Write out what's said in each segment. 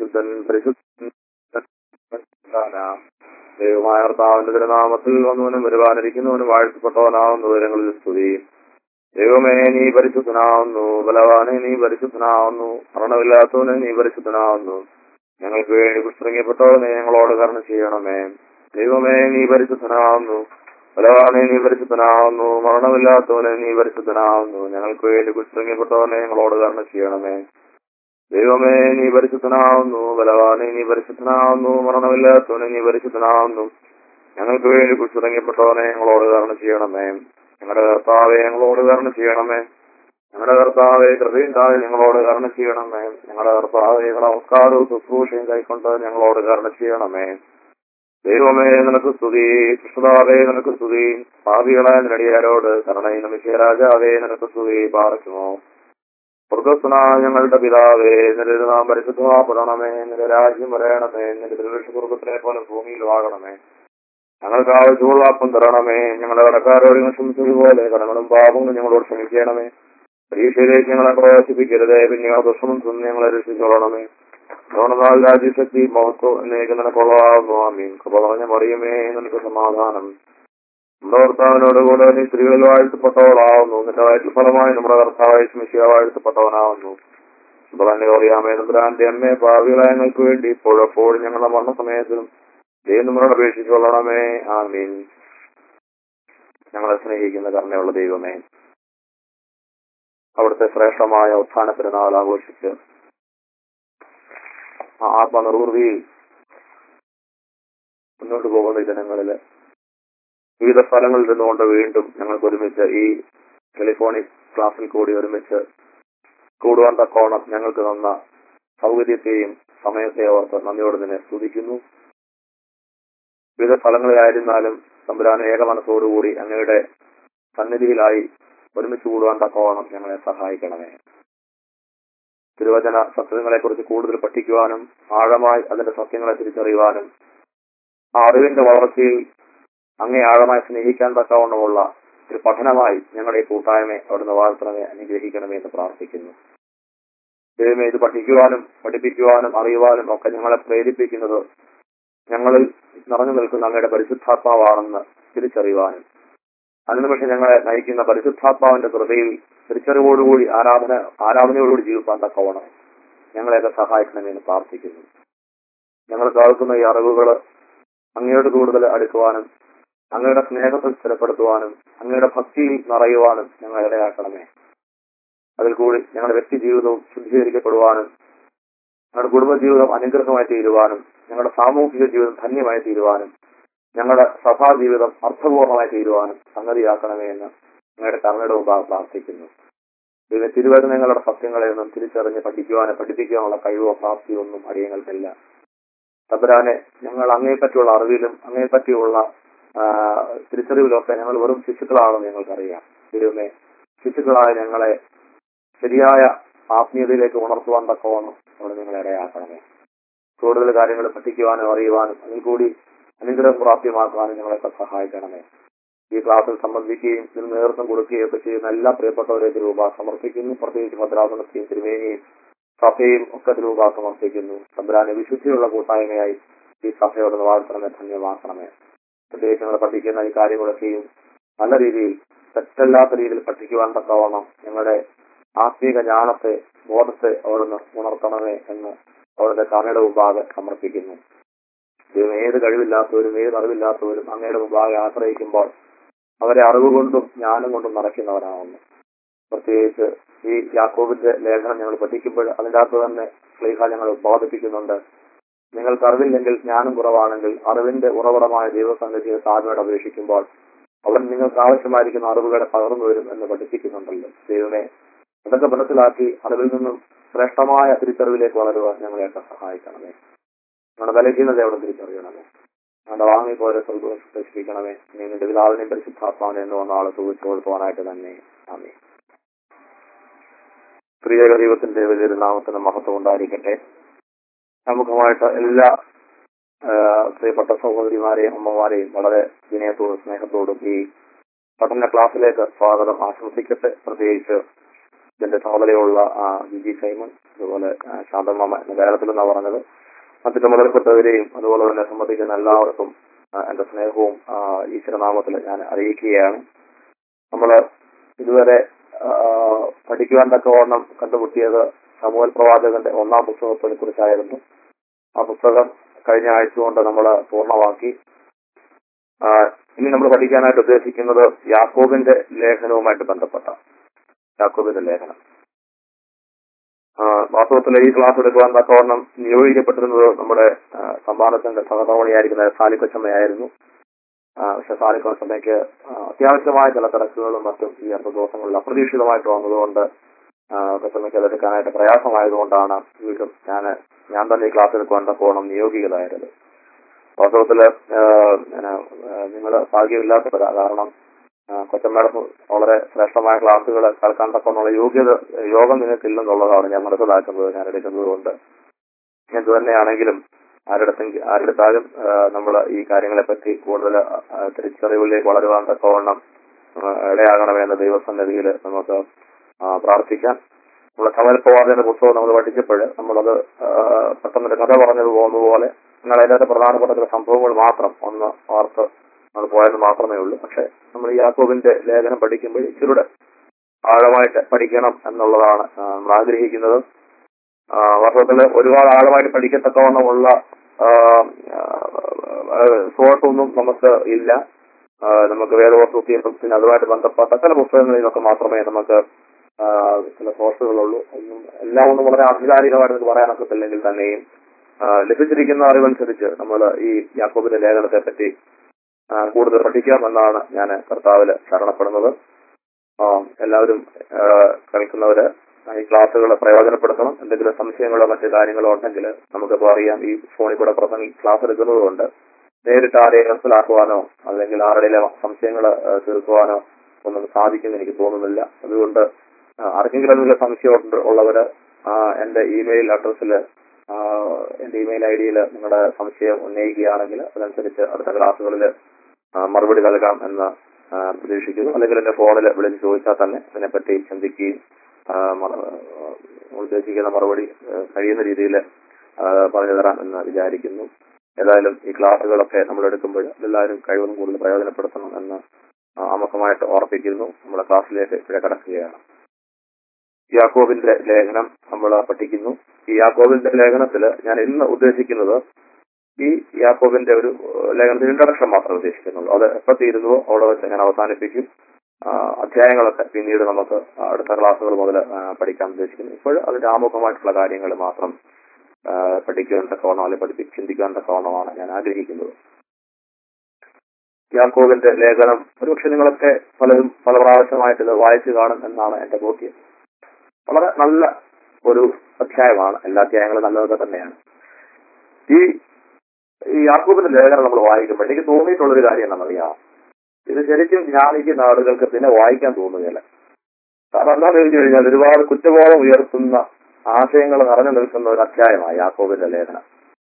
പരിശുദ്ധൻ പരിശുദ്ധൻ ദൈവമായ കർത്താവിന്റെ തിരുനാമത്തിൽ വന്നവനും വരുവാനിരിക്കുന്നവനും വാഴ്ത്തപ്പെട്ടവനാവുന്ന വിവരങ്ങളിൽ സ്തുതി ദൈവമേ നീ പരിശുദ്ധനാവുന്നു ബലവാനെ നീ പരിശുദ്ധനാവുന്നു മരണമില്ലാത്തവനെ നീ പരിശുദ്ധനാവുന്നു ഞങ്ങൾക്ക് വേണ്ടി പുസ്തകപ്പെട്ടവനെ ഞങ്ങളോട് കരുണ ചെയ്യണമേ ദൈവമേ നീ പരിശുദ്ധനാവുന്നു ബലവാനെ നീ പരിശുദ്ധനാവുന്നു മരണമില്ലാത്തവനെ നീ പരിശുദ്ധനാവുന്നു ഞങ്ങൾക്ക് വേണ്ടി പുസ്തകപ്പെട്ടവനെ ഞങ്ങളോട് കരുണ ചെയ്യണമേ ദൈവമേ നീ പരിശുദ്ധനാവുന്നു ബലവാനെ നീ പരിശുദ്ധനാവുന്നു മരണമില്ലാത്തവനെ നീ പരിശുദ്ധനാവുന്നു ഞങ്ങൾക്ക് വേണ്ടി കുറിച്ചിറങ്ങപ്പെട്ടവനെ ഞങ്ങളോട് കരുണ ചെയ്യണമേ ഞങ്ങളുടെ കർത്താവെ ഞങ്ങളോട് കരുണ ചെയ്യണമേ ഞങ്ങളുടെ കർത്താവെ കൃപയുണ്ടായി ഞങ്ങളോട് കരുണ ചെയ്യണമേ ഞങ്ങളുടെ കർത്താവെ നമസ്കാരവും ശുശ്രൂഷയും കൈക്കൊണ്ട് ഞങ്ങളോട് കരുണ ചെയ്യണമേ ദൈവമേ നിനക്ക് സ്തുതി കൃഷ്ണതാവേ നിനക്ക് സ്തുതി പാപികളായ നിരടിയാരോട് കരുണയും നിമിഷരാജാവേ നിനക്ക് സ്തുതി പാർക്കുമോ സ്വർഗസ്വനായ ഞങ്ങളുടെ പിതാവേ നിന്റെ നാം പരിശുദ്ധമാപ്പെടണമേ നിന്റെ രാജ്യം വരയണമേ നിന്റെ ദൃശ്യകുറുക്കത്തിനെ പോലെ ഭൂമിയിൽ വാങ്ങണമേ ഞങ്ങൾക്ക് ആവശ്യമുള്ള അപ്പം തരണമേ ഞങ്ങളുടെ കടക്കാരോട് ക്ഷമിച്ചതുപോലെ കടങ്ങളും പാപങ്ങളും ഞങ്ങളോട് ക്ഷമിക്കണമേ പരീക്ഷയിലേക്ക് ഞങ്ങളെ പ്രവേശിപ്പിക്കരുതേ പിന്നെ ആ ദുഷ്ടമും തിന്ന് ഞങ്ങളെ രക്ഷിച്ചോളണമേ ഗൗണനാൾ രാജ്യശക്തി മഹത്വം എന്നേക്ക് നിനക്കൊള്ളാവുന്നു ആമീൻ കൃപ പറഞ്ഞ മറിയമേ നിനക്ക് സമാധാനം നമ്മുടെ കർത്താവിനോട് കൂടെ നീ സ്ത്രീകളിൽ വാഴ്ത്തപ്പെട്ടവളാവുന്നു നിന്റെ വയറ്റിൽ ഫലമായി നമ്മുടെ കർത്താവായ സ്മിഷിയ വാഴ്ത്തപ്പെട്ടവനാവുന്നു സുബ്രഹ്മണ്യ അറിയാമേ നമ്പുരാന്റെ അമ്മേ ഭാവികളായ ഞങ്ങൾക്ക് വേണ്ടി ഇപ്പോഴെപ്പോഴും ഞങ്ങളുടെ മരണസമയത്തിലും ദൈവം നമ്മളോട് അപേക്ഷിച്ചുകൊള്ളണമേ ആമീൻ ഞങ്ങളെ സ്നേഹിക്കുന്ന കരുണയുള്ള ദൈവമേ അവിടുത്തെ ശ്രേഷ്ഠമായ ഉത്ഥാന പെരുന്നാൾ ആഘോഷിച്ച് ആ ആത്മനിർവൃതിയിൽ മുന്നോട്ട് പോകുന്ന ഈ ദിനങ്ങളില് വിവിധ സ്ഥലങ്ങളിൽ നിന്നുകൊണ്ട് വീണ്ടും ഞങ്ങൾക്ക് ഒരുമിച്ച് ഈ ടെലിഫോണിക് ക്ലാസ്സിൽ കൂടി ഒരുമിച്ച് കൂടുവാൻ തക്കോണം ഞങ്ങൾക്ക് തന്ന സൗകര്യത്തെയും സമയത്തെ ഓർത്ത് നന്ദിയോട് തന്നെ സ്തുതിക്കുന്നു വിവിധ സ്ഥലങ്ങളിലായിരുന്നാലും തമ്പുരാൻ ഏക മനസ്സോടുകൂടി അങ്ങയുടെ സന്നിധിയിലായി ഒരുമിച്ച് കൂടുവാൻ തക്കോണം ഞങ്ങളെ സഹായിക്കണമേ തിരുവചന സത്യങ്ങളെ കുറിച്ച് കൂടുതൽ പഠിക്കുവാനും ആഴമായി അതിന്റെ സത്യങ്ങളെ തിരിച്ചറിയുവാനും ആ അറിവിന്റെ വളർച്ചയിൽ അങ്ങേ ആഴമായി സ്നേഹിക്കാൻ തക്കവണ്ണമുള്ള ഒരു പഠനമായി ഞങ്ങളുടെ ഈ കൂട്ടായ്മയെ അവിടുന്ന് വാഴ്ത്തണമേ അനുഗ്രഹിക്കണമേ എന്ന് പ്രാർത്ഥിക്കുന്നു ദൈവമേ ഇത് പഠിക്കുവാനും പഠിപ്പിക്കുവാനും അറിയുവാനും ഒക്കെ ഞങ്ങളെ പ്രേരിപ്പിക്കുന്നത് ഞങ്ങളിൽ നിറഞ്ഞു നിൽക്കുന്ന അങ്ങയുടെ പരിശുദ്ധാത്മാവാണെന്ന് തിരിച്ചറിയുവാനും അനുനിമിഷം ഞങ്ങളെ നയിക്കുന്ന പരിശുദ്ധാത്മാവിന്റെ കൃപയിൽ തിരിച്ചറിവോടുകൂടി ആരാധന ആരാധനയോടുകൂടി ജീവിക്കാൻ തക്കവണ്ണം ഞങ്ങളെയൊക്കെ സഹായിക്കണമെന്ന് പ്രാർത്ഥിക്കുന്നു ഞങ്ങൾ കേൾക്കുന്ന ഈ അറിവുകൾ അങ്ങയോട് കൂടുതൽ അടുക്കുവാനും അങ്ങയുടെ സ്നേഹത്തിൽ സ്ഥിരപ്പെടുത്തുവാനും അങ്ങയുടെ ഭക്തിയിൽ നിറയുവാനും ഞങ്ങളെ ഇടയാക്കണമേ അതിൽ കൂടി ഞങ്ങളുടെ വ്യക്തി ജീവിതവും ശുദ്ധീകരിക്കപ്പെടുവാനും ഞങ്ങളുടെ കുടുംബജീവിതം അനുഗ്രഹമായി തീരുവാനും ഞങ്ങളുടെ സാമൂഹിക ജീവിതം ധന്യമായി തീരുവാനും ഞങ്ങളുടെ സഭാ ജീവിതം അർത്ഥപൂർണമായി തീരുവാനും സംഗതിയാക്കണമേ എന്ന് ഞങ്ങളുടെ കർമ്മയുടെ മുമ്പാകെ പ്രാർത്ഥിക്കുന്നു ഇതിന് തിരുവചനങ്ങളുടെ സത്യങ്ങളെ ഒന്നും തിരിച്ചറിഞ്ഞ് പഠിക്കുവാനും പഠിപ്പിക്കുവാനുള്ള കഴിവോ പ്രാപ്തിയോ ഒന്നും അടിയങ്ങൾക്കില്ല തമ്പുരാനെ ഞങ്ങൾ അങ്ങേപ്പറ്റിയുള്ള അറിവിലും അങ്ങേപ്പറ്റിയുള്ള തിരിച്ചറിവിലൊക്കെ ഞങ്ങൾ വെറും ശിശുക്കളാണെന്ന് ഞങ്ങൾക്കറിയാം ദൈവമേ ശിശുക്കളായ ഞങ്ങളെ ശരിയായ ആത്മീയതയിലേക്ക് ഉണർത്തുവാൻ തക്കവണ്ണം അവിടെ നിങ്ങളെ ഇടയാക്കണമേ കൂടുതൽ കാര്യങ്ങൾ പഠിക്കുവാനും അറിയുവാനും അതിൽ കൂടി അനുഗ്രഹം പ്രാപ്യമാക്കാനും ഞങ്ങളെയൊക്കെ സഹായിക്കണമേ ഈ ക്ലാസ്സിൽ സംബന്ധിക്കുകയും ഇതിന് നേതൃത്വം കൊടുക്കുകയും ഒക്കെ ചെയ്യുന്ന എല്ലാ പ്രിയപ്പെട്ടവരെ രൂപ സമർപ്പിക്കുന്നു പ്രത്യേകിച്ച് ഭദ്രാസനത്തെയും തിരുമേനിയും സഭയും ഒക്കെ രൂപ സമർപ്പിക്കുന്നു തമ്പുരാനെ വിശുദ്ധിയുള്ള കൂട്ടായ്മയായി ഈ സഭയോട് വാഴ്ത്തണമേ ധന്യമാക്കണമേ പ്രത്യേകിച്ച് ഞങ്ങൾ പഠിക്കുന്ന ഈ കാര്യങ്ങളൊക്കെയും നല്ല രീതിയിൽ തെറ്റല്ലാത്ത രീതിയിൽ പഠിക്കുവാൻ തക്കവണ്ണം ഞങ്ങളുടെ ആത്മീക ജ്ഞാനത്തെ ബോധത്തെ അവിടുന്ന് ഉണർത്തണമേ എന്ന് അവിടുത്തെ കർണയുടെ മുമ്പാകെ സമർപ്പിക്കുന്നു ദൈവം ഏത് കഴിവില്ലാത്തവരും ഏത് അറിവില്ലാത്തവരും അങ്ങയുടെ മുമ്പാകെ ആശ്രയിക്കുമ്പോൾ അവരെ അറിവ് കൊണ്ടും ജ്ഞാനം കൊണ്ടും നിറയ്ക്കുന്നവരാകുന്നു പ്രത്യേകിച്ച് ഈ യാക്കോബിന്റെ ലേഖനം ഞങ്ങൾ പഠിക്കുമ്പോൾ അതിൻ്റെ അകത്ത് തന്നെ സ്ലീഹ ഞങ്ങൾ ബോധിപ്പിക്കുന്നുണ്ട് നിങ്ങൾക്ക് അറിവില്ലെങ്കിൽ ജ്ഞാനം കുറവാണെങ്കിൽ അറിവിന്റെ ഉറവിടമായ ദൈവസന്നിധിയെ താഴ്മയോട് അപേക്ഷിക്കുമ്പോൾ അവൻ നിങ്ങൾക്ക് ആവശ്യമായിരിക്കുന്ന അറിവുകളെ പകർന്നു വരും എന്ന് പഠിപ്പിക്കുന്നുണ്ടല്ലോ ദൈവമേ അതൊക്കെ മനസ്സിലാക്കി അറിവിൽ നിന്നും ശ്രേഷ്ഠമായ തിരിച്ചറിവിലേക്ക് വളരുവാൻ ഞങ്ങളെയൊക്കെ സഹായിക്കണമേ നമ്മുടെ ബലഹീനത അവിടെ തിരിച്ചറിയണമേ നമ്മുടെ വാങ്ങി പോലെ സ്പെസിഫിക്കണമേ നിങ്ങളുടെ പിതാവിനെയും പരിശുദ്ധാത്മാവിനെ എന്ന് വന്ന ആളെ സുഖിച്ചു കൊടുക്കുവാനായിട്ട് തന്നെ ആമേ പ്രിയക ദൈവത്തിന്റെ വലിയൊരു നാമത്തിന് മഹത്വം ഉണ്ടായിരിക്കട്ടെ നമുക്കുമായിട്ട് എല്ലാ പ്രിയപ്പെട്ട സഹോദരിമാരെയും അമ്മമാരെയും വളരെ വിനയത്തോടും സ്നേഹത്തോടും ഈ പഠന ക്ലാസ്സിലേക്ക് സ്വാഗതം ആശംസിക്കട്ടെ പ്രത്യേകിച്ച് ഇതിന്റെ ചുമതലയുള്ള ആ, ജിജി സൈമൺ അതുപോലെ ആ, ശാന്തമ്മ എന്ന കേരളത്തിൽ നിന്നാണ് പറഞ്ഞത് മറ്റു ചുമതലപ്പെട്ടവരെയും അതുപോലെ തന്നെ സംബന്ധിക്കുന്ന എല്ലാവർക്കും ആ, എന്റെ സ്നേഹവും ആ, ഈശ്വരനാമത്തിൽ ഞാൻ അറിയിക്കുകയാണ് നമ്മള് ഇതുവരെ ആ, പഠിക്കുവാൻ തക്കവണ്ണം കണ്ടുമുട്ടിയത് സമൂഹൽ പ്രവാചകന്റെ ഒന്നാം പുസ്തകത്തിനെ കുറിച്ചായിരുന്നു ആ പുസ്തകം കഴിഞ്ഞ ആഴ്ച കൊണ്ട് നമ്മൾ പൂർണ്ണമാക്കി ആ, ഇനി നമ്മൾ പഠിക്കാനായിട്ട് ഉദ്ദേശിക്കുന്നത് യാക്കോബിന്റെ ലേഖനവുമായിട്ട് ബന്ധപ്പെട്ട യാക്കോബിന്റെ ലേഖനം ആ, വാസ്തവത്തിൽ ഈ ക്ലാസ് എടുക്കുവാൻ തക്കവണ്ണം നിയോഗിക്കപ്പെട്ടിരുന്നത് നമ്മുടെ ആ, സംഭാഷണത്തിന്റെ സഹതോണിയായിരിക്കുന്ന സാലിക്കൊച്ചമ്മയായിരുന്നു ആ, പക്ഷെ സാലിക്കൊച്ചമ്മയ്ക്ക് ആ, അത്യാവശ്യമായ ചില തിരക്കുകളും മറ്റും ഈ അടുത്ത ദിവസങ്ങളിൽ അപ്രതീക്ഷിതമായിട്ട് വന്നതുകൊണ്ട് ആ, കൊച്ചമ്മയ്ക്ക് അതെടുക്കാനായിട്ട് പ്രയാസമായതുകൊണ്ടാണ് വീണ്ടും ഞാൻ ഞാൻ തന്നെ ഈ ക്ലാസ് എടുക്കുവാൻ തക്കവണ്ണം നിയോഗികതായത് വാസ്തവത്തില് നിങ്ങൾ ഭാഗ്യമില്ലാത്തവരാ കാരണം ആ, കൊച്ചമ്മയുടെ വളരെ ശ്രേഷ്ഠമായ ക്ലാസ്സുകൾ കേൾക്കാൻ തക്കമുള്ള യോഗ്യത യോഗം നിങ്ങൾക്കില്ലെന്നുള്ളതാണ് ഞാൻ മനസ്സിലാക്കുന്നത് ഞാൻ എടുക്കുന്നത് കൊണ്ട് എന്ത് തന്നെയാണെങ്കിലും ആരുടെ ആരുടെത്താലും നമ്മൾ ഈ കാര്യങ്ങളെ പറ്റി കൂടുതൽ ആ, തിരിച്ചറിവിലേക്ക് വളരുവാൻ തക്കവണ്ണം ആ, ഇടയാകണമെന്ന ദൈവസന്നിധിയിൽ നമുക്ക് ആ, പ്രാർത്ഥിക്കാം നമ്മുടെ കമലപ്രവാചകന്റെ പുസ്തകം നമ്മൾ പഠിച്ചപ്പോൾ നമ്മളത് ആ, പെട്ടെന്നൊരു കഥ പറഞ്ഞത് പോകുന്ന പോലെ എന്നാൽ അതിനകത്ത് പ്രധാനപ്പെട്ട ചില സംഭവങ്ങൾ മാത്രം ഒന്ന് ഓർത്ത് നമ്മൾ പോയെന്ന് മാത്രമേ ഉള്ളൂ പക്ഷെ നമ്മൾ ഈ യാക്കോബിന്റെ ലേഖനം പഠിക്കുമ്പോൾ ഇച്ചിരൂടെ ആഴമായിട്ട് പഠിക്കണം എന്നുള്ളതാണ് ആ, നമ്മൾ ആഗ്രഹിക്കുന്നത് ആ, വാസ്തവത്തിൽ ഒരുപാട് ആഴമായിട്ട് പഠിക്കത്തക്കവണ്ണമുള്ള സോഴ്സൊന്നും നമുക്ക് ഇല്ല ആ, നമുക്ക് വേദവസ്തുത്തിയും പിന്നെ അതുമായിട്ട് ബന്ധപ്പെട്ട ചില പുസ്തകങ്ങളിൽ നിന്നൊക്കെ മാത്രമേ നമുക്ക് ആ, ചില സോഴ്സുകളുള്ളൂ ഒന്നും എല്ലാം ഒന്നും വളരെ ആധികാരികമായിട്ട് നമുക്ക് പറയാനൊക്കത്തില്ലെങ്കിൽ തന്നെയും ആ, ലഭിച്ചിരിക്കുന്ന അറിവനുസരിച്ച് നമ്മൾ ഈ യാക്കോബിന്റെ ലേഖനത്തെ പറ്റി ആ, കൂടുതൽ പഠിക്കാം എന്നാണ് ഞാൻ കർത്താവില് ശരണപ്പെടുന്നത് ആ, എല്ലാവരും ആ, കേൾക്കുന്നവര് ഈ ക്ലാസ്സുകൾ പ്രയോജനപ്പെടുത്തണം എന്തെങ്കിലും സംശയങ്ങളോ മറ്റു കാര്യങ്ങളോ ഉണ്ടെങ്കിൽ നമുക്കിപ്പോൾ അറിയാം ഈ ഫോണിൽ കൂടെ പ്രസംഗി ക്ലാസ് എടുക്കുന്നത് കൊണ്ട് നേരിട്ട് ആരെയും മനസ്സിലാക്കുവാനോ അല്ലെങ്കിൽ ആരുടെയും സംശയങ്ങൾ തീർക്കുവാനോ ഒന്നും സാധിക്കുമെന്ന് എനിക്ക് തോന്നുന്നില്ല അതുകൊണ്ട് ആ, ആർക്കെങ്കിലും എന്തെങ്കിലും സംശയം ഉണ്ട് ഉള്ളവര് ആ, എന്റെ ഇമെയിൽ അഡ്രസ്സിൽ എന്റെ ഇമെയിൽ ഐ ഡിയിൽ നിങ്ങളുടെ സംശയം ഉന്നയിക്കുകയാണെങ്കിൽ അതനുസരിച്ച് അടുത്ത ക്ലാസ്സുകളിൽ മറുപടി നൽകാം എന്ന് ആ, പ്രതീക്ഷിക്കുന്നു അല്ലെങ്കിൽ എന്റെ ഫോണിൽ വിളിച്ച് ചോദിച്ചാൽ തന്നെ അതിനെപ്പറ്റി ചിന്തിക്കുകയും ആ, മ- ആ, ഉദ്ദേശിക്കുന്ന മറുപടി ആ, കഴിയുന്ന രീതിയിൽ പറഞ്ഞു തരാം എന്ന് വിചാരിക്കുന്നു ഏതായാലും ഈ ക്ലാസ്സുകളൊക്കെ നമ്മൾ എടുക്കുമ്പോൾ എല്ലാവരും കഴിവതും കൂടുതൽ പ്രയോജനപ്പെടുത്തണം എന്ന് ആ, ആമുഖമായിട്ട് ഓർപ്പിക്കുന്നു നമ്മുടെ ക്ലാസ്സിലേക്ക് ഇവിടെ കടക്കുകയാണ് യാക്കോബിന്റെ ലേഖനം നമ്മൾ പഠിക്കുന്നു ഈ യാക്കോബിന്റെ ലേഖനത്തിൽ ഞാൻ ഇന്ന് ഉദ്ദേശിക്കുന്നത് ഈ യാക്കോബിന്റെ ഒരു ഏഹ്, ലേഖനത്തിന് ഇൻട്രഡക്ഷൻ മാത്രമേ ഉദ്ദേശിക്കുന്നുള്ളൂ അത് എപ്പോൾ തീരുന്നുവോ അവിടെ വെച്ച് ഞാൻ അവസാനിപ്പിക്കും ആ, അധ്യായങ്ങളൊക്കെ പിന്നീട് നമുക്ക് അടുത്ത ക്ലാസ്സുകൾ മുതൽ ആ, പഠിക്കാൻ ഉദ്ദേശിക്കുന്നു ഇപ്പോൾ അതിന്റെ ആമുഖമായിട്ടുള്ള കാര്യങ്ങൾ മാത്രം ആ, പഠിക്കുവാൻ തക്കവണ്ണം അല്ലെങ്കിൽ പഠിപ്പി ചിന്തിക്കാൻ തക്കവണ്ണമാണ് ഞാൻ ആഗ്രഹിക്കുന്നത് യാക്കോബിന്റെ ലേഖനം ഒരുപക്ഷെ നിങ്ങളൊക്കെ പലരും പല പ്രാവശ്യമായിട്ട് ഇത് വായിച്ചു കാണും എന്നാണ് എന്റെ ബോധ്യം വളരെ നല്ല ഒരു അധ്യായമാണ് എല്ലാ അധ്യായങ്ങളും നല്ലതൊക്കെ തന്നെയാണ് ഈ ഈ യാക്കൂബിന്റെ ലേഖനം നമ്മൾ വായിക്കുമ്പോൾ എനിക്ക് തോന്നിയിട്ടുള്ളൊരു കാര്യം എന്താണെന്നറിയാം ഇത് ശരിക്കും ധ്യാനിക്കുന്ന ആളുകൾക്ക് പിന്നെ വായിക്കാൻ തോന്നുകയില്ല കാരണം എന്താണെന്ന് ചോദിച്ചു കഴിഞ്ഞാൽ ഒരുപാട് കുറ്റബോധം ഉയർത്തുന്ന ആശയങ്ങൾ നിറഞ്ഞു നിൽക്കുന്ന ഒരു അധ്യായമാണ് യാക്കോബിന്റെ ലേഖനം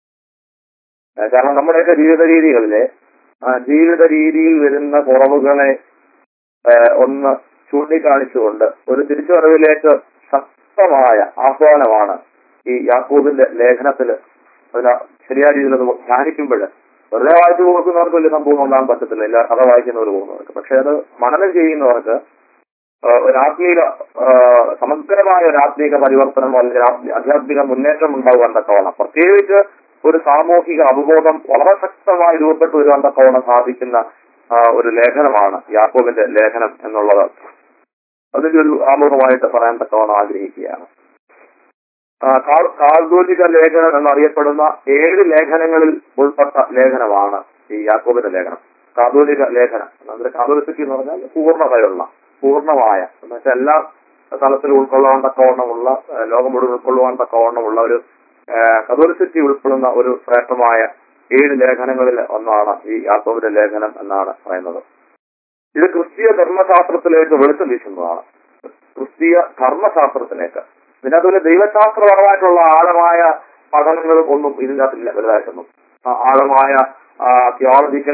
ഏഹ് കാരണം നമ്മുടെയൊക്കെ ജീവിത രീതികളിലെ ആ ജീവിത രീതിയിൽ വരുന്ന കുറവുകളെ ഏഹ് ഒന്ന് ചൂണ്ടിക്കാണിച്ചുകൊണ്ട് ഒരു തിരിച്ചുവരവിലേക്ക് ശക്തമായ ആഹ്വാനമാണ് ഈ യാക്കൂബിന്റെ ലേഖനത്തിൽ അതിന് ശരിയായ രീതിയിൽ അത് ധ്യാനിക്കുമ്പോൾ വെറുതെ വായിച്ചു കൊടുക്കുന്നവർക്ക് വലിയ സംഭവം ഉണ്ടാകാൻ പറ്റത്തില്ല ഇല്ല കഥ വായിക്കുന്നവർ പോകുന്നവർക്ക് പക്ഷെ അത് മനനം ചെയ്യുന്നവർക്ക് ആ, ഒരു ആത്മീക ആ, സമഗ്രമായ ഒരു ആത്മീക പരിവർത്തനം അല്ലെങ്കിൽ ആത്മീ- ആധ്യാത്മിക മുന്നേറ്റം ഉണ്ടാകുവാൻ തക്കവണ്ണം പ്രത്യേകിച്ച് ഒരു സാമൂഹിക അവബോധം വളരെ ശക്തമായി രൂപപ്പെട്ടു വരുവാൻ തക്കവണ്ണം സാധിക്കുന്ന ആ, ഒരു ലേഖനമാണ് യാക്കോബിന്റെ ലേഖനം എന്നുള്ളത് അതിന്റെ ഒരു ആമുഖമായിട്ട് പറയാൻ തക്കവണ്ണം ആഗ്രഹിക്കുകയാണ് ആ, കാ- കാതോലിക ലേഖനം എന്നറിയപ്പെടുന്ന ഏഴ് ലേഖനങ്ങളിൽ ഉൾപ്പെട്ട ലേഖനമാണ് ഈ യാക്കോബിന്റെ ലേഖനം കാതോലിക ലേഖനം അതായത് കാതോലിസിറ്റി എന്ന് പറഞ്ഞാൽ പൂർണ്ണതയുള്ള പൂർണ്ണമായ എന്ന് വെച്ചാൽ എല്ലാ തലത്തിലും ഉൾക്കൊള്ളാൻ തക്കവണ്ണമുള്ള ആ, ലോകം മുഴുവൻ ഉൾക്കൊള്ളുവാൻ തക്കവണ്ണമുള്ള ഒരു കതോലിസിറ്റി ഉൾക്കൊള്ളുന്ന ഒരു ശ്രേഷ്ഠമായ ഏഴ് ലേഖനങ്ങളിൽ ഒന്നാണ് ഈ യാക്കോബിന്റെ ലേഖനം എന്നാണ് പറയുന്നത് ഇത് ക്രിസ്തീയ ധർമ്മശാസ്ത്രത്തിലേക്ക് വെളുത്തു വീശുന്നതാണ് ക്രിസ്തീയ ധർമ്മശാസ്ത്രത്തിലേക്ക് ഇതിനകത്ത് വലിയ ദൈവശാസ്ത്രപരമായിട്ടുള്ള ആഴമായ പഠനങ്ങളും ഒന്നും ഇതിനകത്തില്ല വലുതായിട്ടൊന്നും ആ ആഴമായ തിയോളജിക്കൽ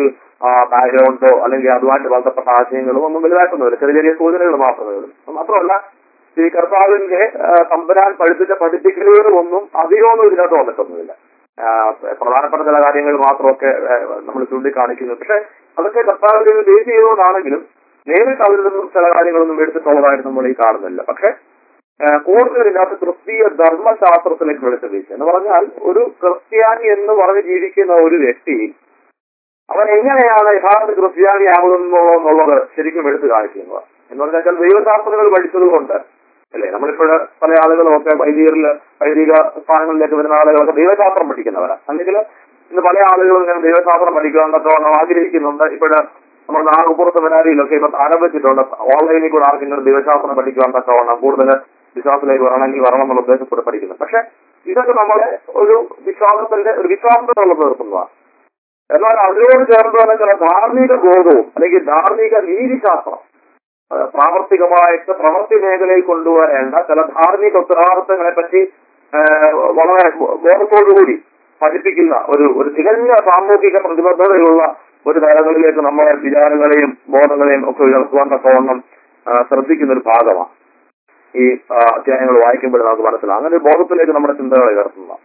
ബാക്ക്ഗ്രൗണ്ടോ അല്ലെങ്കിൽ അതുമായിട്ട് ബന്ധപ്പെട്ട ആശയങ്ങളും ഒന്നും വലുതായിട്ടൊന്നുമില്ല ചെറിയ ചെറിയ സൂചനകൾ മാത്രമേ ഉള്ളൂ അത് മാത്രമല്ല ഈ കർത്താവിന്റെ ആ, തമ്പുരാൻ പഠിപ്പിച്ച പഠിപ്പിക്കലുകളൊന്നും അധികമൊന്നും ഇതിനകത്ത് വന്നിട്ടൊന്നുമില്ല ആ, പ്രധാനപ്പെട്ട ചില കാര്യങ്ങൾ മാത്രമൊക്കെ നമ്മൾ ചൂണ്ടിക്കാണിക്കുന്നു പക്ഷെ അതൊക്കെ കർത്താവിന്റെ ഒരു ബേസ് ചെയ്തുകൊണ്ടാണെങ്കിലും നേരിട്ട് അവരിൽ നിന്നും ചില കാര്യങ്ങളൊന്നും എടുത്തിട്ടുള്ളതായിട്ട് നമ്മൾ ഈ കാണുന്നില്ല പക്ഷെ ആ, കൂടുതൽ ഇതിനകത്ത് ക്രിസ്തീയ ധർമ്മശാസ്ത്രത്തിലേക്ക് വെളുത്ത വീഴ്ച എന്ന് പറഞ്ഞാൽ ഒരു ക്രിസ്ത്യാനി എന്ന് പറഞ്ഞ് ജീവിക്കുന്ന ഒരു വ്യക്തി അവൻ എങ്ങനെയാണ് യഥാർത്ഥ ക്രിസ്ത്യാനിയാകുന്നു എന്നുള്ളത് ശരിക്കും എടുത്തു കാണിക്കുന്നത് എന്ന് പറഞ്ഞാൽ ദൈവശാസ്ത്രങ്ങൾ പഠിച്ചതുകൊണ്ട് അല്ലേ നമ്മളിപ്പോൾ പല ആളുകളും ഒക്കെ വൈദികരിൽ വൈദിക സ്ഥാനങ്ങളിലേക്ക് വരുന്ന ആളുകളൊക്കെ ദൈവശാസ്ത്രം പഠിക്കുന്നവരാണ് അല്ലെങ്കിൽ ഇന്ന് പല ആളുകളും ഇങ്ങനെ ദൈവശാസ്ത്രം പഠിക്കാൻ തക്കവണ്ണം ആഗ്രഹിക്കുന്നുണ്ട് ഇപ്പോഴ് നമ്മൾ നാഗപൂർ സെമിനാരിയിലൊക്കെ ഇപ്പൊ ആരംഭിച്ചിട്ടുണ്ട് ഓൺലൈനിൽ കൂടെ ആർക്കെങ്കിലും ദൈവശാസ്ത്രം പഠിക്കാൻ തക്കവണ്ണം കൂടുതൽ വിശ്വാസത്തിലേക്ക് വരണമെങ്കിൽ വരണം എന്നുള്ള ഉദ്ദേശത്തോടെ പഠിക്കുന്നത് പക്ഷെ ഇതൊക്കെ നമ്മളെ ഒരു വിശ്വാസത്തിന്റെ ഒരു വിശ്വാസത്തിനുള്ള നിർത്തുന്നതാണ് എന്നാൽ അതിനോട് ചേർന്ന് തന്നെ ചില ധാർമ്മിക ബോധവും അല്ലെങ്കിൽ ധാർമ്മിക നീതിശാസ്ത്രം ആ, പ്രാവർത്തികമായിട്ട് പ്രവൃത്തി മേഖലയിൽ കൊണ്ടുവരേണ്ട ചില ധാർമ്മിക ഉത്തരവാദിത്തങ്ങളെ പറ്റി ആ, വളരെ ബോധത്തോടുകൂടി പഠിപ്പിക്കുന്ന ഒരു ഒരു തികഞ്ഞ സാമൂഹിക പ്രതിബദ്ധതയുള്ള ഒരു തലങ്ങളിലേക്ക് നമ്മളെ വിചാരങ്ങളെയും ബോധങ്ങളെയും ഒക്കെ ഉയർത്തുവാൻ തക്കവണ്ണം ആ, ശ്രദ്ധിക്കുന്ന ഒരു ഭാഗമാണ് ഈ ആ, അധ്യായങ്ങൾ വായിക്കുമ്പോൾ നമുക്ക് മനസ്സിലാവും അങ്ങനെ ഒരു ബോധത്തിലേക്ക് നമ്മുടെ ചിന്തകളെ ഉയർത്തുന്ന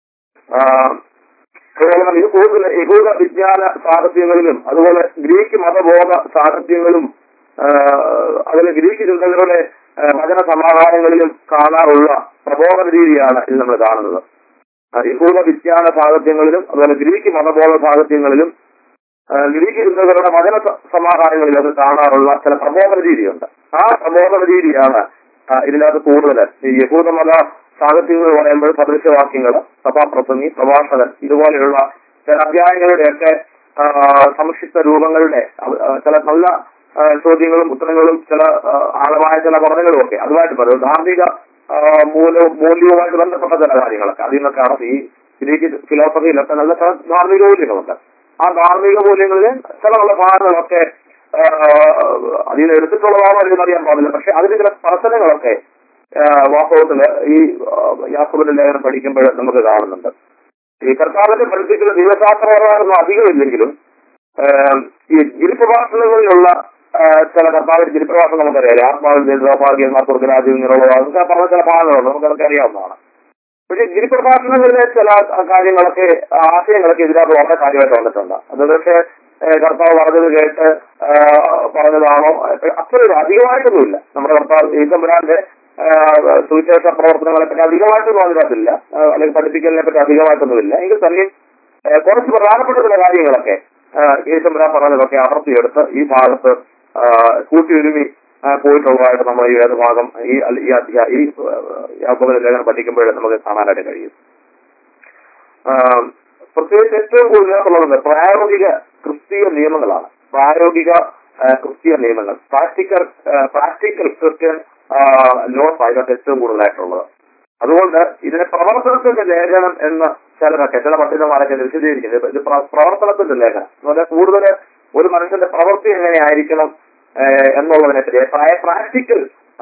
കേവലം ഇത് കൂടുതൽ യഹൂദ വിജ്ഞാന സാഹിത്യങ്ങളിലും അതുപോലെ ഗ്രീക്ക് മതബോധ സാഹിത്യങ്ങളും അതുപോലെ ഗ്രീക്ക് ചിന്തകളുടെ ആ, വചന സമാഹാരങ്ങളിലും കാണാറുള്ള പ്രബോധന രീതിയാണ് ഇത് നമ്മൾ കാണുന്നത് ആ, യഹൂദ വിജ്ഞാന സാഹിത്യങ്ങളിലും അതുപോലെ ഗ്രീക്ക് മതബോധ സാഹിത്യങ്ങളിലും ആ, ഗ്രീക്ക് ചിന്തകളുടെ വചന സ- സമാഹാരങ്ങളിൽ അത് കാണാറുള്ള ചില പ്രബോധന രീതിയുണ്ട് ആ പ്രബോധന രീതിയാണ് ആ, ഇതിനകത്ത് കൂടുതൽ ഈ യഹൂദ മത സാഹിത്യങ്ങൾ പറയുമ്പോൾ സദൃശവാക്യങ്ങൾ സഭാപ്രസംഗി പ്രഭാഷകൻ ഇതുപോലെയുള്ള ചില അധ്യായങ്ങളുടെയൊക്കെ ആ, സംക്ഷിപ്ത രൂപങ്ങളുടെ അത്, ആ, ചില നല്ല ആ, ചോദ്യങ്ങളും ഉത്തരങ്ങളും ചില ആ, ആഴമായ ചില പഠനങ്ങളും ഒക്കെ അതുമായിട്ട് പറയും ധാർമ്മിക ആ, മൂലവും മൂല്യവുമായിട്ട് ബന്ധപ്പെട്ട ചില കാര്യങ്ങളൊക്കെ അതിൽ നിന്നൊക്കെയാണ് ഈ ഗ്രീക്ക് ഫിലോസഫിയിലൊക്കെ നല്ല ചില ധാർമ്മിക മൂല്യങ്ങളുണ്ട് ആ ധാർമ്മിക മൂല്യങ്ങളിൽ ചില നല്ല ഭാഗങ്ങളൊക്കെ ആ, അതിൽ എടുത്തിട്ടുള്ളതാണോ എന്ന് അറിയാൻ പാടില്ല പക്ഷെ അതിന് ചില സ്പർശനങ്ങളൊക്കെ ആ, വാസ്തവത്തില് ഈ യാക്കോബിന്റെ ലേഖനം പഠിക്കുമ്പോൾ നമുക്ക് കാണുന്നുണ്ട് ഈ കർത്താവിന്റെ പഠിപ്പിക്കുന്ന ദൈവശാസ്ത്രപരമായൊന്നും അധികമില്ലെങ്കിലും ആ, ഈ ഗിരിപ്രഭാഷണങ്ങളിലുള്ള ആ, ചില കർത്താവിന്റെ ഗിരിപ്രഭാഷണം നമുക്കറിയാം ആത്മാവിൽ ദൈവഭാഗ്യന്മാർ സ്വർഗരാജ്യം ഇങ്ങനെയുള്ള അതൊക്കെ പറഞ്ഞ ചില ഭാഗങ്ങളുണ്ട് നമുക്കതൊക്കെ അറിയാവുന്നതാണ് പക്ഷെ ഗിരിപ്രഭാഷണങ്ങളിലെ ചില കാര്യങ്ങളൊക്കെ ആശയങ്ങളൊക്കെ ഇതിനകത്ത് വളരെ കാര്യമായിട്ട് വന്നിട്ടുണ്ട് അത് പക്ഷേ ഏഹ് കർത്താവ് പറഞ്ഞത് കേട്ട് ആഹ് പറഞ്ഞതാണോ അത്ര ഒരു അധികമായിട്ടൊന്നുമില്ല നമ്മുടെ കർത്താവ് ഈശംബരാന്റെ സുവിശേഷ പ്രവർത്തനങ്ങളെ പറ്റി അധികമായിട്ടൊന്നും അതിനകത്തില്ല ആഹ് അല്ലെങ്കിൽ പഠിപ്പിക്കലിനെ പറ്റി അധികമായിട്ടൊന്നുമില്ല എങ്കിൽ തന്നെ ഏഹ് കുറച്ച് പ്രധാനപ്പെട്ട ചില കാര്യങ്ങളൊക്കെ ഈശംബരാൻ പറഞ്ഞതൊക്കെ അടർത്തിയെടുത്ത് ഈ ഭാഗത്ത് ആഹ് കൂട്ടിയൊരുമി ആഹ് പോയിട്ടുള്ളതായിട്ട് നമ്മൾ ഈ വേദഭാഗം ഈ അൽ- ഈ അധ്യായ ഈ യാക്കോബിന്റെ ലേഖനം പഠിക്കുമ്പോൾ നമുക്ക് കാണാനായിട്ട് കഴിയും ആഹ് പ്രത്യേകിച്ച് ഏറ്റവും കൂടുതലുള്ളത് പ്രായോഗിക ക്രിസ്തീയ നിയമങ്ങളാണ് പ്രായോഗിക ആഹ് ക്രിസ്തീയ നിയമങ്ങൾ പ്രാക്ടിക്കൽ പ്രാക്ടിക്കൽ ക്രിസ്ത്യൻ ലോസ് അതിനകത്ത് ഏറ്റവും കൂടുതലായിട്ടുള്ളത് അതുകൊണ്ട് ഇതിനെ പ്രവർത്തനത്തിന്റെ ലേഖനം എന്ന് ചിലരൊക്കെ ചില പണ്ഡിതന്മാരൊക്കെ ഇത് വിശദീകരിക്കുന്നത് ഇത് പ്ര- പ്രവർത്തനത്തിന്റെ ലേഖനം എന്ന് പറഞ്ഞാൽ കൂടുതൽ ഒരു മനുഷ്യന്റെ പ്രവൃത്തി എങ്ങനെയായിരിക്കണം ഏഹ് എന്നുള്ളതിനെ പറ്റി പ്രാക്ടിക്കൽ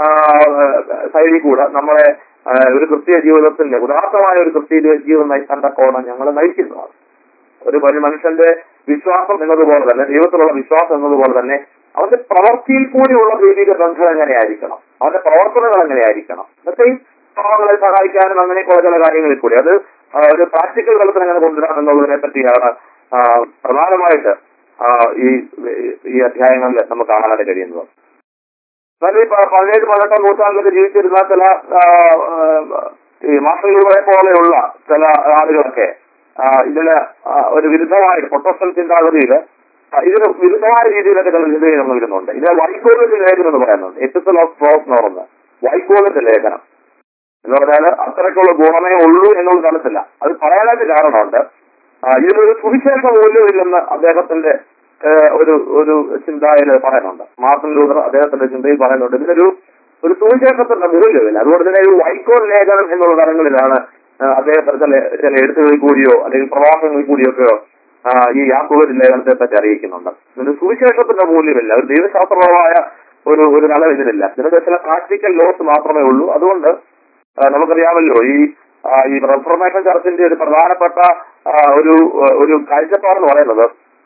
ശൈലി കൂടെ നമ്മളെ ആ, ഒരു ക്രിസ്തീയ ജീവിതത്തിന്റെ ഉദാത്തമായ ഒരു ക്രിസ്തീയ ജീവിതം നയിക്കാൻ തക്കോണം ഞങ്ങൾ നയിക്കുന്നതാണ് ഒരു ഒരു മനുഷ്യന്റെ വിശ്വാസം എന്നതുപോലെ തന്നെ ദൈവത്തിലുള്ള വിശ്വാസം എന്നതുപോലെ തന്നെ അവന്റെ പ്രവൃത്തിയിൽ കൂടിയുള്ള ദൈവിക ബന്ധം എങ്ങനെയായിരിക്കണം അവന്റെ പ്രവർത്തനങ്ങൾ എങ്ങനെയായിരിക്കണം എന്നൊക്കെ ഈ പാവങ്ങളെ സഹായിക്കാനും അങ്ങനെയൊക്കെയുള്ള ചില കാര്യങ്ങളിൽ കൂടി അത് ആ, ഒരു പ്രാക്ടിക്കൽ തലത്തിൽ എങ്ങനെ കൊണ്ടുവരാം എന്നുള്ളതിനെ പറ്റിയാണ് ആ, പ്രധാനമായിട്ട് ആ, ഈ ഈ അധ്യായങ്ങളിൽ നമുക്ക് കാണാനായിട്ട് കഴിയുന്നത് എന്നാൽ ഈ പ- പതിനേഴ് പതിനെട്ടാം നൂറ്റാണ്ടിലൊക്കെ ജീവിച്ചിരുന്ന ചില ആ, ആ, ഈ മാർഷലുകളെ പോലെയുള്ള ചില ആളുകളൊക്കെ ആ, ഇതിന് ആ, ഒരു വിരുദ്ധമായ പ്രൊട്ടസ്റ്റൽ ചിന്താഗതിയിൽ ഇതിന് വിരുദ്ധമായ രീതിയിലൊക്കെ ചില ചിന്തകൾ വരുന്നുണ്ട് ഇത് വൈക്കോലിന്റെ ലേഖനം എന്ന് പറയുന്നുണ്ട് എപ്പിസൽ ഓഫ് പ്രോസ് എന്ന് പറയുന്നത് വൈക്കോലിന്റെ ലേഖനം എന്ന് പറഞ്ഞാൽ അത്രയ്ക്കുള്ള ഗുണമേ ഉള്ളൂ എന്നുള്ള തലത്തില്ല അത് പറയാനായിട്ട് കാരണമുണ്ട് ആ, ഇതിനൊരു സുവിശേഷ മൂല്യമില്ലെന്ന് അദ്ദേഹത്തിന്റെ ഏഹ്, ഒരു ഒരു ചിന്തയിൽ പറയുന്നുണ്ട് മാർട്ടിൻ ലൂതർ അദ്ദേഹത്തിന്റെ ചിന്തയിൽ പറയുന്നുണ്ട് ഇതിനൊരു ഒരു സുവിശേഷത്തിന്റെ മൂല്യമില്ല അതുകൊണ്ട് തന്നെ ഒരു വൈക്കോൽ ലേഖനം എന്നുള്ള തലങ്ങളിലാണ് ആ, അദ്ദേഹത്തിന് ചില ചില എഴുത്തുകളിൽ കൂടിയോ അല്ലെങ്കിൽ പ്രവാസങ്ങളിൽ കൂടിയൊക്കെയോ ആ, ഈ യാക്കോബിന്റെ ലേഖനത്തെ പറ്റി അറിയിക്കുന്നുണ്ട് ഇതിന് സുവിശേഷത്തിന്റെ മൂല്യമില്ല ഒരു ദൈവശാസ്ത്രപരമായ ഒരു ഒരു തലം ഇതിനില്ല ഇതിനൊക്കെ ചില പ്രാക്ടിക്കൽ ലോസ് മാത്രമേ ഉള്ളൂ അതുകൊണ്ട് ആ, നമുക്കറിയാമല്ലോ ഈ ആ, ഈ റിഫർമേഷൻ ചർച്ചിന്റെ ഒരു പ്രധാനപ്പെട്ട ആ, ഒരു ഒരു കാഴ്ചപ്പാടെന്ന് പറയുന്നത്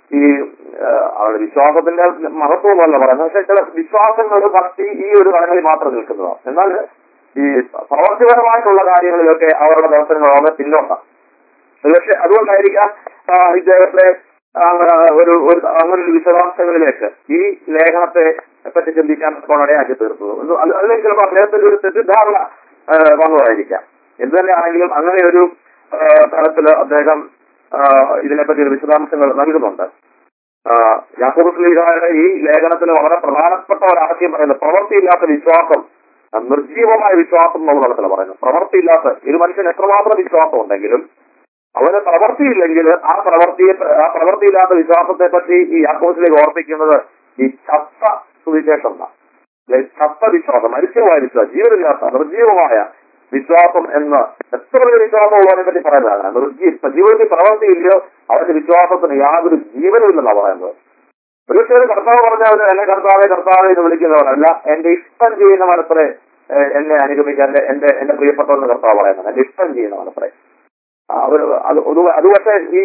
ഈ ആ, അവരുടെ വിശ്വാസത്തിന്റെ മഹത്വമല്ല പറയുന്നത് പക്ഷെ ചില വിശ്വാസങ്ങളുടെ ഭക്തി ഈ ഒരു തലങ്ങളിൽ മാത്രം നിൽക്കുന്നതാണ് എന്നാൽ ഈ പ്രവർത്തിപരമായിട്ടുള്ള കാര്യങ്ങളിലൊക്കെ അവരുടെ ദർശനങ്ങൾ വളരെ പിന്നോട്ടാണ് പക്ഷെ അതുകൊണ്ടായിരിക്കാം ആ, ഇദ്ദേഹത്തെ ആ, ഒരു ഒരു അങ്ങനെ ഒരു വിശദാംശങ്ങളിലേക്ക് ഈ ലേഖനത്തെ പറ്റി ചിന്തിക്കാൻ ഇടയാക്കി തീർത്തത് ഒന്ന് അത് അല്ലെങ്കിൽ ചിലപ്പോൾ അദ്ദേഹത്തിന്റെ ഒരു തെറ്റിദ്ധാരണ ആ, വന്നതായിരിക്കാം എന്ത് തന്നെയാണെങ്കിലും അങ്ങനെ ഒരു ആ, തലത്തില് അദ്ദേഹം ആ, ഇതിനെപ്പറ്റി ഒരു വിശദാംശങ്ങൾ നൽകുന്നുണ്ട് യാക്കോബ് ശ്രീകാരുടെ ഈ ലേഖനത്തിൽ വളരെ പ്രധാനപ്പെട്ട ഒരു ആശയം പറയുന്നത് പ്രവൃത്തിയില്ലാത്ത വിശ്വാസം ആ, നിർജീവമായ വിശ്വാസം എന്നുള്ള തലത്തിൽ പറയുന്നു പ്രവൃത്തിയില്ലാത്ത ഒരു മനുഷ്യൻ എത്രമാത്രം വിശ്വാസം ഉണ്ടെങ്കിലും അവന് പ്രവൃത്തിയില്ലെങ്കിൽ ആ പ്രവൃത്തിയെ ആ പ്രവൃത്തിയില്ലാത്ത വിശ്വാസത്തെ പറ്റി ഈ യാക്കോസിലേക്ക് ഓർപ്പിക്കുന്നത് ഈ ചത്ത സുവിശേഷം എന്നാണ്. അല്ലെ, ചത്ത വിശ്വാസം മരിച്ചമായ വിശ്വാസം ജീവനില്ലാത്ത നിർജീവമായ വിശ്വാസം എന്ന് എത്ര വലിയ വിശ്വാസമുള്ളവനെ പറ്റി പറയുന്നതാണ് നിർജീവ ഇപ്പൊ ജീവിതത്തിൽ പ്രവൃത്തിയില്ലയോ അവന്റെ വിശ്വാസത്തിന് യാതൊരു ജീവനും ഇല്ലെന്നാണ് പറയുന്നത് ഒരുപക്ഷെ ഒരു കർത്താവ് പറഞ്ഞവര് എന്നെ കർത്താവെ കർത്താവെ എന്ന് വിളിക്കുന്നവരല്ല എന്റെ ഇഷ്ടം ചെയ്യുന്ന മനസ്സിലെ എന്നെ അനുഗമിക്കാൻ എന്റെ എന്റെ എന്റെ പ്രിയപ്പെട്ടവെന്ന് കർത്താവ് പറയുന്നത് എന്റെ ഇഷ്ടം ചെയ്യുന്ന മനസ്സിലെ അവർ അത് അത് അത് പക്ഷേ ഈ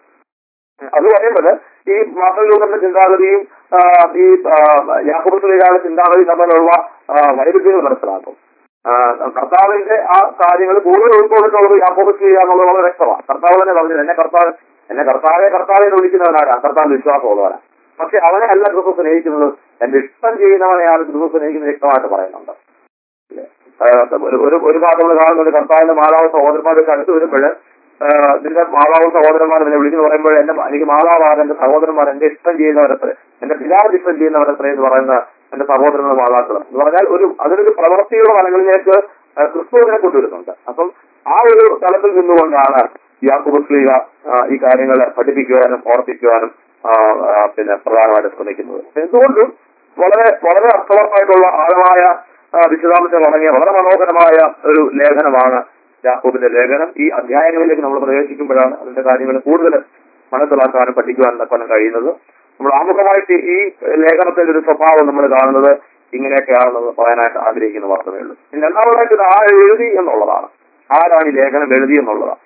അത് പറയുന്നത് ഈ മാർട്ടിൻ ലൂഥറിന്റെ ചിന്താഗതിയും ആ, ഈ യാക്കോബ് ശ്രീകാരുടെ ചിന്താഗതിയും തമ്മിലുള്ള ആ, വൈരുദ്ധ്യങ്ങൾ മനസ്സിലാക്കും ആ, കർത്താവിന്റെ ആ കാര്യങ്ങൾ കൂടുതൽ ഉൾക്കൊള്ളിട്ടുള്ളത് യാക്കോബ് ശ്രീക എന്നുള്ളത് വളരെ വ്യക്തമാണ് കർത്താവ് തന്നെ പറഞ്ഞത് എന്നെ കർത്താവ് എന്നെ കർത്താവെ കർത്താവെ എന്ന് വിളിക്കുന്നവനാരാണ് കർത്താവ് വിശ്വാസമുള്ളവനാണ് പക്ഷെ അവനെ അല്ല ക്രിസ്തു സ്നേഹിക്കുന്നത് എന്റെ ഇഷ്ടം ചെയ്യുന്നവനെയാണ് ക്രിസ്തു സ്നേഹിക്കുന്നത് വ്യക്തമായിട്ട് പറയുന്നുണ്ട് ഇല്ലേ? ആ, ഒരു ഒരു ഒരു ഭാഗം നമ്മൾ കാണുന്നത് കർത്താവിന്റെ മാതാവ് സഹോദരന്മാരൊക്കെ അടുത്ത് വരുമ്പോൾ നിന്റെ മാതാവ് സഹോദരന്മാർ എന്നെ വിളിക്കുന്നു പറയുമ്പോൾ എന്റെ എനിക്ക് മാതാവാണ് എന്റെ സഹോദരന്മാർ എന്റെ ഇഷ്ടം ചെയ്യുന്നവരത്ര എന്റെ പിതാവ് ഇഷ്ടം ചെയ്യുന്നവരത്ര എന്ന് പറയുന്ന എന്റെ സഹോദരങ്ങളുടെ മാതാക്കൾ എന്ന് പറഞ്ഞാൽ ഒരു അതിനൊരു പ്രവൃത്തിയുടെ തലങ്ങളിലേക്ക് ആ, ക്രിസ്തുവിനെ കൊണ്ടുവരുന്നുണ്ട് അപ്പം ആ ഒരു തലത്തിൽ നിന്നുകൊണ്ടാണ് യാക്കോബ് സ്ലീഗ ഈ കാര്യങ്ങൾ പഠിപ്പിക്കുവാനും ഓർപ്പിക്കുവാനും ആ, ആ, പിന്നെ പ്രധാനമായിട്ട് ശ്രമിക്കുന്നത് എന്തുകൊണ്ടും വളരെ വളരെ അർത്ഥവത്തായിട്ടുള്ള ആഴമായ ആ, വിശദാംശങ്ങൾ അടങ്ങിയ വളരെ മനോഹരമായ ഒരു ലേഖനമാണ് യാക്കോബിന്റെ ലേഖനം ഈ അധ്യായങ്ങളിലേക്ക് നമ്മൾ പ്രവേശിക്കുമ്പോഴാണ് അതിന്റെ കാര്യങ്ങൾ കൂടുതൽ മനസ്സിലാക്കാനും പഠിക്കുവാനും തക്കാനും കഴിയുന്നത് നമ്മൾ ആമുഖമായിട്ട് ഈ ലേഖനത്തിന്റെ ഒരു സ്വഭാവം നമ്മൾ കാണുന്നത് ഇങ്ങനെയൊക്കെയാണെന്ന് പറയാനായിട്ട് ആഗ്രഹിക്കുന്ന മാത്രമേ ഉള്ളൂ ഇനി രണ്ടാമതായിട്ട് ഇത് ആ എഴുതി എന്നുള്ളതാണ് ആരാണ് ഈ ലേഖനം എഴുതി എന്നുള്ളതാണ്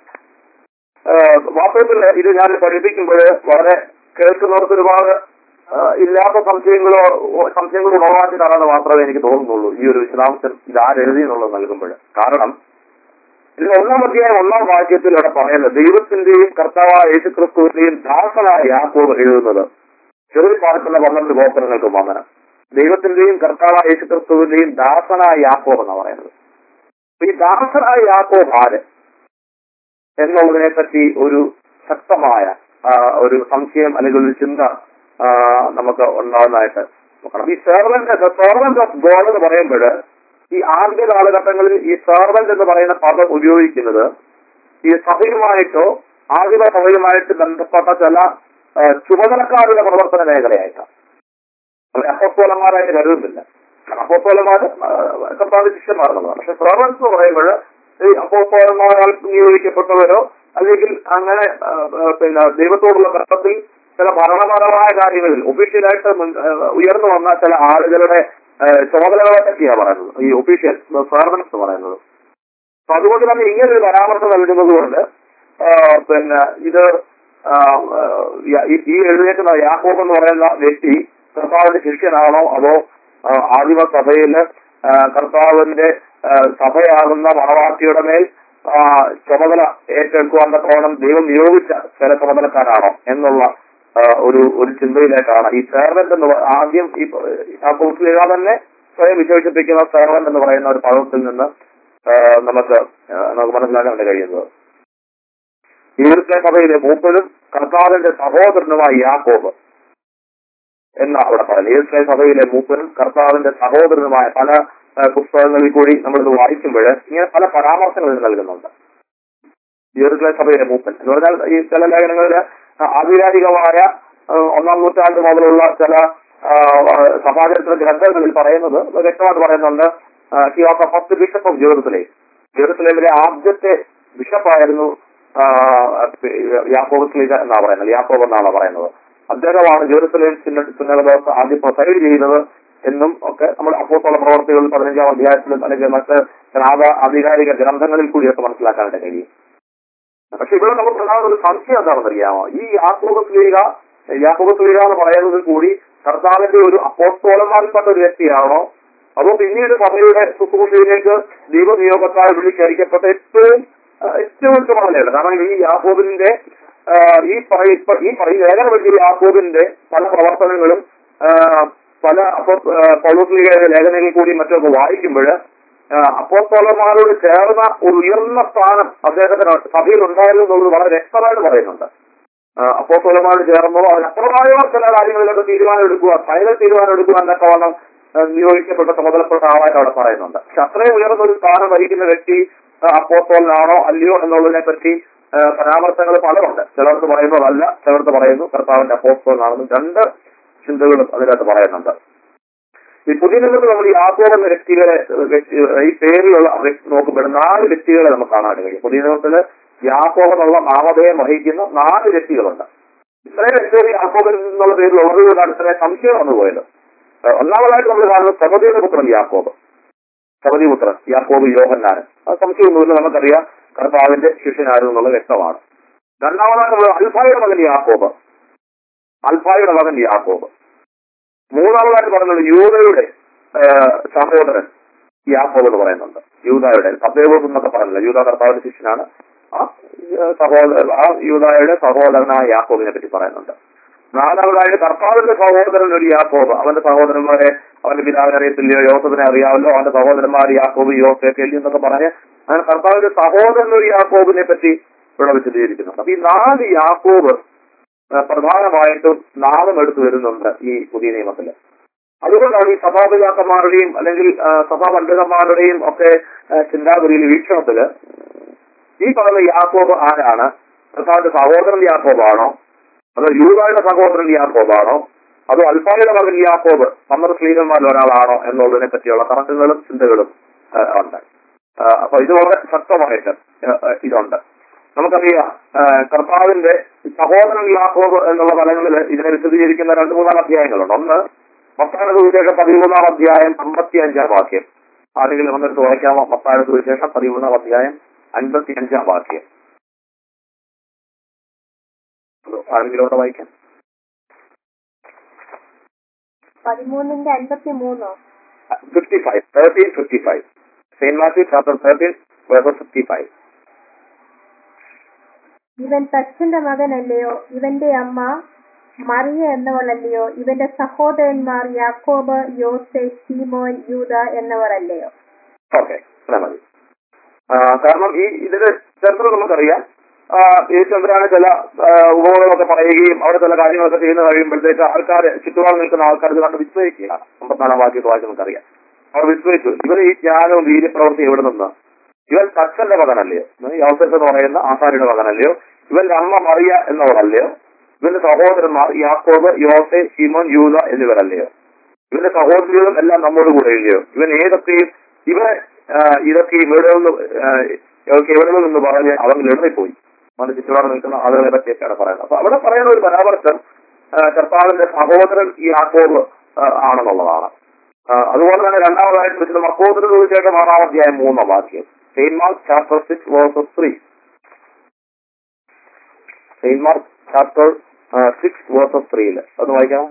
ഏഹ് വാസ്തവത്തിൽ ഇത് ഞാൻ പഠിപ്പിക്കുമ്പോൾ വളരെ കേൾക്കുന്നവർക്ക് ഒരുപാട് ഏഹ് ഇല്ലാത്ത സംശയങ്ങളോ ഓ- സംശയങ്ങളോ ഉളവാക്കിയിട്ടാണെന്ന് മാത്രമേ എനിക്ക് തോന്നുന്നുള്ളൂ ഈ ഒരു വിശദാംശം ഇത് ആരെഴുതി എന്നുള്ളത് നൽകുമ്പോൾ കാരണം ഇതിൽ ഒന്നാം അധ്യായം ഒന്നാം വാക്യത്തിൽ ഇവിടെ പറയുന്നത് ദൈവത്തിന്റെയും കർത്താവായ യേശുക്രിസ്തുവിന്റെയും ദാസനായ യാക്കോബ് എഴുതുന്നത് ചെറിയ പാർക്കുന്ന പന്ത്രണ്ട് ഗോപുരങ്ങൾക്ക് വന്ദനം ദൈവത്തിന്റെയും കർത്താവായ യേശുക്രിസ്തുവിന്റെയും ദാസനായ യാക്കോബ് എന്നാണ് പറയുന്നത് അപ്പൊ ഈ ദാസനായ യാക്കോബ് ആര് എന്നുള്ളതിനെ പറ്റി ഒരു ശക്തമായ ആ, ഒരു സംശയം അല്ലെങ്കിൽ ഒരു ചിന്ത ആ, നമുക്ക് ഉണ്ടാകുന്നതായിട്ട് നോക്കണം ഈ സെർവന്റ് സെർവന്റ് ഓഫ് ഗോഡ് എന്ന് പറയുമ്പോൾ ഈ ആദ്യ കാലഘട്ടങ്ങളിൽ ഈ സെർവന്റ് എന്ന് പറയുന്ന പദം ഉപയോഗിക്കുന്നത് ഈ സഭയുമായിട്ടോ ആദിമ സഭയുമായിട്ട് ബന്ധപ്പെട്ട ചില ആ, ചുമതലക്കാരുടെ പ്രവർത്തന മേഖലയായിട്ടാണ് അപ്പോസ്തോലന്മാരായിട്ട് കരുതുന്നില്ല അപ്പോസ്തോലന്മാർ കർത്താവ് ശിഷ്യന്മാരെന്നുള്ളതാണ് പക്ഷെ സെർവൻസ് എന്ന് പറയുമ്പോൾ ഈ അപ്പോസ്തോലന്മാരാൽ നിയോഗിക്കപ്പെട്ടവരോ അല്ലെങ്കിൽ അങ്ങനെ ആ, ആ, പിന്നെ ദൈവത്തോടുള്ള ബന്ധത്തിൽ ചില ഭരണപരമായ കാര്യങ്ങളിൽ ഒഫീഷ്യലായിട്ട് മുൻ- ആ, ഉയർന്നു വന്ന ചില ആളുകളുടെ ആ, ചുമതലകളെ പറ്റിയാണ് പറയുന്നത് ഈ ഒഫീഷ്യൽ സെർവൻസ് എന്ന് പറയുന്നത് അപ്പൊ അതുകൊണ്ട് തന്നെ ഇങ്ങനെ ഒരു പരാമർശം നൽകുന്നത് കൊണ്ട് ആ, പിന്നെ ഇത് ആ, ആ, ഈ- ഈ എഴുന്നേറ്റുന്ന യാക്കോബ് എന്ന് പറയുന്ന വ്യക്തി കർത്താവിന്റെ ശിഷ്യനാണോ അതോ ആ, ആദിമ സഭയില് ആ, കർത്താവിന്റെ ആ, സഭയാകുന്ന മണവാട്ടിയുടെ മേൽ ആ, ചുമതല ഏറ്റെടുക്കുവാൻ തക്കോണം ദൈവം നിയോഗിച്ച ചില ചുമതലക്കാരാണോ എന്നുള്ള ആ, ഒരു ഒരു ചിന്തയിലേക്കാണ് ഈ സെർവന്റ് എന്ന് പ- ആദ്യം ഈ യാക്കോബ് തന്നെ സ്വയം വിശേഷിപ്പിക്കുന്ന സെർവന്റ് എന്ന് പറയുന്ന ഒരു പദത്തിൽ നിന്ന് ആ, നമുക്ക് ആ, നമുക്ക് മനസ്സിലാക്കാൻ വേണ്ടി കഴിയുന്നത് ഈർച്ച സഭയിലെ മൂപ്പനും കർത്താവിന്റെ സഹോദരനുമായി യാക്കോബ് എന്ന് അവിടെ പറയുന്നത് ഈർച്ച സഭയിലെ മൂപ്പനും കർത്താവിന്റെ സഹോദരനുമായ പല ആ, പുസ്തകങ്ങളിൽ കൂടി നമ്മളിത് വായിക്കുമ്പോൾ ഇങ്ങനെ പല പരാമർശങ്ങൾ ഇത് നൽകുന്നുണ്ട് ഈർച്ച സഭയിലെ മൂപ്പൻ എന്ന് പറഞ്ഞാൽ ഈ ചില ലേഖനങ്ങളിൽ ആധികാരികമായ ആ, ഒന്നാം നൂറ്റാണ്ട് മുതലുള്ള ചില ആ, സഭാചരിത്ര ഗ്രന്ഥങ്ങളിൽ പറയുന്നത് വ്യക്തമായിട്ട് പറയുന്നുണ്ട് he was first bishop of Jerusalem ജെറുസലേമിലെ ആദ്യത്തെ ബിഷപ്പായിരുന്നു ആ, യാക്കോബ് സ്ലീഗ എന്നാ പറയുന്നത് യാക്കോബ് എന്നാണ് പറയുന്നത് അദ്ദേഹമാണ് ജെറുസലേം സുന്നതദോസ് ആദ്യം പ്രൊസൈഡ് ചെയ്തത് എന്നും ഒക്കെ നമ്മൾ അപ്പോസ്തല പ്രവർത്തികൾ പതിനഞ്ചാം അധ്യായത്തിലും അല്ലെങ്കിൽ മറ്റ് ആധ ആധികാരിക ഗ്രന്ഥങ്ങളിൽ കൂടിയൊക്കെ മനസ്സിലാക്കാനായിട്ട് കഴിയും പക്ഷെ ഇവിടെ നമുക്ക് പ്രധാന ഒരു സംശയം എന്താണെന്ന് അറിയാമോ ഈ യാക്കോബ് സ്ലീഗ യാക്കോബ് സുലിക എന്ന് പറയുന്നത് കൂടി കർത്താവിന്റെ ഒരു അപ്പോസ്തോലന്മാരിൽപ്പെട്ട ഒരു വ്യക്തിയാണോ അതോ പിന്നീട് സഭയുടെ ശുശ്രൂഷയിലേക്ക് ദൈവനിയോഗത്താൽ വിളിച്ചറിയിക്കപ്പെട്ട ഏറ്റവും ആ, ഏറ്റവും ഉത്തമമല്ലേ കാരണം ഈ യാക്കോബിന്റെ ആ, ഈ പറയ ഇപ്പ- ഈ പറയ ലേഖനം വലിയ യാക്കോബിന്റെ പല പ്രവർത്തനങ്ങളും ആ, പല അപ്പോ പൗലോസ്ലികയുടെ ലേഖനങ്ങളിൽ കൂടി മറ്റൊക്കെ വായിക്കുമ്പോൾ അപ്പോസ്തോലന്മാരോട് ചേർന്ന ഒരു ഉയർന്ന സ്ഥാനം അദ്ദേഹത്തിന് സഭയിൽ ഉണ്ടായിരുന്നു എന്നുള്ളത് വളരെ വ്യക്തമായിട്ട് പറയുന്നുണ്ട് അപ്പോസ്തോലന്മാരോട് ചേർന്നോ അതിനപ്പുറമായോ ചില കാര്യങ്ങളിലൊക്കെ തീരുമാനം എടുക്കുക ഫൈനൽ തീരുമാനം എടുക്കുവാൻ തക്കവണ്ണം ആ, നിയോഗിക്കപ്പെട്ട ചുമതലപ്പെട്ട ആളായിട്ട് അവിടെ പറയുന്നുണ്ട് പക്ഷെ അത്രയും ഉയർന്ന ഒരു സ്ഥാനം വഹിക്കുന്ന വ്യക്തി ആ, അപ്പോസ്തോലനാണോ അല്ലയോ എന്നുള്ളതിനെ പറ്റി ആ, പരാമർശങ്ങൾ പലരുണ്ട് ചിലർക്ക് പറയുന്നതല്ല ചിലർക്ക് പറയുന്നു കർത്താവിന്റെ അപ്പോസ്തോലനാണെന്നും രണ്ട് ചിന്തകളും അതിനകത്ത് പറയുന്നുണ്ട് ഈ പുതിയ നിയമത്തിൽ നമ്മൾ ഈ യാക്കോബ് എന്ന വ്യക്തികളെ വ്യക്തി ഈ പേരിലുള്ള വ്യക്തി നോക്കുമ്പോൾ നാല് വ്യക്തികളെ നമുക്ക് കാണാൻ കഴിയും പുതിയ നിയമത്തില് യാക്കോബ് എന്നുള്ള നാമധേയം വഹിക്കുന്ന നാല് വ്യക്തികളുണ്ട് ഇത്രയും വ്യക്തികൾ യാക്കോബിൽ നിന്നുള്ള പേരിൽ ഉള്ളതുകൊണ്ടാണ് ഇത്രയും സംശയം വന്നു പോയത് ഏഹ് ഒന്നാമതായിട്ട് നമ്മൾ കാണുന്നത് സബദിയുടെ പുത്രൻ യാക്കോബ് സബദി പുത്രൻ യാക്കോബ് യോഹന്നാൻ ആ സംശയമൊന്നുമില്ല നമുക്കറിയാം കർത്താവിന്റെ ശിഷ്യനായിരുന്നു എന്നുള്ളത് വ്യക്തമാണ് രണ്ടാമതായിട്ട് നമ്മൾ അൽഫായുടെ മകൻ യാക്കോബ് അൽഫായുടെ മകൻ യാക്കോബ് മൂന്നാമതായിട്ട് പറയുന്നത് യൂതയുടെ ഏഹ്, സഹോദരൻ യാക്കോബ് എന്ന് പറയുന്നുണ്ട് യൂതായുടെ സബ്ദേവോസ് എന്നൊക്കെ പറഞ്ഞില്ല യൂത കർത്താവിന്റെ ശിഷ്യനാണ് ആ ഏഹ്, സഹോദര ആ യൂതായുടെ സഹോദരനായ യാക്കോബിനെ പറ്റി പറയുന്നുണ്ട് നാലാമതായിട്ട് കർത്താവിന്റെ സഹോദരൻ ഒരു യാക്കോബ് അവന്റെ സഹോദരന്മാരെ അവന്റെ പിതാവിനെ അറിയത്തില്ലയോ യോസഫിനെ അറിയാമല്ലോ അവന്റെ സഹോദരന്മാർ യാക്കോബ് യോസഫ് എല്ലി എന്നൊക്കെ പറഞ്ഞ് അങ്ങനെ കർത്താവിന്റെ സഹോദരൻ ഒരു യാക്കോബിനെ പറ്റി ഇവിടെ വിശദീകരിക്കുന്നുണ്ട് അപ്പൊ ഈ നാല് യാക്കോബ് ആ, പ്രധാനമായിട്ടും നാമം എടുത്തു വരുന്നുണ്ട് ഈ പുതിയ നിയമത്തില് അതുകൊണ്ടാണ് ഈ സഭാപിതാക്കന്മാരുടെയും അല്ലെങ്കിൽ ആ, സഭാ പണ്ഡിതന്മാരുടെയും ഒക്കെ ആ, ചിന്താഗതിയിൽ വീക്ഷണത്തില് ഈ പറയുന്ന യാക്കോബ് ആരാണ് കർത്താവിന്റെ സഹോദരൻ യാക്കോബാണോ അതോ യൂതായുടെ സഹോദരൻ യാക്കോബാണോ അതോ അൽഫായുടെ മകൻ യാക്കോബ് പന്ത്രണ്ട് സ്ത്രീകന്മാരിൽ ഒരാളാണോ എന്നുള്ളതിനെ പറ്റിയുള്ള തർക്കങ്ങളും ചിന്തകളും ആ, ഉണ്ട് ആ, അപ്പൊ ഇത് വളരെ ശക്തമായിട്ട് ആ, ആ, ഇതുണ്ട് നമുക്കറിയാം ആ, കർത്താവിന്റെ സഹോദരൻ യാക്കോബ് എന്നുള്ള തലങ്ങളിൽ ഇതിനെ വിശദീകരിക്കുന്ന രണ്ട് മൂന്നാല് അധ്യായങ്ങളുണ്ട് ഒന്ന് മത്താന സുവിശേഷം പതിമൂന്നാം അധ്യായം അമ്പത്തി അഞ്ചാം വാക്യം ആരെങ്കിലും വന്നിട്ട് വായിക്കാമോ മത്താന സുവിശേഷം പതിമൂന്നാം അധ്യായം അൻപത്തി അഞ്ചാം വാക്യം ആരെങ്കിലും അവിടെ വായിക്കാം പതിമൂന്നിന്റെ അൻപത്തി മൂന്നോ fifty five thirteen fifty five saint Matthew chapter thirteen fifty five ഇവൻ തച്ചന്റെ മകനല്ലയോ ഇവന്റെ അമ്മ മറിയ എന്നവളല്ലയോ ഇവന്റെ സഹോദരന്മാർ യാക്കോബ് യോസെ സീമോൻ യൂത എന്നവരല്ലയോ ഓക്കെ അത്ര മതി ആ, കാരണം ഈ ഇതിന്റെ ചരിത്രം നമുക്കറിയാം ആ, ഈ ചന്ദ്രാണ് ചില ആ, ഉപമകളൊക്കെ പറയുകയും അവിടെ ചില കാര്യങ്ങളൊക്കെ ചെയ്യുന്ന കഴിയുമ്പോഴത്തേക്ക് ആൾക്കാർ ചുറ്റുപാട് നിൽക്കുന്ന ആൾക്കാർ ഇത് കണ്ട് വിസ്മയിക്കുകയാണ് അമ്പത്തിനാലാം വാക്യത്തെ വായിച്ച് നമുക്കറിയാം അവർ വിസ്മയിച്ചു ഇവർ ഈ ജ്ഞാനവും വീര്യപ്രവൃത്തി എവിടെ നിന്ന് ഇവൻ തച്ചന്റെ മകനല്ലയോ യോസഫ് എന്ന് പറയുന്ന ആസാരിയുടെ മകനല്ലയോ ഇവന്റെ അമ്മ മറിയ എന്നവളല്ലയോ ഇവന്റെ സഹോദരന്മാർ യാക്കോബ് യോസെ ഷിമോൻ യൂത എന്നിവരല്ലയോ ഇവന്റെ സഹോദരികളും എല്ലാം നമ്മോട് കൂടെ ഇല്ലയോ ഇവൻ ഏതൊക്കെയും ഇവൻ ആ, ഇതൊക്കെ ഇവിടെ നിന്ന് ആ, ഇവർക്ക് എവിടെ നിന്ന് പറഞ്ഞ് അവൻ ലളിതപ്പോയി അവന്റെ ചുറ്റുപാട് നിൽക്കുന്ന ആളുകളെ പറ്റിയൊക്കെയാണ് പറയുന്നത് അപ്പൊ അവിടെ പറയുന്ന ഒരു പരാമർശം ആ, കർത്താവിന്റെ സഹോദരൻ ഈ യാക്കോബ് ആ, ആണെന്നുള്ളതാണ് ആ, അതുപോലെ തന്നെ രണ്ടാമതായിട്ട് വിശുദ്ധ മക്കോത്തിന് തീർച്ചയായിട്ടും ആറാം അധ്യായം മൂന്നാം വാക്യം saint Mark chapter six verses three saint Mark chapter six verses ത്രീയില് അത് വായിക്കാം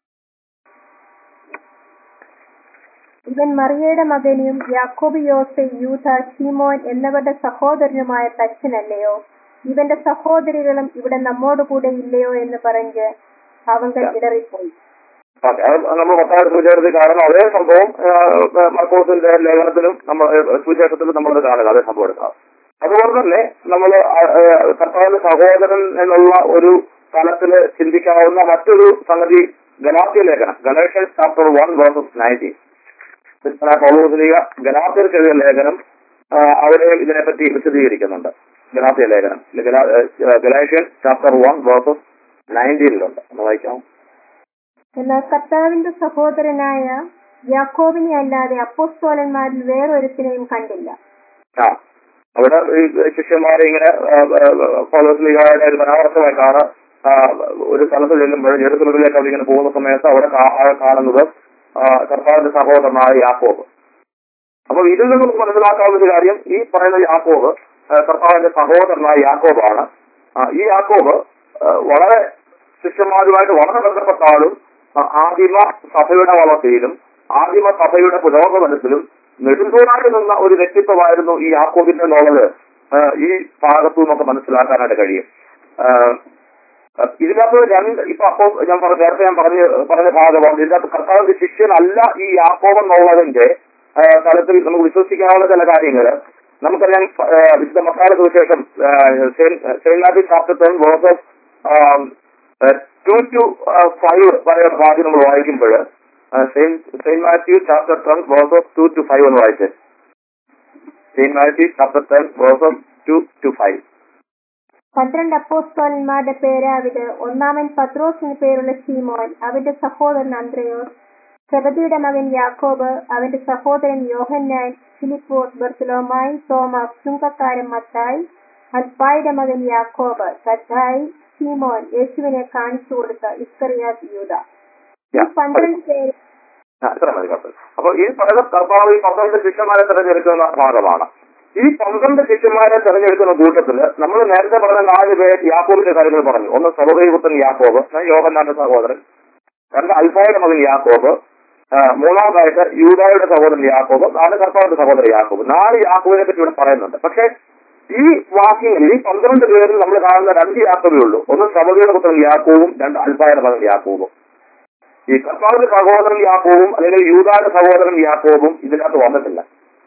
ഇവൻ മറിയയുടെ മകനും യാക്കോബ് യോസെ യൂത ഷീമോൻ എന്നിവരുടെ സഹോദരനുമായ തച്ചനല്ലയോ ഇവന്റെ സഹോദരികളും ഇവിടെ നമ്മോട് കൂടെ ഇല്ലയോ എന്ന് പറഞ്ഞ് അവങ്കൽ ഇടറിപ്പോയി ഓക്കെ അത് നമ്മൾ പത്തായിരം സൂചിച്ചത് കാരണം അതേ സംഭവം ആ, മർക്കോസിന്റെ ലേഖനത്തിലും നമ്മൾ സുവിശേഷത്തിലും നമ്മൾ കാണുക അതേ സംഭവം എടുക്കാം അതുപോലെ തന്നെ നമ്മൾ കർത്താവിന്റെ സഹോദരൻ എന്നുള്ള ഒരു തലത്തില് ചിന്തിക്കാവുന്ന മറ്റൊരു സംഗതി ഗലാത്യ ലേഖനം Galatians chapter one verses nineteen പൗലോസ്ലിക ഗലാത്യർക്ക് എഴുതിയ ലേഖനം ആ, അവിടെ ഇതിനെപ്പറ്റി വിശദീകരിക്കുന്നുണ്ട് ഗലാത്യ ലേഖനം ഗലേഷ്യൻ ചാപ്റ്റർ വൺ വേഴ്സസ് നയൻറ്റീനിലുണ്ട് ഒന്ന് വായിക്കാം എന്നാൽ കർത്താവിന്റെ സഹോദരനായ യാക്കോബിനെ അല്ലാതെ അപ്പോസ്തോലന്മാരിൽ വേറൊരുത്തിനെയും കണ്ടില്ല ആ അവിടെ ഈ ശിഷ്യന്മാരെ ഇങ്ങനെ പൗലോസ്ലിഗയുടെ ഒരു പരാമർശമായിട്ടാണ് ആ, ഒരു സ്ഥലത്ത് ചെല്ലുമ്പോൾ ജെറുസലത്തിലേക്ക് അവരിങ്ങനെ പോകുന്ന സമയത്ത് അവിടെ കാ- ആ കാണുന്നത് ആ, കർത്താവിന്റെ സഹോദരനായ യാക്കോബ് അപ്പൊ ഇതിൽ നിന്ന് നമുക്ക് മനസ്സിലാക്കാവുന്ന ഒരു കാര്യം ഈ പറയുന്ന യാക്കോബ് ആ, കർത്താവിന്റെ സഹോദരനായ യാക്കോബാണ് ആ, ഈ യാക്കോബ് ആ, വളരെ ശിഷ്യന്മാരുമായിട്ട് വളരെ ബന്ധപ്പെട്ട ആളും ആ, ആദിമ സഭയുടെ വളർച്ചയിലും ആദിമ സഭയുടെ പുരോഗമനത്തിലും നെടുന്തൂറായി നിന്ന ഒരു വ്യക്തിത്വമായിരുന്നു ഈ യാക്കോബിന്റെ എന്നുള്ളത് ആ, ഈ ഭാഗത്തു നിന്നൊക്കെ മനസ്സിലാക്കാനായിട്ട് കഴിയും ആ, ഇതിനകത്ത് രണ്ട് ഇപ്പൊ അപ്പോ ഞാൻ പറഞ്ഞ നേരത്തെ ഞാൻ പറഞ്ഞ പറഞ്ഞ ഭാഗമാണ് ഇതിനകത്ത് കർത്താവിന്റെ ശിഷ്യനല്ല ഈ യാക്കോബ് എന്നുള്ളതിന്റെ ആ, തലത്തിൽ നമുക്ക് വിശ്വസിക്കാവുന്ന ചില കാര്യങ്ങൾ നമുക്കറിയാം ആ, വിശുദ്ധ മക്കാല സുവിശേഷം saint Matthew chapter ten verses two to five വരെയുള്ള ഭാഗം നമ്മൾ വായിക്കുമ്പോൾ saint Matthew chapter ten verses two to five എന്ന് വായിച്ചേ saint Matthew chapter ten verses two to five പന്ത്രണ്ട് അപ്പോസ്തോലന്മാരുടെ പേരാവിത് ഒന്നാമൻ പത്രോസിന് പേരുള്ള സീമോൻ അവന്റെ സഹോദരൻ അന്ത്രയോസ് സെബദിയുടെ മകൻ യാക്കോബ് അവന്റെ സഹോദരൻ യോഹന്നാൻ ഫിലിപ്പോസ് ബർത്തലോമായി തോമസ് ചുങ്കക്കാരൻ മത്തായി അൽപ്പായുടെ മകൻ യാക്കോബ് സദ്ദായി സീമോൻ യേശുവിനെ കാണിച്ചു കൊടുത്ത ഇസ്കറിയാസ് യൂത ഈ പന്ത്രണ്ട് പേര് ആ, ഇത്ര മതി കർത്താവ്. അപ്പൊ ഈ പറയുന്ന കർത്താവ് ഈ പന്ത്രണ്ട് ശിഷ്യന്മാരെ തെരഞ്ഞെടുക്കുന്ന ഭാഗമാണ് ഈ പന്ത്രണ്ട് ശിഷ്യന്മാരെ തെരഞ്ഞെടുക്കുന്ന കൂട്ടത്തില് നമ്മൾ നേരത്തെ പറഞ്ഞ നാല് പേർ യാക്കോബിന്റെ കാര്യങ്ങൾ പറഞ്ഞു ഒന്ന് സർവൈപുത്രൻ യാക്കോബ് ഞാൻ യോഹന്നാന്റെ സഹോദരൻ രണ്ട് അൽഫായുടെ മകൻ യാക്കോബ് ആ, മൂന്നാമതായിട്ട് യൂദായുടെ സഹോദരൻ യാക്കോബ് നാല് കർത്താവിന്റെ സഹോദരൻ യാക്കോബ് നാല് യാക്കോബിനെ പറ്റി ഇവിടെ പറയുന്നുണ്ട് പക്ഷെ ഈ വാക്യങ്ങളിൽ ഈ പന്ത്രണ്ട് പേരിൽ നമ്മൾ കാണുന്ന രണ്ട് യാക്കോബേ ഉള്ളൂ ഒന്ന് സബദിയുടെ പുത്രൻ യാക്കോബും രണ്ട് അൽഫായുടെ മകൻ യാക്കോബും ഈ കർത്താവിന്റെ സഹോദരൻ യാക്കോബും അല്ലെങ്കിൽ യൂദായുടെ സഹോദരൻ യാക്കോബും ഇതിനകത്ത് വന്നിട്ടില്ല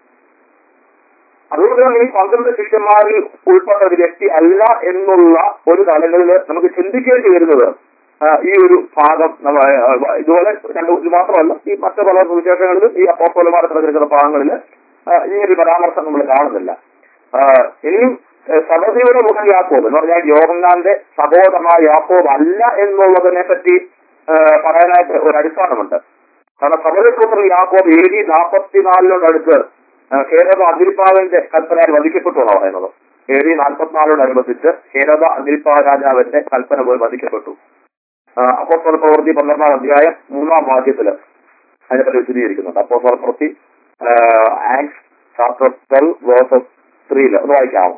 അതുകൊണ്ട് തന്നെ ഈ പന്ത്രണ്ട് ശിഷ്യന്മാരിൽ ഉൾപ്പെട്ട ഒരു വ്യക്തി അല്ല എന്നുള്ള ഒരു തലങ്ങളിൽ നമുക്ക് ചിന്തിക്കേണ്ടി വരുന്നത് ആ, ഈ ഒരു ഭാഗം നമ്മ- ആ, ഇതുപോലെ രണ്ട് ഇത് മാത്രമല്ല ഈ മറ്റു പല സുവിശേഷങ്ങളിലും ഈ അപ്പോസ്തലന്മാരെ തിരഞ്ഞെടുക്കുന്ന ഭാഗങ്ങളിൽ ഈ ഒരു പരാമർശം നമ്മൾ കാണുന്നില്ല ആ, ഇനിയും സബദിയുടെ മുഖൻ യാക്കോബ് എന്ന് പറഞ്ഞാൽ യോഹന്നാന്റെ സഹോദരനായ യാക്കോബ് അല്ല എന്നുള്ളതിനെ പറ്റി ആ, പറയാനായിട്ട് ഒരു അടിസ്ഥാനമുണ്ട് കാരണം സബദിപുത്രൻ യാക്കോബ് എ ഡി നാൽപ്പത്തിനാലിനോടടുത്ത് ഹേരത അഗ്രിപ്പാവിന്റെ കൽപ്പനയാൽ വധിക്കപ്പെട്ടു എന്നാണ് പറയുന്നത് എ ഡി നാൽപ്പത്തിനാലിനോടനുബന്ധിച്ച് ഹേരത അഗ്രിപ്പാ രാജാവിന്റെ കൽപ്പന പോയി വധിക്കപ്പെട്ടു അപ്പോസ്തല പ്രവൃത്തി പന്ത്രണ്ടാം അധ്യായം മൂന്നാം വാക്യത്തില് അതിനെപ്പറ്റി വിശദീകരിക്കുന്നുണ്ട് അപ്പോസ്തല പ്രവൃത്തി ആക്സ് ചാപ്റ്റർ ട്വൽവ് വേഴ്സസ് ത്രീയില് ഒന്ന് വായിക്കാമോ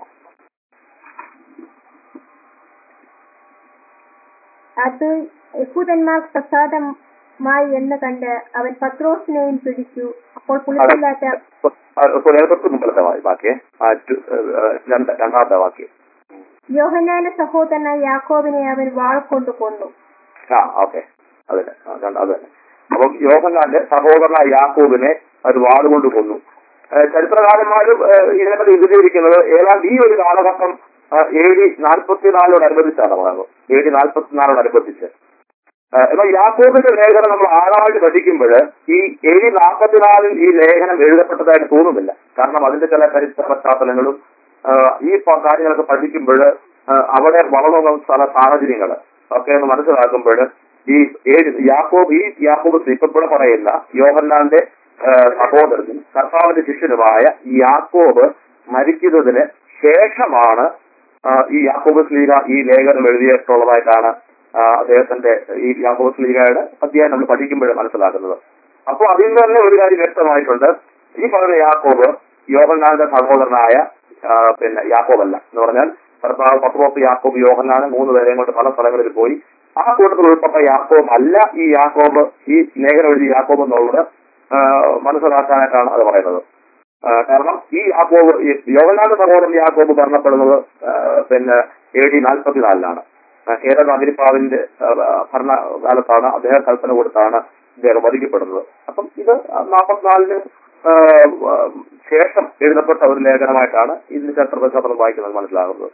അത് യഹൂദന്മാർ പ്രസാദമായി എന്ന് കണ്ട് അവൻ പത്രോസിനെയും പിടിച്ചു അപ്പോൾ പുളിപ്പില്ലാത്ത തൊട്ട് മുമ്പിലത്തെ വാ- വാക്യേ ആ, ടു- ഏ, രണ്ട് രണ്ടാമത്തെ വാക്യം യോഹന്നാന്റെ സഹോദരനായ യാക്കോബിനെ അവൻ വാൾ കൊണ്ട് കൊന്നു ആ ഓക്കെ അതെ അത് തന്നെ അപ്പം യോഹന്നാന്റെ സഹോദരനായ യാക്കൂബിനെ ഒരു വാളുകൊണ്ട് കൊന്നു ഏഹ് ചരിത്രകാരന്മാരും ഏഹ് ഇതിനെപ്പറ്റി വിശദീകരിക്കുന്നത് ഏതാണ്ട് ഈ ഒരു കാലഘട്ടം എ ഡി നാൽപ്പത്തിനാലോടനുബന്ധിച്ചാണ് പറയുന്നത് എ ഡി നാൽപ്പത്തിനാലോടനുബന്ധിച്ച് ഏഹ് എന്നാൽ യാക്കോബിന്റെ ലേഖനം നമ്മൾ ആഴമായിട്ട് പഠിക്കുമ്പോൾ ഈ എ ഡി നാൽപ്പത്തിനാലിൽ ഈ ലേഖനം എഴുതപ്പെട്ടതായിട്ട് തോന്നുന്നില്ല കാരണം അതിന്റെ ചില ചരിത്ര പശ്ചാത്തലങ്ങളും ഏഹ് ഈ പ- കാര്യങ്ങളൊക്കെ പഠിക്കുമ്പോൾ അവിടെ വളർന്നു വന്ന സ്ഥല സാഹചര്യങ്ങൾ ഒക്കെ ഒന്ന് മനസ്സിലാക്കുമ്പോൾ ഈ ഏഴ് യാക്കോബ് ഈ യാക്കോബ് ഇപ്പൊ പറയുന്ന യോഹന്നാന്റെ ഏഹ് സഹോദരനും കർത്താവിന്റെ ശിഷ്യനുമായ ഈ യാക്കോബ് മരിക്കുന്നതിന് ശേഷമാണ് ആ, ഈ യാക്കോബ് സ്ലീഗ ഈ ലേഖനം എഴുതിയിട്ടുള്ളതായിട്ടാണ് ആ, അദ്ദേഹത്തിന്റെ ഈ യാക്കോബ് സ്ലീഗയുടെ അധ്യായം നമ്മൾ പഠിക്കുമ്പോൾ മനസ്സിലാക്കുന്നത് അപ്പോൾ അതിൽ നിന്ന് തന്നെ ഒരു കാര്യം വ്യക്തമായിട്ടുണ്ട് ഈ പറയുന്ന യാക്കോബ് യോഹന്നാന്റെ സഹോദരനായ ആ, പിന്നെ യാക്കോബല്ല എന്ന് പറഞ്ഞാൽ കർത്താവ് പത്രോസ് യാക്കോബ് യോഹന്നാന് മൂന്ന് പേരെയും കൊണ്ട് പല സ്ഥലങ്ങളിൽ പോയി ആ കൂട്ടത്തിൽ ഉൾപ്പെട്ട യാക്കോബ് അല്ല ഈ യാക്കോബ് ഈ ലേഖനം എഴുതിയ യാക്കോബ് എന്നുള്ളത് ആ, മനസ്സിലാക്കാനായിട്ടാണ് അത് പറയുന്നത് ആ, കാരണം ഈ യാക്കോബ് ഈ യോഹന്നാന്റെ സഹോദരൻ യാക്കോബ് ഭരണപ്പെടുന്നത് ആ, പിന്നെ എ ഡി നാൽപ്പത്തിനാലിലാണ് കേരള അതിരിപ്പാവിന്റെ ഭരണകാലത്താണ് അദ്ദേഹം കൽപ്പന കൊടുത്താണ് ഇദ്ദേഹം വധിക്കപ്പെടുന്നത് അപ്പം ഇത് നാൽപ്പത്തിനാലിന് ആ, ആ, ശേഷം എഴുതപ്പെട്ട ഒരു ലേഖനമായിട്ടാണ് ഇതിന്റെ ചരിത്ര പശ്ചാത്തലം വായിക്കുന്നത് മനസ്സിലാകുന്നത്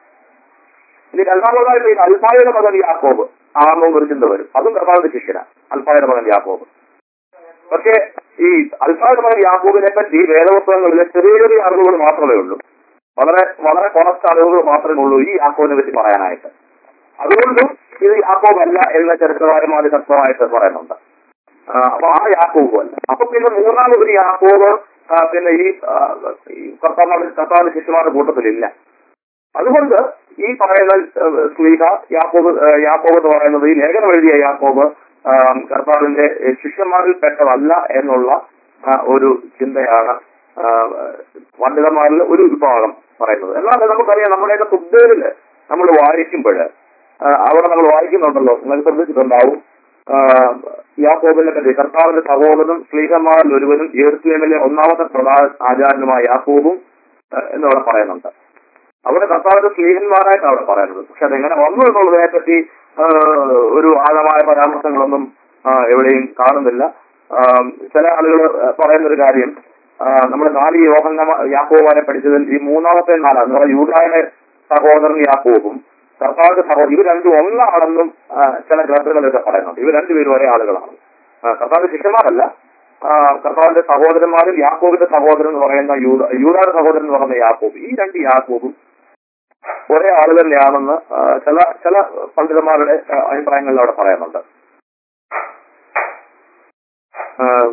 ഇനി രണ്ടാമതായിട്ട് ഈ അൽഫായുടെ മകൻ യാക്കോബ് ആണെന്ന് ഒരു ചിന്ത വരും അതും കർത്താവിന്റെ ശിഷ്യനാണ് അൽഫായുടെ മകൻ യാക്കോബ് പക്ഷേ ഈ അൽഫായുടെ മകൻ യാക്കോബിനെ പറ്റി വേദപുസ്തകങ്ങളിലെ ചെറിയ ചെറിയ അറിവുകൾ മാത്രമേ ഉള്ളൂ വളരെ വളരെ കുറച്ച് അറിവുകൾ മാത്രമേ ഉള്ളൂ ഈ യാക്കോബിനെ പറ്റി പറയാനായിട്ട് അതുകൊണ്ടും ഇത് യാക്കോബ് അല്ല എന്ന ചരിത്രകാരന്മാർ ശക്തമായിട്ട് പറയുന്നുണ്ട് ആ, അപ്പൊ ആ യാക്കോബ് അല്ല അപ്പൊ പിന്നെ മൂന്നാമതൊരു യാക്കോബ് ആ, പിന്നെ ഈ ആ, ഈ കർത്താവിന്റെ കർത്താവിന്റെ ശിഷ്യന്മാരുടെ കൂട്ടത്തിലില്ല അതുകൊണ്ട് ഈ പറയുന്ന ഏഹ്, സ്ലീഹ യാക്കോബ് ഏഹ്, യാക്കോബ് എന്ന് പറയുന്നത് ഈ ലേഖനം എഴുതിയ യാക്കോബ് ആ, കർത്താവിന്റെ ഏഹ്, ശിഷ്യന്മാരിൽ പെട്ടതല്ല എന്നുള്ള ആ, ഒരു ചിന്തയാണ് ആ, പണ്ഡിതന്മാരിൽ ഒരു വിഭാഗം പറയുന്നത് എന്നാൽ നമുക്കറിയാം നമ്മുടെയൊക്കെ തുബ്ബേലില് നമ്മൾ വായിക്കുമ്പോൾ ആ, അവിടെ നമ്മൾ വായിക്കുന്നുണ്ടല്ലോ നിങ്ങൾ ശ്രദ്ധിച്ചിട്ടുണ്ടാവും ആ, യാക്കോബിനെ പറ്റി കർത്താവിന്റെ സഹോദരനും സ്ലീഹന്മാരിൽ ഒരുവനും യേറുസലേമിലെ ഒന്നാമത്തെ പ്രധാന ആചാര്യനുമായ യാക്കോബും ആ, എന്നവിടെ പറയുന്നുണ്ട് അവിടെ കർത്താവിന്റെ സ്ലീഹന്മാരായിട്ട് അവിടെ പറയുന്നത് പക്ഷെ അതെങ്ങനെ വന്നു എന്നുള്ളതിനെ പറ്റി ആ, ഒരു ആഴമായ പരാമർശങ്ങളൊന്നും ആ, എവിടെയും കാണുന്നില്ല ആ, ചില ആളുകൾ പറയുന്ന ഒരു കാര്യം നമ്മൾ നാല് യോഹന്ന യാക്കോബാനെ പഠിച്ചതിൽ ഈ മൂന്നാമത്തെ നാലാണ് എന്ന് പറഞ്ഞാൽ യൂതായുടെ സഹോദരൻ യാക്കോബും കർത്താവിന്റെ സഹോദരൻ ഇവർ രണ്ടും ഒന്നാണെന്നും ആ, ചില ഗ്രന്ഥങ്ങളിലൊക്കെ പറയുന്നുണ്ട് ഇവർ രണ്ടുപേരും ഒരേ ആളുകളാണ് ആ, കർത്താവിന്റെ ശിഷ്യന്മാരല്ല ആ, കർത്താവിന്റെ സഹോദരന്മാരും യാക്കോബിന്റെ സഹോദരൻ എന്ന് പറയുന്ന യൂത യൂതായുടെ സഹോദരൻ എന്ന് പറയുന്ന യാക്കോബ് ഈ രണ്ട് യാക്കോബും ഒരേ ആള് തന്നെയാണെന്ന് ആ, ചില ചില പണ്ഡിതന്മാരുടെ ആ, അഭിപ്രായങ്ങളിൽ അവിടെ പറയുന്നുണ്ട് ആം,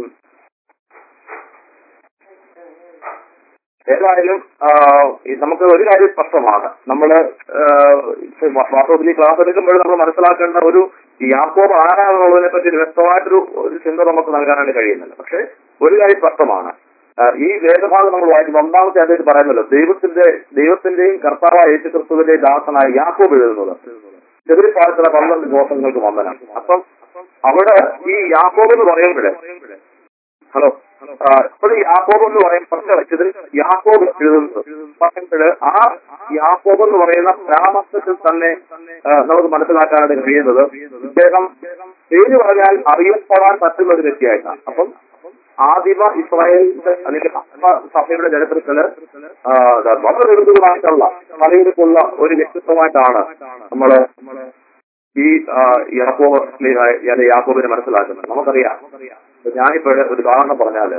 ഏതായാലും ആ, ഈ നമുക്ക് ഒരു കാര്യം സ്പഷ്ടമാണ് നമ്മള് വാസ്തവത്തിൽ ഈ ക്ലാസ് എടുക്കുമ്പോൾ നമ്മൾ മനസ്സിലാക്കേണ്ട ഒരു ഈ യാക്കോബ് ആരാണെന്നുള്ളതിനെ പറ്റി ഒരു വ്യക്തമായിട്ടൊരു ഒരു ചിന്ത നമുക്ക് നൽകാനായിട്ട് കഴിയുന്നില്ല പക്ഷെ ഒരു കാര്യം സ്പഷ്ടമാണ് ആ, ഈ വേദഭാഗം നമ്മൾ വായിക്കുമ്പോൾ ഒന്നാമത്തെ അതിൽ പറയുന്നല്ലോ ദൈവത്തിന്റെ ദൈവത്തിന്റെയും കർത്താവായ യേശു ക്രിസ്തുവിന്റെയും ദാസനായ യാക്കോബ് എഴുതുന്നത് ചെറിയ പന്ത്രണ്ട് ദോഷങ്ങൾക്ക് വന്ദനം അപ്പം അവിടെ ഈ യാക്കോബ് എന്ന് പറയുമ്പോഴേ ഹലോ ആ, ഇപ്പോൾ ഈ യാക്കോബ് എന്ന് പറയുന്ന പ്രശ്നം വെച്ചതിൽ യാക്കോബ് എഴുതുന്നത് പറയുമ്പോഴ് ആ യാക്കോബ് എന്ന് പറയുന്ന പരാമർശത്തിൽ തന്നെ ആ, നമുക്ക് മനസ്സിലാക്കാനായിട്ട് കഴിയുന്നത് ഇദ്ദേഹം പേര് പറഞ്ഞാൽ അറിയപ്പെടാൻ പറ്റുന്ന ഒരു വ്യക്തിയായിട്ടാണ് അപ്പം ആദിമ ഇസ്രായേൽ അല്ലെങ്കിൽ ആദിമ സഭയുടെ ചരിത്രത്തില് ആ, വളരെ വിരുദ്ധമായിട്ടുള്ള തലയെടുപ്പുള്ള ഒരു വ്യക്തിത്വമായിട്ടാണ് നമ്മള് ഈ ആ, യാക്കോബ് സ്ലീഹായ- ഞാൻ യാക്കോബിനെ മനസ്സിലാക്കുന്നത് നമുക്കറിയാം ഇപ്പൊ ഞാനിപ്പോ ഒരു ഉദാഹരണം പറഞ്ഞാല്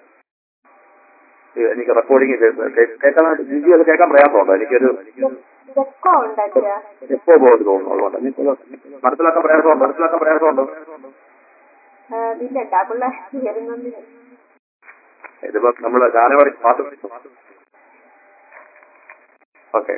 ഇത് എനിക്ക് റെക്കോർഡിങ് കേൾക്കാൻ ജിജി അത് കേൾക്കാൻ പ്രയാസമുണ്ടോ എനിക്കൊരു എക്കോ ഉണ്ടാക്കിയ എപ്പോ പോകുന്നത് തോന്നുന്നു അതുകൊണ്ട് എനിക്കത് മനസ്സിലാക്കാൻ പ്രയാസമുണ്ടോ മനസ്സിലാക്കാൻ പ്രയാസമുണ്ടോ ഇല്ല ഡബിൾ വരുന്നതിന് ഇതിപ്പോ നമ്മള് ജാനുവരി മാസം ഓക്കെ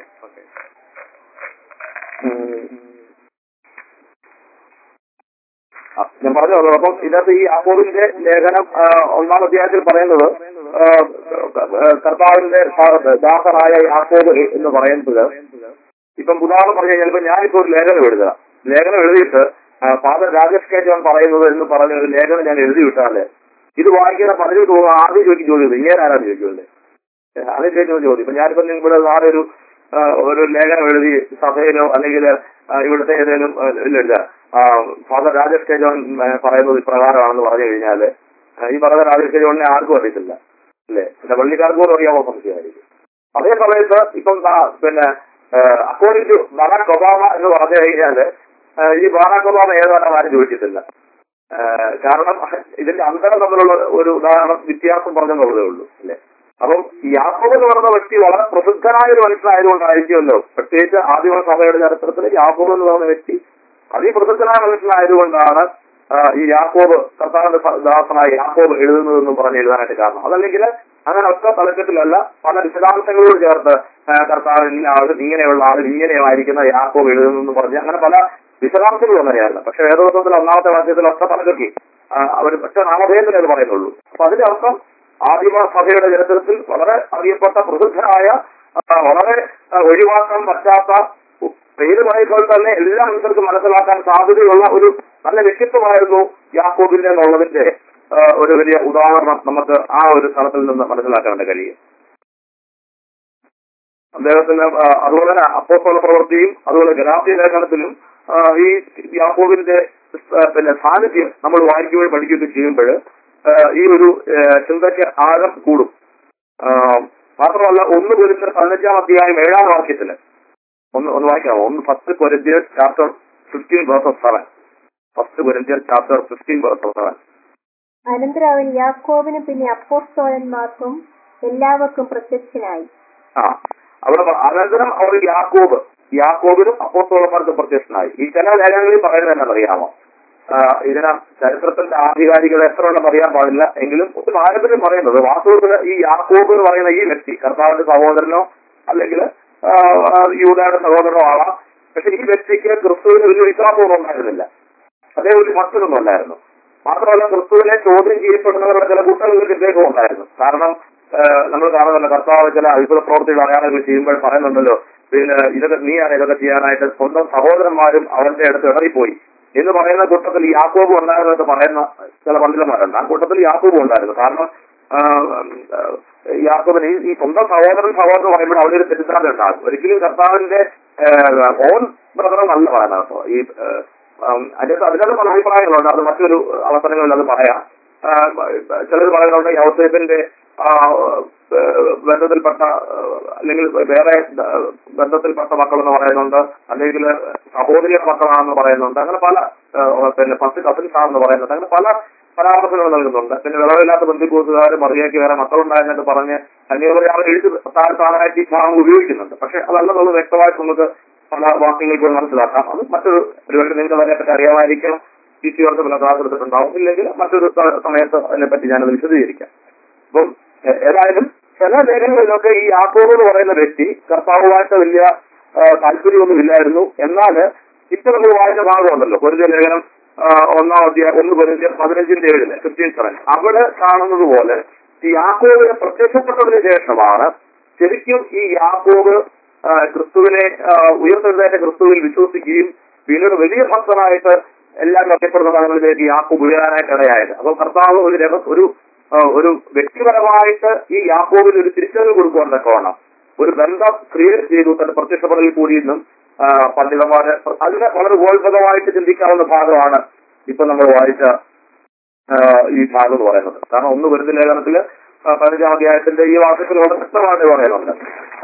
ഞാൻ പറഞ്ഞു വന്നത് അപ്പം ഇതിനകത്ത് ഈ അപ്പോവിന്റെ ലേഖനം ആ, ഒന്നാം അധ്യായത്തിൽ പറയുന്നത് ആ, കർത്താവിന്റെ സ- ദാസനായ യാക്കോബ് എന്ന് പറയുന്നത് ഇപ്പം ഉദാഹരണം പറഞ്ഞു കഴിഞ്ഞാൽ ഇപ്പൊ ഞാനിപ്പോ ഒരു ലേഖനം എഴുതുക ലേഖനം എഴുതിയിട്ട് ആ, ഫാദർ രാജേഷ് കെ ജോൺ പറയുന്നത് എന്ന് പറഞ്ഞ ഒരു ലേഖനം ഞാൻ എഴുതി വിട്ടാല് ഇത് വായിക്കുന്ന പറഞ്ഞു പോകുക ആദ്യം ചോദിക്കും ചോദ്യം ഇങ്ങനെ ആരാന്ന് ചോദിക്കുമല്ലേ ആദ്യം ചോദിക്കുന്ന ചോദ്യം ഇപ്പൊ ഞാനിപ്പോ ഇവിടെ നാളെ ഒരു ആ, ഒരു ലേഖനം എഴുതി സഭയിലോ അല്ലെങ്കിൽ ആ, ഇവിടുത്തെ ഏതെങ്കിലും ആ, ഇല്ല ഇല്ല ആ, ഫാദർ രാജേഷ് കെ ജോൺ ആ, പറയുന്നത് ഇപ്രകാരമാണെന്ന് പറഞ്ഞു കഴിഞ്ഞാല് ആ, ഈ പറയുന്ന രാജേഷ് കെ ജോണിനെ ആർക്കും അറിയത്തില്ല അല്ലേ പിന്നെ പള്ളിക്കാർക്ക് പോലും അറിയാമോ സംശയമായിരിക്കും അതേ സമയത്ത് ഇപ്പം ആ, പിന്നെ അക്കോർഡിംഗ് ടു ബറാക് ഒബാമ എന്ന് പറഞ്ഞു കഴിഞ്ഞാല് ആ, ഈ ബറാക് ഒബാമ ഏതാണെന്ന് ആരും ചോദിച്ചിട്ടില്ല ആ, കാരണം ഇതിന്റെ അന്തരം തമ്മിലുള്ള ഒരു ഉദാഹരണം വ്യത്യാസം പറഞ്ഞെന്നുള്ളതേ ഉള്ളൂ അല്ലേ അപ്പം യാക്കോബ് എന്ന് പറയുന്ന വ്യക്തി വളരെ പ്രസിദ്ധനായ ഒരു മനുഷ്യനായതുകൊണ്ടായിരിക്കുമല്ലോ പ്രത്യേകിച്ച് ആദിമ സഭയുടെ ചരിത്രത്തിൽ യാക്കോബ് എന്ന് പറയുന്ന വ്യക്തി അതിപ്രസിദ്ധനായ മനുഷ്യനായതുകൊണ്ടാണ് ആ, ഈ യാക്കോബ് കർത്താവിന്റെ സ- ദാസനായ യാക്കോബ് എഴുതുന്നതെന്നും പറഞ്ഞ് എഴുതാനായിട്ട് കാരണം അതല്ലെങ്കിൽ അങ്ങനെ ഒറ്റ തലക്കെട്ടിലല്ല പല വിശദാംശങ്ങളോട് ചേർത്ത് ആ, കർത്താവ് ഇന്ന ആൾ ഇങ്ങനെയുള്ള ആൾ ഇങ്ങനെയായിരിക്കുന്ന യാക്കോബ് എഴുതുന്നെന്ന് പറഞ്ഞ് അങ്ങനെ പല വിശദാംശങ്ങളും അങ്ങനെയല്ല പക്ഷെ വേദോത്വത്തിൽ ഒന്നാമത്തെ വാക്യത്തിൽ ഒറ്റ തലക്കെട്ടി അവർ ഒറ്റ നാമധേയത്തിലേ അത് പറയുന്നുള്ളൂ അപ്പൊ അതിന്റെ അർത്ഥം ആദിമ സഭയുടെ ചരിത്രത്തിൽ വളരെ അറിയപ്പെട്ട പ്രസിദ്ധനായ ആ, വളരെ ആ, ഒഴിവാക്കാൻ പറ്റാത്ത പേര് പറയുമ്പോൾ തന്നെ എല്ലാ മനുഷ്യർക്കും മനസ്സിലാക്കാൻ സാധ്യതയുള്ള ഒരു നല്ല വ്യക്തിത്വമായിരുന്നു യാക്കോബിന്റെ എന്നുള്ളതിന്റെ ആ, ഒരു വലിയ ഉദാഹരണം നമുക്ക് ആ ഒരു സ്ഥലത്തിൽ നിന്ന് മനസ്സിലാക്കാൻ കഴിയും അദ്ദേഹത്തിന് ആ, അതുപോലെ തന്നെ അപ്പോസ്തല പ്രവൃത്തിയും അതുപോലെ ഗലാത്തിയ ലേഖനത്തിലും ആ, ഈ യാക്കോബിന്റെ ആ, പിന്നെ സാന്നിധ്യം നമ്മൾ വായിക്കുകയും പഠിക്കുകയൊക്കെ ചെയ്യുമ്പോൾ ഈ ഒരു ആ, ചിന്തയ്ക്ക് ആഴം കൂടും ആ, മാത്രമല്ല ഒന്ന് കുരിന്തിയർ പതിനഞ്ചാം അധ്യായം ഏഴാം വാക്യത്തില് ഒന്ന് ഒന്ന് വായിക്കാമോ ഒന്ന് ഫസ്റ്റ് കൊരിന്തിയർ chapter fifteen verse of seven first കൊരിന്തിയർ chapter fifteen verse of seven അനന്തരം അവൻ യാക്കോബിനും പിന്നെ അപ്പോസ്തോലന്മാർക്കും എല്ലാവർക്കും പ്രത്യക്ഷനായി ആ അവിടെ പ- അനന്തരം അവർ യാക്കോബ് യാക്കോബിനും അപ്പോസ്തോലന്മാർക്കും പ്രത്യക്ഷനായി ഈ ചില ലേഖനങ്ങളിൽ പറയുന്നത് എന്നാ അറിയാമോ ആ, ഇതിന ചരിത്രത്തിന്റെ ആധികാരികൾ എത്ര ഉണ്ടെന്ന് അറിയാൻ പാടില്ല എങ്കിലും ഒരു പാരമ്പര്യം പറയുന്നത് വാസ്തവത്തിൽ ഈ യാക്കോബ് എന്ന് പറയുന്ന ഈ വ്യക്തി കർത്താവിന്റെ സഹോദരനോ അല്ലെങ്കിൽ യൂതയുടെ സഹോദരനോ ആവാം പക്ഷെ ഈ വ്യക്തിക്ക് ക്രിസ്തുവിന് വലിയ വിശ്വാസമൊന്നും ഉണ്ടായിരുന്നില്ല അതേ ഒരു ഭക്തനൊന്നും അല്ലായിരുന്നു മാത്രമല്ല ക്രിസ്തുവിനെ ചോദ്യം ചെയ്യപ്പെടുന്നവരുടെ ചില കൂട്ടങ്ങൾക്ക് ഇദ്ദേഹം ഉണ്ടായിരുന്നു കാരണം നമ്മൾ കാണുന്നല്ലോ കർത്താവ് ചില അത്ഭുത പ്രവർത്തികൾ അടയാളങ്ങൾ ചെയ്യുമ്പോൾ പറയുന്നുണ്ടല്ലോ പിന്നെ ഇതൊക്കെ നീയാണ് ഇതൊക്കെ ചെയ്യാനായിട്ട് സ്വന്തം സഹോദരന്മാരും അവന്റെ അടുത്ത് ഇടറിപ്പോയി എന്ന് പറയുന്ന കൂട്ടത്തിൽ യാക്കോബ് ഉണ്ടായിരുന്നു എന്ന് പറയുന്ന ചില പണ്ഡിതന്മാരുണ്ട് ആ കൂട്ടത്തിൽ യാക്കോബ് ഉണ്ടായിരുന്നു കാരണം ആ, ആ, യാക്കോബിന് ഈ- ഈ സ്വന്തം സഹോദരൻ സഹോദരൻ പറയുമ്പോൾ അവിടെ ഒരു തെറ്റിദ്ധാരണ ഉണ്ടാകും ഒരിക്കലും കർത്താവിന്റെ ഓൺ ബ്രദർ നല്ല പറയുന്നത് കേട്ടോ ഈ ആ, അതിനകത്ത് അതിനകത്ത് പല അഭിപ്രായങ്ങളുണ്ട് അത് മറ്റൊരു അവസരങ്ങളിൽ അത് പറയാം ചിലർ പറയുന്നുണ്ട് യൗസേഫിന്റെ ആ, ഏഹ്, ബന്ധത്തിൽപ്പെട്ട ഏഹ്, അല്ലെങ്കിൽ വേറെ ഏഹ്, ബന്ധത്തിൽപ്പെട്ട മക്കളെന്ന് പറയുന്നുണ്ട് അല്ലെങ്കിൽ സഹോദരിയുടെ മക്കളാണെന്ന് പറയുന്നുണ്ട് അങ്ങനെ പല ഏഹ്, പിന്നെ ഫസ്റ്റ് കസിൻസ് ആണെന്ന് പറയുന്നുണ്ട് അങ്ങനെ പല പരാമർശങ്ങൾ നൽകുന്നുണ്ട് പിന്നെ വിളവില്ലാത്ത ബന്ധുക്കൂട്ടുകാർ മറിയാക്കി വേറെ മക്കളുണ്ടായെന്നൊക്കെ പറഞ്ഞ് അന്യോന്യം അവർ എഴുതി താഴ്ത്താനായിട്ട് ഈ ഭാഗം ഉപയോഗിക്കുന്നുണ്ട് പക്ഷെ അതല്ലെന്നുള്ളത് വ്യക്തമായിട്ട് നമുക്ക് പല വാക്യങ്ങളിൽ കൂടെ മനസ്സിലാക്കാം അത് മറ്റൊരു ഒരുപക്ഷെ നിങ്ങൾക്ക് അതിനെപ്പറ്റി അറിയാമായിരിക്കാം സി സി വർക്ക് പല ക്ലാസ് എടുത്തിട്ടുണ്ടാവും ഇല്ലെങ്കിൽ മറ്റൊരു സ- സമയത്ത് അതിനെപ്പറ്റി ഞാനത് വിശദീകരിക്കാം അപ്പം എ- ഏതായാലും ചില ലേഖനങ്ങളിലൊക്കെ ഈ യാക്കോബ് എന്ന് പറയുന്ന വ്യക്തി കർത്താവുമായിട്ട് വലിയ ആ, താല്പര്യമൊന്നും ഇല്ലായിരുന്നു എന്നാൽ ഇപ്പൊ നമ്മൾ വായിച്ച ഭാഗമുണ്ടല്ലോ പൊരുതിയ ലേഖനം ആ, ഒന്നാം അധ്യായം ഒന്ന് പൊരുതിയ പതിനഞ്ചിന്റെ ഏഴില് ഫിഫ്റ്റീൻ സെവൻ അവിടെ കാണുന്നത് പോലെ ഈ യാക്കോബിന് പ്രത്യക്ഷപ്പെട്ടതിന് ശേഷമാണ് ശരിക്കും ഈ യാക്കോബ് ആ, ക്രിസ്തുവിനെ ആ, ഉയർത്തെഴുന്നേറ്റ ക്രിസ്തുവിൽ വിശ്വസിക്കുകയും പിന്നീട് വലിയ ഭക്തനായിട്ട് എല്ലാവരും അറിയപ്പെടുന്ന കാലങ്ങളിലേക്ക് യാക്കോബ് ഉയരാനായിട്ട് ഇടയായത് അപ്പൊ കർത്താവ് ഒരു രഹ ഒരു ആ, ഒരു വ്യക്തിപരമായിട്ട് ഈ യാക്കോബിന് ഒരു തിരിച്ചറിവ് കൊടുക്കുവാൻ തക്കവണ്ണം ഒരു ബന്ധം ക്രിയേറ്റ് ചെയ്തു തന്റെ പ്രത്യക്ഷപ്പെടലിൽ കൂടിയെന്നും ആ, പണ്ഡിതന്മാര് അതിനെ വളരെ ഉപോത്ഭകമായിട്ട് ചിന്തിക്കാവുന്ന ഭാഗമാണ് ഇപ്പൊ നമ്മൾ വായിച്ച ആ, ഈ ഭാഗം എന്ന് പറയുന്നത് കാരണം ഒന്ന് വരുന്ന ലേഖനത്തില് ആ, പതിനഞ്ചാം അധ്യായത്തിന്റെ ഈ വാക്യത്തിൽ വളരെ വ്യക്തമായിട്ട് പറയുന്നുണ്ട്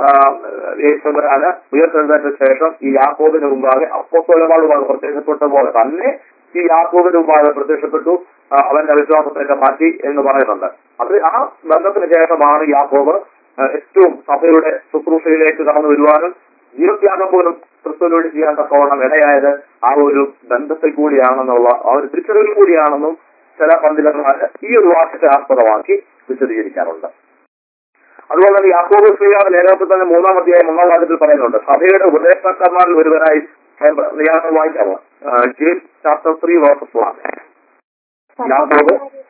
യേശുരാന് ഉയർത്തെഴുന്നേറ്റ ശേഷം ഈ യാക്കോബിന് മുമ്പാകെ അപ്പോസ്തലന്മാരുടെ പ്രത്യക്ഷപ്പെട്ട പോലെ തന്നെ ഈ യാക്കോബിന് മുമ്പാകെ പ്രത്യക്ഷപ്പെട്ടു ആ, അവന്റെ വിശ്വാസത്തെയൊക്കെ മാറ്റി എന്ന് പറയുന്നുണ്ട് അത് ആ ബന്ധത്തിന് ശേഷമാണ് യാക്കോബ് ആ, ഏറ്റവും സഭയുടെ ശുശ്രൂഷയിലേക്ക് കടന്നു വരുവാനും ജീവത്യാഗം പോലും ക്രിസ്തുവിനോട് ചെയ്യാൻ തക്കവണ്ണം ഇടയായത് ആ ഒരു ബന്ധത്തിൽ കൂടിയാണെന്നുള്ള ആ ഒരു തിരിച്ചറിവിൽ കൂടിയാണെന്നും ചില പണ്ഡിതന്മാർ ഈ ഒരു വാക്യത്തെ ആസ്പദമാക്കി വിശദീകരിക്കാറുണ്ട് അതുപോലെ തന്നെ യാക്കോബ് ശ്രീയാവ് ലേഖനത്തിൽ തന്നെ മൂന്നാം അധ്യായം ഒന്നാം വാക്യത്തിൽ പറയുന്നുണ്ട് സഭയുടെ ഉപദേഷ്ടാക്കന്മാരിൽ ഒരുവനായി ഞാൻ വായിക്കാമോ James chapter three verses one Yakob സഹോദരന്മാരെ-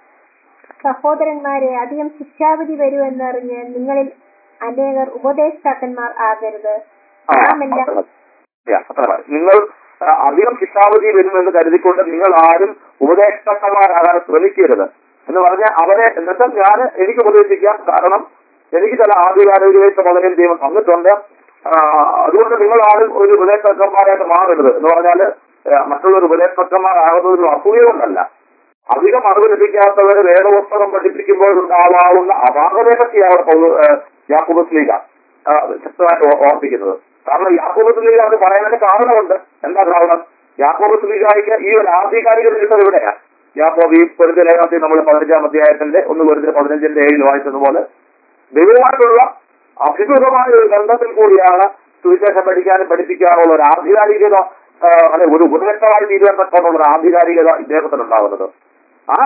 സഹോദരന്മാരെ അധികം ശിക്ഷാവിധി വരുമെന്നറിഞ്ഞ് നിങ്ങളിൽ അനേകർ ഉപദേഷ്ടാക്കന്മാർ ആകരുത് ആ, നാം എല്ലാം അത്ര മതി. Yeah, അത്ര മതി. നിങ്ങൾ ആ, അധികം ശിക്ഷാവധി വരുമെന്ന് കരുതിക്കൊണ്ട് നിങ്ങൾ ആരും ഉപദേഷ്ടാക്കന്മാരാകാൻ ശ്രമിക്കരുത് എന്ന് പറഞ്ഞാൽ അവരെ എന്നുവെച്ചാൽ ഞാൻ എനിക്ക് ഉപദേശിക്കാം കാരണം എനിക്ക് ചില ആധികാരികത പതിനും ദൈവം തന്നിട്ടുണ്ട് ആ, അതുകൊണ്ട് നിങ്ങൾ ആരും ഒരു ഉപദേഷ്ടാക്കന്മാരായിട്ട് മാറരുത് എന്ന് പറഞ്ഞാല് ആ, മറ്റുള്ളവർ ഉപദേഷ്ടാക്കന്മാരാകുന്നതിനും അസൂയ കൊണ്ടല്ല അധികം അറിവ് ലഭിക്കാത്തവര് വേദപുസ്തകം പഠിപ്പിക്കുമ്പോൾ ഉണ്ടാവാവുന്ന അപാകതയെ പറ്റിയാണ് അവിടെ പൗലോ- ഏഹ് യാക്കോബസ് ലീഗ ശക്തമായിട്ട് ഓ- ഓർപ്പിക്കുന്നത് കാരണം യാക്കോബസ് ലീഗ അത് പറയാനൊരു കാരണമുണ്ട് എന്താ കാരണം യാക്കോബസ് ലീഗായിക്ക് ഈ ഒരു ആധികാരിക നിൽക്കുന്നത് ഇവിടെയാണ് യാക്കോബ് ഈ പൊരുത്ത ലേഖനത്തിൽ നമ്മൾ പതിനഞ്ചാം അധ്യായത്തിന്റെ ഒന്ന് പൊരുത്ത പതിനഞ്ചിന്റെ ഏഴിൽ വായിച്ചതുപോലെ ദൈവമായിട്ടുള്ള അഭിമുഖമായ ഒരു ബന്ധത്തിൽ കൂടിയാണ് സുവിശേഷം പഠിക്കാനും പഠിപ്പിക്കാനുള്ള ഒരു ആധികാരികത ആ, അല്ലെ ഒരു ഉപദേഷ്ടമായി തീരുവാൻ തക്കമുള്ള ഒരു ആധികാരികത ഇദ്ദേഹത്തിന് ഉണ്ടാകുന്നത് ആ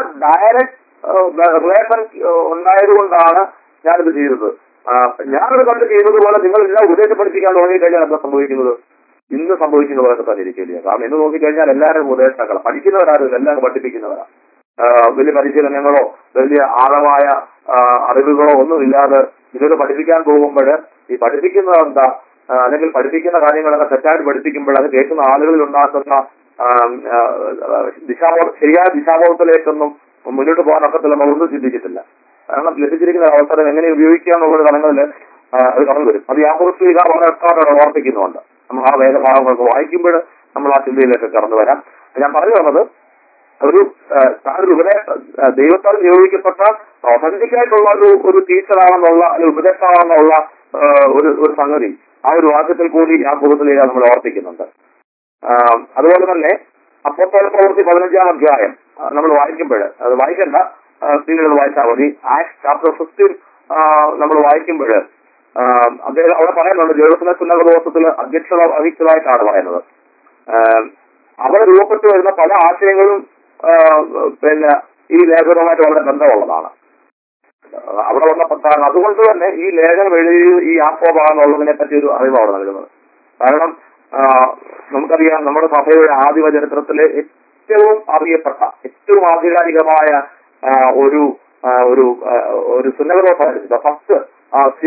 ഡയറക്റ്റ് റിലേഷൻ ഉണ്ടായത് കൊണ്ടാണ് ഞാനിത് ചെയ്തത് ആ, ഞാനത് കണ്ട് ചെയ്യുന്നത് പോലെ നിങ്ങൾ എല്ലാം ഉപദേശം പഠിപ്പിക്കാൻ തുടങ്ങിക്കഴിഞ്ഞാൽ എന്താ സംഭവിക്കുന്നത് ഇന്ന് സംഭവിക്കുന്ന പോലെ തന്നെ ഇരിക്കില്ല കാരണം ഇന്ന് നോക്കിക്കഴിഞ്ഞാൽ എല്ലാവരും ഉപദേശങ്ങളാണ് പഠിക്കുന്നവരാരും എല്ലാം പഠിപ്പിക്കുന്നവരാ ആ, വലിയ പരിശീലനങ്ങളോ വലിയ ആഴമായ ആ, അറിവുകളോ ഒന്നും ഇല്ലാതെ ഇതൊക്കെ പഠിപ്പിക്കാൻ പോകുമ്പോൾ ഈ പഠിപ്പിക്കുന്നത് എന്താ ആ, അല്ലെങ്കിൽ പഠിപ്പിക്കുന്ന കാര്യങ്ങളൊക്കെ തെറ്റായിട്ട് പഠിപ്പിക്കുമ്പോൾ അത് കേൾക്കുന്ന ആളുകളിൽ ഉണ്ടാക്കുന്ന ആ, ആ, ദിശാബോധ ശരിയായ ദിശാബോധത്തിലേക്കൊന്നും മുന്നോട്ട് പോകാൻ ഒക്കത്തില്ല നമ്മളൊന്നും ചിന്തിച്ചിട്ടില്ല കാരണം ലഭിച്ചിരിക്കുന്ന അവസരം എങ്ങനെ ഉപയോഗിക്കുക എന്നുള്ള തലങ്ങളിൽ അത് കടന്നു വരും അത് യാതൊരു വളരെ വ്യക്തമായിട്ട് ഓർപ്പിക്കുന്നുണ്ട് നമ്മൾ ആ വേദഭാഗങ്ങളൊക്കെ വായിക്കുമ്പോൾ നമ്മൾ ആ ചിന്തയിലേക്ക് കടന്നു വരാം ഞാൻ പറഞ്ഞു വന്നത് ഒരു ആ, താനൊരു ഉപദേശ ആ, ദൈവത്താൽ നിയോഗിക്കപ്പെട്ട ഒതന്റിക്കായിട്ടുള്ള ഒരു ഒരു ടീച്ചറാണെന്നുള്ള അല്ലെങ്കിൽ ഉപദേശമാണെന്നുള്ള ആ, ഒരു ഒരു സംഗതി ആ ഒരു വാക്യത്തിൽ കൂടി ആ കുടുംബത്തിലേക്ക് നമ്മൾ ഓർപ്പിക്കുന്നുണ്ട് ആ, അതുപോലെ തന്നെ അപ്പോസ്തല പ്രവൃത്തി പതിനഞ്ചാം അധ്യായം നമ്മൾ വായിക്കുമ്പോൾ അത് വായിക്കണ്ട സ്ത്രീകൾ വായിച്ചാൽ മതി ആക്ട് ചാപ്റ്റർ ഫിഫ്റ്റീൻ നമ്മൾ വായിക്കുമ്പോൾ അദ്ദേഹം അവിടെ പറയുന്നുണ്ട് ജെറുസലം പുനർദോഷത്തിൽ അധ്യക്ഷത വഹിച്ചതായിട്ടാണ് പറയുന്നത് ആ, അവിടെ രൂപപ്പെട്ടു വരുന്ന പല ആശയങ്ങളും ആ, പിന്നെ ഈ ലേഖനവുമായിട്ട് വളരെ ബന്ധമുള്ളതാണ് അവിടെ വന്ന പ്രധാനം അതുകൊണ്ട് തന്നെ ഈ ലേഖനം എഴുതി ഈ ആപ്പോഭാഗമുള്ളതിനെ പറ്റി ഒരു അറിവ് അവിടെ നൽകുന്നത് കാരണം ആ, നമുക്കറിയാം നമ്മുടെ സഭയുടെ ആദിമ ചരിത്രത്തിലെ ഏറ്റവും അറിയപ്പെട്ട ഏറ്റവും ആധികാരികമായ ആ, ഒരു ആ, ഒരു ആ, ഒരു സുന്നതോസായിരുന്നു ഫസ്റ്റ് സിനർ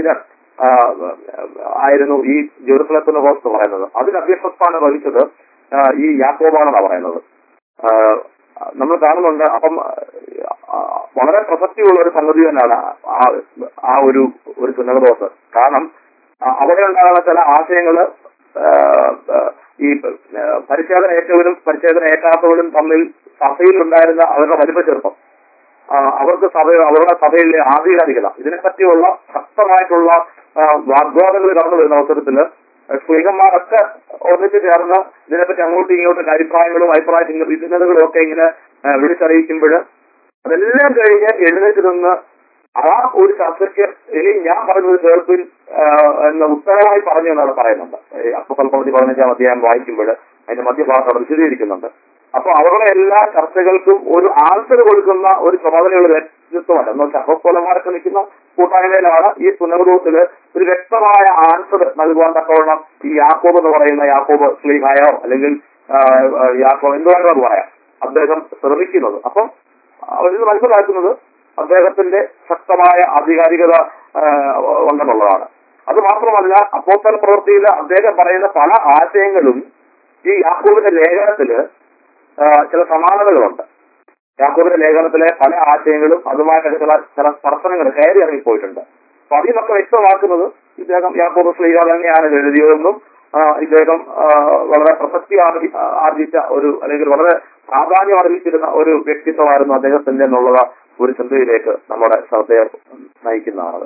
ആ, ആയിരുന്നു ഈ ജെറുസലത്തിന് ഹോസ്റ്റ് പറയുന്നത് അതിന് അധ്യക്ഷസ്ഥാനം വഹിച്ചത് ആ, ഈ യാക്കോബാണെന്നാണ് പറയുന്നത് ആ, നമ്മൾ കാണുന്നുണ്ട് അപ്പം ആ, വളരെ പ്രസക്തിയുള്ള ഒരു സംഗതി തന്നെയാണ് ആ ആ ഒരു ഒരു സുന്നതദോസ് കാരണം ആ, അവിടെ ഉണ്ടാകുന്ന ചില ആശയങ്ങള് ആ, ആ, ഈ ആ, പരിച്ഛേദന ഏറ്റവരും പരിച്ഛേദന ഏറ്റാത്തവരും തമ്മിൽ സഭയിൽ ഉണ്ടായിരുന്ന അവരുടെ വലിപ്പ ചെറുപ്പം ആ, അവർക്ക് സഭ അവരുടെ സഭയിലെ ആധികാരികത ഇതിനെപ്പറ്റിയുള്ള ശക്തമായിട്ടുള്ള ആ, വാഗ്വാദങ്ങൾ കടന്നു വരുന്ന അവസരത്തില് സ്ത്രീകന്മാരൊക്കെ ഒന്നിച്ച് ചേർന്ന് ഇതിനെപ്പറ്റി അങ്ങോട്ടും ഇങ്ങോട്ടും അഭിപ്രായങ്ങളും അഭിപ്രായ ഭിന്നതകളും ഒക്കെ ഇങ്ങനെ ആ, വിളിച്ചറിയിക്കുമ്പോൾ അതെല്ലാം കഴിഞ്ഞ് എഴുന്നേറ്റ് നിന്ന് ആ ഒരു ചർച്ചയ്ക്ക് ഇനി ഞാൻ പറഞ്ഞത് കേൾപ്പിൻ ആ, എന്ന ഉത്തരവായി പറഞ്ഞു എന്നാണ് പറയുന്നുണ്ട് അപ്പൊ കൽപ്പത്തി പതിനഞ്ചാം അധ്യായം വായിക്കുമ്പോൾ അതിന്റെ മധ്യഭാഗത്ത് അവിടെ വിശദീകരിക്കുന്നുണ്ട് അപ്പൊ അവരുടെ എല്ലാ ചർച്ചകൾക്കും ഒരു ആൻസർ കൊടുക്കുന്ന ഒരു ചുമതലയുള്ള വ്യക്തിത്വമല്ല എന്ന് വെച്ചാൽ അപ്പസ്തോലന്മാരൊക്കെ നിൽക്കുന്ന കൂട്ടായ്മയിലാണ് ഈ പുനർദൂസില് ഒരു വ്യക്തമായ ആൻസർ നൽകുവാൻ തക്കവണ്ണം ഈ യാക്കോബ് എന്ന് പറയുന്ന യാക്കോബ് സ്ലീഹായോ അല്ലെങ്കിൽ ആ, ആ, യാക്കോബ് എന്ത് വേണമെന്ന് അത് പറയാം അദ്ദേഹം ശ്രമിക്കുന്നത് അപ്പം അവരിത് മനസ്സിലാക്കുന്നത് അദ്ദേഹത്തിന്റെ ശക്തമായ ആധികാരികത ആ, ഉണ്ടെന്നുള്ളതാണ് അത് മാത്രമല്ല അപ്പോസ്തല പ്രവൃത്തിയിൽ അദ്ദേഹം പറയുന്ന പല ആശയങ്ങളും ഈ യാക്കോബിന്റെ ലേഖനത്തില് ആ, ചില സമാനതകളുണ്ട് യാക്കോബിന്റെ ലേഖനത്തിലെ പല ആശയങ്ങളും അതുമായിട്ട് ചില ചില സ്പർശനങ്ങൾ കയറി ഇറങ്ങിപ്പോയിട്ടുണ്ട് അപ്പൊ അതിനൊക്കെ വ്യക്തമാക്കുന്നത് ഇദ്ദേഹം യാക്കോബ് ശ്രീക തന്നെയാണ് ഇത് എഴുതിയതെന്നും ആ, ഇദ്ദേഹം ആ, വളരെ പ്രസക്തി ആർജി- ആർജിച്ച ഒരു അല്ലെങ്കിൽ വളരെ പ്രാധാന്യം അറിയിച്ചിരുന്ന ഒരു വ്യക്തിത്വമായിരുന്നു അദ്ദേഹത്തിന്റെ എന്നുള്ള ഒരു ചിന്തയിലേക്ക് നമ്മുടെ ശ്രദ്ധയെ നയിക്കുന്നതാണത്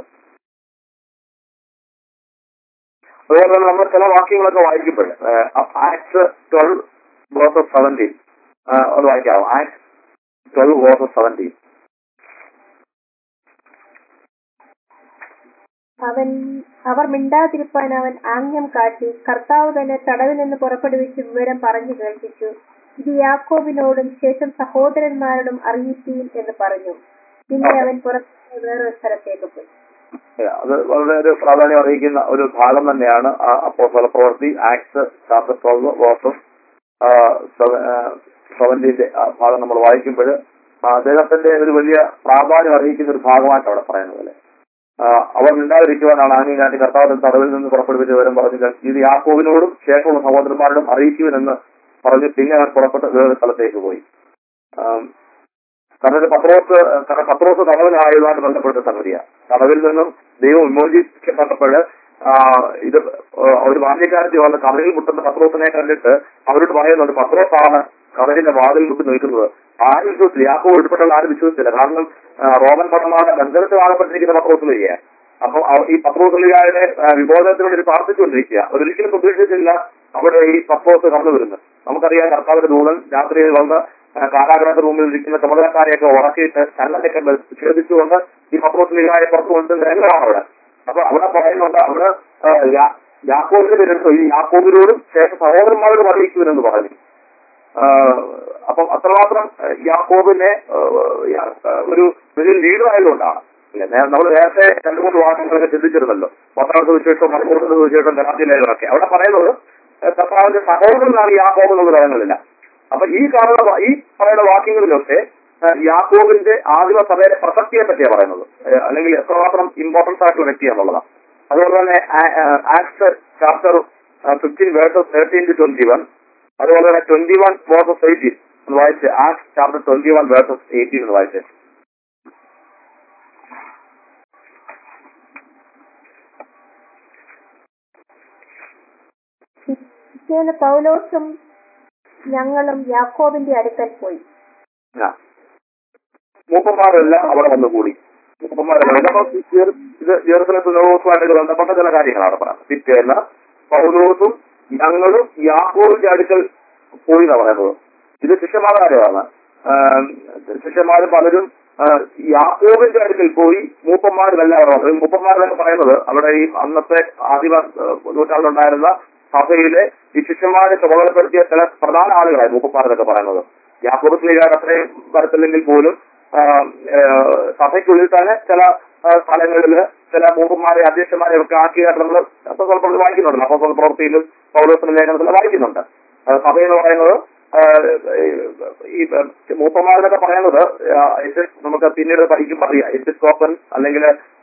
അതുപോലെ തന്നെ നമ്മൾ ചില വാക്യങ്ങളൊക്കെ വായിക്കുമ്പോൾ ആക്ട് ട്വൽവ് വേഴ്സസ് സെവൻറ്റീൻ ഒന്ന് വായിക്കാവോ ആക്ട് ട്വൽവ് വേഴ്സസ് സെവൻറ്റീൻ അവൻ അവർ മിണ്ടാതിരിപ്പാൻ അവൻ ആംഗ്യം കാട്ടി കർത്താവ് തന്നെ തടവിൽ നിന്ന് പുറപ്പെടുവിച്ച് വിവരം പറഞ്ഞു കേൾപ്പിച്ചു ഇത് യാക്കോബിനോടും ശേഷം സഹോദരന്മാരോടും അറിയിപ്പീൻ എന്ന് പറഞ്ഞു പിന്നെ അവൻ പുറത്ത് വേറൊരു സ്ഥലത്തേക്ക് പോയി അത് വളരെ ഒരു പ്രാധാന്യം അറിയിക്കുന്ന ഒരു ഭാഗം തന്നെയാണ് ആ അപ്പോസ്തല പ്രവൃത്തി ആക്ട് ചാപ്റ്റർ ട്വൽവ് വേഴ്സസ് സെവന്റീന്റെ ഭാഗം നമ്മൾ വായിക്കുമ്പോൾ അദ്ദേഹത്തിന്റെ ഒരു വലിയ പ്രാധാന്യം അറിയിക്കുന്ന ഒരു ഭാഗമായിട്ട് അവിടെ പറയുന്നത് പോലെ ആ, അവർ മിണ്ടാതിരിക്കുവാനാണ് ആംഗ്യകാട്ടി കർത്താവിന്റെ തടവിൽ നിന്ന് പുറപ്പെടുവിച്ച വിവരം പറഞ്ഞു ഇത് യാക്കോവിനോടും ശേഷമുള്ള സഹോദരന്മാരോടും അറിയിക്കുമെന്ന് പറഞ്ഞ് പിന്നെ അവർ പുറപ്പെട്ട് വേറെ സ്ഥലത്തേക്ക് പോയി ആം, കാരണം ഇത് പത്രോസ് കാരണം പത്രോസ് തടവിലായതുമായിട്ട് ബന്ധപ്പെട്ട സംഗതിയാണ് തടവിൽ നിന്നും ദൈവം വിമോചിക്കപ്പെട്ടപ്പോൾ ആ, ഇത് ആ, ഒരു ബാല്യക്കാരത്തി വന്ന് കടലിൽ മുട്ടുന്ന പത്രോസിനെ കണ്ടിട്ട് അവരോട് പറയുന്നുണ്ട് പത്രോസാണ് കടലിന്റെ വാതിൽ മുട്ടി നിൽക്കുന്നത് ആരും വിശ്വസിച്ചില്ല യാക്കോ ഉൾപ്പെട്ടുള്ള ആരും വിശ്വസിച്ചില്ല കാരണം ആ, റോമൻ പട്ടണമാണ് ബന്ധനത്തിലാകപ്പെട്ടിരിക്കുന്ന പത്രോസ് വരിക അപ്പൊ അവ- ഈ പത്രോസുലികാരുടെ വിബോധനത്തിന് വേണ്ടി പ്രാർത്ഥിച്ചുകൊണ്ടിരിക്കുക അവരൊരിക്കലും പ്രതീക്ഷിച്ചില്ല അവിടെ ഈ പത്രോസ് കടന്നു വരുന്നത് നമുക്കറിയാം കർത്താവിന്റെ ദൂതൻ രാത്രിയിൽ വന്ന് ആ, കാരാഗ്രഹ റൂമിൽ ഇരിക്കുന്ന ചുമതലക്കാരെയൊക്കെ ഉറക്കിയിട്ട് ചങ്ങലൊക്കെ ഛേദിച്ചുകൊണ്ട് ഈ പത്രോസുലികാരെ പുറത്തു കൊണ്ട് രംഗമാണ് അവിടെ അപ്പൊ അവിടെ പറയുന്നുണ്ട് അവിടെ ആ, യാ- യാക്കോബിന്റെ പേരെടുത്തു ഈ യാക്കോബിനോടും ശേഷം സഹോദരന്മാരോട് അറിയിക്കുമെന്ന് പറഞ്ഞു ആ, അപ്പം അത്രമാത്രം ആ, യാക്കോബിനെ ആ, യാ- ആ, ഒരു വലിയ ലീഡർ ആയതുകൊണ്ടാണ് നമ്മൾ നേരത്തെ രണ്ടു മൂന്ന് വാക്യങ്ങളൊക്കെ ചിന്തിച്ചിരുന്നല്ലോ പത്താമത്തെ വിശേഷം മലപ്പുറത്തിന്റെ വിശേഷം കരാത്തിലേതൊക്കെ അവിടെ പറയുന്നത് ആ, കർത്താവിന്റെ സഹോദരനാണ് യാക്കോബ് എന്ന് പറയുന്നില്ല അപ്പൊ ഈ കാണുന്ന വാ- ഈ പറയുന്ന വാക്യങ്ങളിലൊക്കെ ആ, യാക്കോബിന്റെ ആദിമ സഭയുടെ പ്രസക്തിയെ പറ്റിയാണ് പറയുന്നത് ആ, അല്ലെങ്കിൽ എത്രമാത്രം ഇമ്പോർട്ടൻസ് ആയിട്ടുള്ള വ്യക്തിയാണെന്നുള്ളതാണ് അതുപോലെ തന്നെ act chapter fifteen verses thirteen to twenty one അതുപോലെ തന്നെ ട്വന്റി വൺ വേഴ്സസ് എയ്റ്റീൻ ഒന്ന് വായിച്ച് act chapter twenty one verses eighteen എന്ന് വായിച്ച് പിറ്റേന്ന് പൗലോസും ഞങ്ങളും യാക്കോബിന്റെ അടുക്കൽ പോയി ആ. മൂപ്പന്മാരെല്ലാം അവിടെ വന്നു കൂടി മൂപ്പന്മാരെല്ലാം ഇതപ്പോ ജെറു- ഇത് ജെറുസലത്ത് ദിവസമായിട്ട് ബന്ധപ്പെട്ട ചില കാര്യങ്ങളാണ് അവിടെ പറയുന്നത് പിറ്റേന്ന് പൗലോസും ഞങ്ങളും യാക്കോബിന്റെ അടുക്കൽ പോയി എന്നാണ് പറയുന്നത് ഇത് ശിഷ്യന്മാരുടെ കാര്യമാണ് ആം, ശിഷ്യന്മാര് പലരും ആ, യാക്കോബിന്റെ അടുക്കൽ പോയി മൂപ്പന്മാരിലെല്ലാം അവിടെ വന്നു. ഈ മൂപ്പന്മാരെന്നൊക്കെ പറയുന്നത് അവിടെ ഈ അന്നത്തെ ആദിമ ആ, നൂറ്റാണ്ടിലുണ്ടായിരുന്ന സഭയിലെ ഈ ശിഷ്യന്മാരെ ചുമതലപ്പെടുത്തിയ ചില പ്രധാന ആളുകളായി മൂപ്പന്മാരെന്നൊക്കെ പറയുന്നത് യാക്കോബ് സ്ലീഗാർ അത്രയും വരത്തില്ലെങ്കിൽ പോലും ആ, ആ, സഭയ്ക്കുള്ളിൽ തന്നെ ചില ആ, സ്ഥലങ്ങളില് ചില മൂപ്പന്മാരെ അധ്യക്ഷന്മാരെ ഒക്കെ ആക്കിയായിട്ട് നമ്മൾ അപ്പൊ സ്വല്പം വായിക്കുന്നുണ്ട് അപ്പൊ പ്രവൃത്തിയിലും പൗലോസിന്റെ ലേഖനത്തിൽ വായിക്കുന്നുണ്ട് ആ, സഭ എന്ന് പറയുന്നത് ആ, ഈ മൂപ്പന്മാരെന്നൊക്കെ പറയുന്നത് ആ, ഇത് നമുക്ക് പിന്നീട് പഠിക്കുമ്പോൾ അറിയാം എപ്പിസ്കോപ്പൻ അല്ലെങ്കിൽ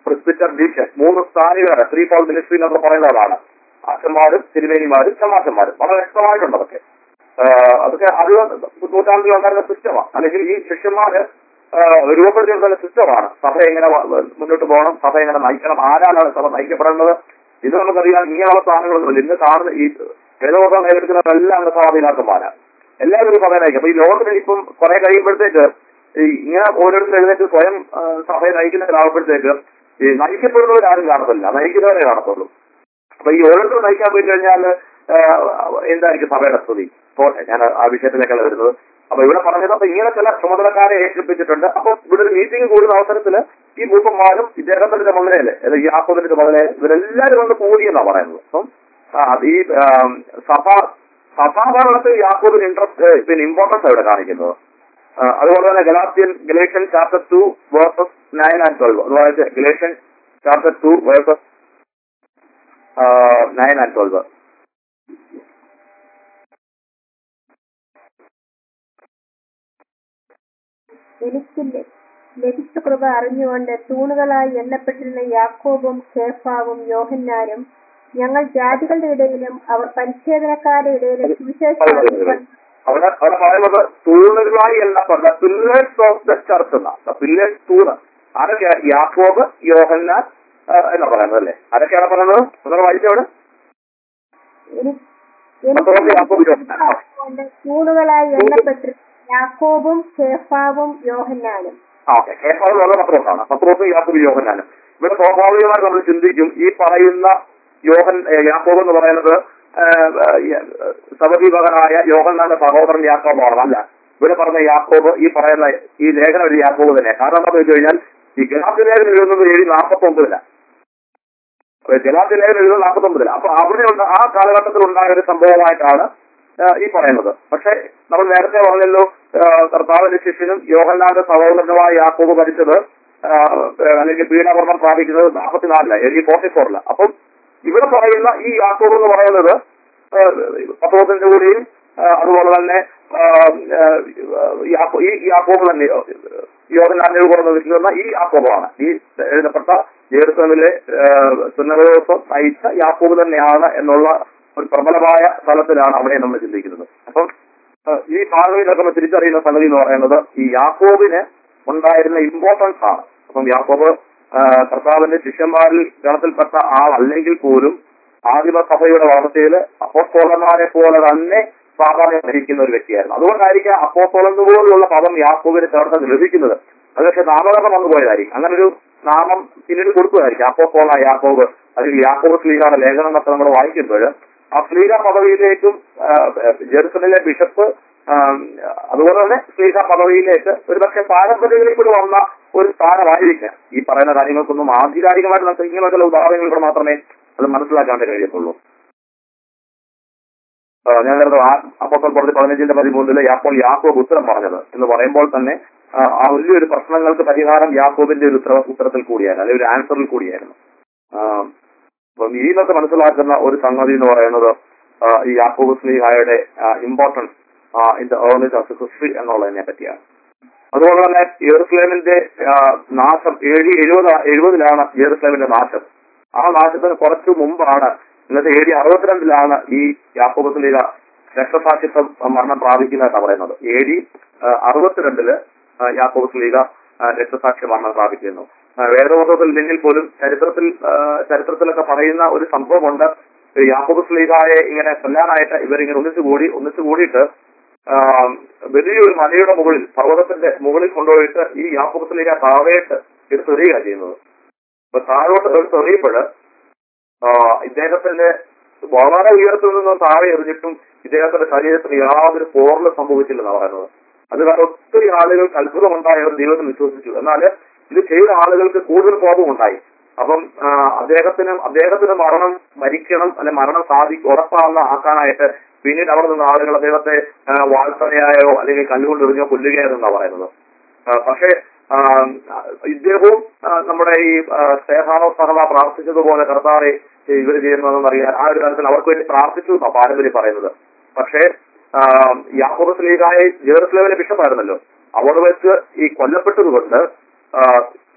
പ്രിസ്പിറ്റർ ഡീഷൻ മൂന്ന് സ്ഥാനികരെ ത്രീ ഫോൾ മിനിസ്ട്രി എന്നൊക്കെ പറയുന്നതാണ് അച്ഛന്മാരും തിരുമേനിമാരും ചമാശന്മാരും വളരെ വ്യക്തമായിട്ടുണ്ട് അതൊക്കെ ആഹ് അതൊക്കെ അത് നൂറ്റാണ്ടിൽ ഉണ്ടായിരുന്ന സിസ്റ്റമാണ് അല്ലെങ്കിൽ ഈ ശിഷ്യന്മാര് ആഹ് രൂപപ്പെടുത്തിയിട്ടുള്ള സിസ്റ്റമാണ് സഭ എങ്ങനെ വ- വ- മുന്നോട്ട് പോകണം സഭ എങ്ങനെ നയിക്കണം ആരാണ് സഭ നയിക്കപ്പെടേണ്ടത് ഇത് നമുക്കറിയാം ഇങ്ങനെയുള്ള സ്ഥാനങ്ങളൊന്നുമില്ല ഇന്ന് കാണുന്ന ഈ വേദോപം നേരിടുന്നവരെല്ലാം അങ്ങ് സഭാപിതാക്കന്മാരാണ് എല്ലാവരും സഭയെ നയിക്കും അപ്പൊ ഈ ലോകത്തിൽ ഇപ്പം കുറെ കഴിയുമ്പോഴത്തേക്ക് ഈ ഇങ്ങനെ ഓരോരുത്തർ എഴുന്നേറ്റ് സ്വയം ആ, സഭയെ നയിക്കുന്നവരാകുമ്പോഴത്തേക്ക് ഈ നയിക്കപ്പെടുന്നവരാരും കാണത്തില്ല നയിക്കുന്നവരെ കാണത്തുള്ളൂ അപ്പൊ ഈ ഓരോരുത്തർ നയിക്കാൻ പോയി കഴിഞ്ഞാൽ എന്തായിരിക്കും സഭയുടെ സ്ഥിതി ഇപ്പോൾ ഞാൻ ആ വിഷയത്തിലേക്കല്ല വരുന്നത് അപ്പൊ ഇവിടെ പറഞ്ഞത് അപ്പൊ ഇങ്ങനെ ചില ചുമതലക്കാരെ ഏൽപ്പിച്ചിട്ടുണ്ട് അപ്പൊ ഇവിടെ ഒരു മീറ്റിംഗ് കൂടുന്ന അവസരത്തിൽ ഈ മൂപ്പന്മാരും ഇദ്ദേഹത്തിന്റെ ചുമതലയല്ലേ അതായത് ഈ യാക്കോബിന്റെ ചുമതല ഇവരെല്ലാവരും വന്ന് കൂടി എന്നാ പറയുന്നത് അപ്പം ആ, ഈ ആ, സഭ സഭാഭരണത്തിൽ യാക്കോബിന് ഇൻട്രസ്റ്റ് പിന്നെ ഇമ്പോർട്ടൻസ് ഇവിടെ കാണിക്കുന്നത് ആ, അതുപോലെ തന്നെ Galatian Galatian chapter two verses nine and twelve അതുപോലെ Galatian chapter two verses nine and twelve എനിക്ക് ല- ലഭിച്ച കൃപ അറിഞ്ഞുകൊണ്ട് തൂണുകളായി എണ്ണപ്പെട്ടിരുന്ന യാക്കോബും കേഫാവും യോഹന്നാനും ഞങ്ങൾ ജാതികളുടെ ഇടയിലും അവർ പരിച്ഛേദനക്കാരുടെ ഇടയിലും സുവിശേഷം അറിയിക്കുവാൻ അവിടെ അവിടെ പറയുന്നത് തൂണുകളായി എണ്ണപ്പെട്ട പില്ലേഴ്സ് ഓഫ് ദ ചർച്ച് എന്നാ പില്ലേഴ്സ് തൂണ് ആരൊക്കെയാ യാക്കോബ് യോഹന്നാൻ ആ, എന്നാ പറയുന്നത് അല്ലേ ആരൊക്കെയാണ് പറയുന്നത് ഒന്നുകൂടെ വായിച്ചേ അവിടെ എനി- പത്രോസ് യാക്കോബ് യോഹന്നാൻ. ആ. എനിക്ക് തൂണുകളായി എണ്ണപ്പെട്ടിരുന്ന യാക്കോബും കേഫാവും യോഹന്നാനും ആ ഓക്കെ കേസാവ് എന്നുള്ള പത്രോസാണ് പത്രോസും യാക്കോബ് യോഹന്നാനും ഇവിടെ സ്വാഭാവികമായിട്ട് നമ്മൾ ചിന്തിക്കും ഈ പറയുന്ന യോഹൻ ഏ, യാക്കോബ് എന്ന് പറയുന്നത് സബദി മകനായ യോഹന്നാന്റെ സഹോദരൻ യാക്കോബാണ് അല്ല ഇവിടെ പറഞ്ഞ യാക്കോബ് ഈ പറയുന്ന ഈ ലേഖനം ഒരു യാക്കോബ് തന്നെ കാരണം എന്താണെന്ന് വെച്ച് കഴിഞ്ഞാൽ ഈ ഗലാത്തി ലേഖനം എഴുതുന്നത് ഏഴ് നാൽപ്പത്തി ഒമ്പതിലാണ് ഗലാത്തി ലേഖനം എഴുതുന്നത് നാൽപ്പത്തി ഒമ്പതിലാണ് അപ്പൊ അവിടെ ഉണ്ട് ആ കാലഘട്ടത്തിൽ ഉണ്ടായ ഒരു സംഭവമായിട്ടാണ് ആ, ഈ പറയുന്നത് പക്ഷെ നമ്മൾ നേരത്തെ പറഞ്ഞല്ലോ ആ, കർത്താവിന്റെ ശിഷ്യനും യോഹന്നാന്റെ സഹോദരനുമായ യാക്കോബ് ഭരിച്ചത് ആ, അല്ലെങ്കിൽ പീഡാപർമ്മം പ്രാപിക്കുന്നത് നാൽപ്പത്തിനാലില എഴുതി ഫോർട്ടി ഫോറില അപ്പം ഇവിടെ പറയുന്ന ഈ യാക്കോബ് എന്ന് പറയുന്നത് ആ, പത്രോസിന്റെ കൂടെയും ആ, അതുപോലെ തന്നെ ആ, ആ, യാക്കോ- ഈ യാക്കോബ് തന്നെ യോഹന്നാന്റെ കൂടെ നിൽക്കുന്ന ഈ യാക്കോബാണ് ഈ എഴുതപ്പെട്ട ജെറുസലമിലെ സുന്നതോസം നയിച്ച യാക്കോബ് തന്നെയാണ് എന്നുള്ള ഒരു പ്രബലമായ സ്ഥലത്തിലാണ് അവിടെ നമ്മൾ ചിന്തിക്കുന്നത് അപ്പം ആ, ഈ ഭാഗങ്ങളിലൊക്കെ നമ്മൾ തിരിച്ചറിയുന്ന സംഗതി എന്ന് പറയുന്നത് ഈ യാക്കോബിന് ഉണ്ടായിരുന്ന ഇമ്പോർട്ടൻസ് ആണ് അപ്പം യാക്കോബ് ആ, കർത്താവിന്റെ ശിഷ്യന്മാരിൽ ഗണത്തിൽപ്പെട്ട ആളല്ലെങ്കിൽ പോലും ആദിമ സഭയുടെ വളർച്ചയിൽ അപ്പോസ്തോലന്മാരെ പോലെ തന്നെ പ്രാധാന്യം വഹിക്കുന്ന ഒരു വ്യക്തിയായിരുന്നു അതുകൊണ്ടായിരിക്കും അപ്പോസ്തോലൻ പോലുള്ള പദം യാക്കോബിന് ചേർത്ത് ലഭിക്കുന്നത് അത് പക്ഷെ നാമകരണം വന്നു പോയതായിരിക്കും അങ്ങനെ ഒരു നാമം പിന്നീട് കൊടുക്കുകയായിരിക്കും അപ്പോസ്തോല യാക്കോബ് അല്ലെങ്കിൽ യാക്കോബ് സ്ലീഗാണ് ലേഖനം എന്നൊക്കെ നമ്മൾ വായിക്കുമ്പോൾ ആ സ്ലീഗ പദവിയിലേക്കും ആ, ജെറുസലിലെ ബിഷപ്പ് ആ, അതുപോലെ തന്നെ സ്ലീഗ പദവിയിലേക്ക് ഒരുപക്ഷെ പാരമ്പര്യങ്ങളിൽ കൂടി വന്ന ഒരു സ്ഥാനമായിരിക്കാം ഈ പറയുന്ന കാര്യങ്ങൾക്കൊന്നും ആധികാരികമായിട്ട് നമുക്ക് ഇങ്ങനെയുള്ള ഉദാഹരണങ്ങളിലൂടെ മാത്രമേ അത് മനസ്സിലാക്കാൻ വേണ്ടി കഴിയത്തുള്ളൂ ആ, ഞാൻ നേരത്തെ അപ്പോൾ പറഞ്ഞ പതിനഞ്ചിന്റെ പതിമൂന്നില് അപ്പോൾ യാക്കോബ് ഉത്തരം പറഞ്ഞത് എന്ന് പറയുമ്പോൾ തന്നെ ആ, ആ വലിയൊരു പ്രശ്നങ്ങൾക്ക് പരിഹാരം യാക്കോബിന്റെ ഒരു ഉത്തര ഉത്തരത്തിൽ കൂടിയായിരുന്നു അല്ലെങ്കിൽ ഒരു ആൻസറിൽ കൂടിയായിരുന്നു ആ, അപ്പം ഇതിനൊക്കെ മനസ്സിലാക്കുന്ന ഒരു സംഗതി എന്ന് പറയുന്നത് ആ, ഈ യാക്കോബ് സ്ലീഹായുടെ importance in the early church history എന്നുള്ളതിനെ പറ്റിയാണ് അതുപോലെ തന്നെ ജെറുസലേമിന്റെ ആ, നാശം ഏഴ് എഴുപത് എഴുപതിലാണ് ജെറുസലേമിന്റെ നാശം ആ നാശത്തിന് കുറച്ചു മുമ്പാണ് ഇന്നത്തെ എ ഡി അറുപത്തിരണ്ടിലാണ് ഈ യാക്കോബ് സ്ലീഹ രക്തസാക്ഷിത്വം മരണം പ്രാപിക്കുന്നതെന്നാണ് പറയുന്നത് എ ഡി അറുപത്തിരണ്ടില് ആ, യാക്കോബ് സ്ലീഹ ആ, രക്തസാക്ഷി മരണം പ്രാപിക്കുന്നു ആ, വേദപുസ്തകത്തിൽ ഇല്ലെങ്കിൽ പോലും ചരിത്രത്തിൽ ആ, ചരിത്രത്തിലൊക്കെ പറയുന്ന ഒരു സംഭവമുണ്ട് ഈ യാക്കോബ് സ്ലീഹായെ ഇങ്ങനെ കൊല്ലാനായിട്ട് ഇവരിങ്ങനെ ഒന്നിച്ചു കൂടി ഒന്നിച്ചു കൂടിയിട്ട് ആ, വലിയൊരു മലയുടെ മുകളിൽ പർവ്വതത്തിന്റെ മുകളിൽ കൊണ്ടുപോയിട്ട് ഈ യാക്കോബ് സ്ലീഹ താഴേട്ട് എടുത്തെറിയുക ചെയ്യുന്നത് അപ്പൊ താഴോട്ട് എടുത്തെറിയപ്പോഴ് ഇദ്ദേഹത്തിന്റെ വളരെ ഉയരത്തിൽ നിന്ന് താഴെ എറിഞ്ഞിട്ടും ഇദ്ദേഹത്തിന്റെ ശരീരത്തിന് യാതൊരു പോറലും സംഭവിച്ചില്ലെന്നാണ് പറയുന്നത് അത് കാരണം ഒത്തിരി ആളുകൾക്ക് അത്ഭുതമുണ്ടായ ഒരു ദൈവത്തിൽ വിശ്വസിച്ചു എന്നാൽ ഇത് ചെയ്ത ആളുകൾക്ക് കൂടുതൽ കോപമുണ്ടായി അപ്പം ആ, അദ്ദേഹത്തിന് അദ്ദേഹത്തിന് മരണം മരിക്കണം അല്ലെ മരണം സാധി ഉറപ്പാണെന്ന് ആക്കാനായിട്ട് പിന്നീട് അവിടെ നിന്ന് ആളുകൾ അദ്ദേഹത്തെ ആ, വാൾത്തറയായോ അല്ലെങ്കിൽ കല്ലുകൊണ്ട് എറിഞ്ഞോ കൊല്ലുകയായിരുന്നാണ് പറയുന്നത് ആ, പക്ഷേ ആ, ഇദ്ദേഹവും ആ, നമ്മുടെ ഈ സ്തേഹാനോ സഹത പ്രാർത്ഥിച്ചതുപോലെ കർത്താറെ ഇവർ ചെയ്യുന്നതെന്ന് അറിയാൻ ആ ഒരു കാര്യത്തിൽ അവർക്ക് വേണ്ടി പ്രാർത്ഥിച്ചു എന്നാണ് പാരമ്പര്യം പറയുന്നത് പക്ഷേ ആ, യാക്കോബ് സ്ലീഹായി ജെറുസലേമിലെ ബിഷപ്പായിരുന്നല്ലോ അവിടെ വെച്ച് ഈ കൊല്ലപ്പെട്ടത് കൊണ്ട് ആ,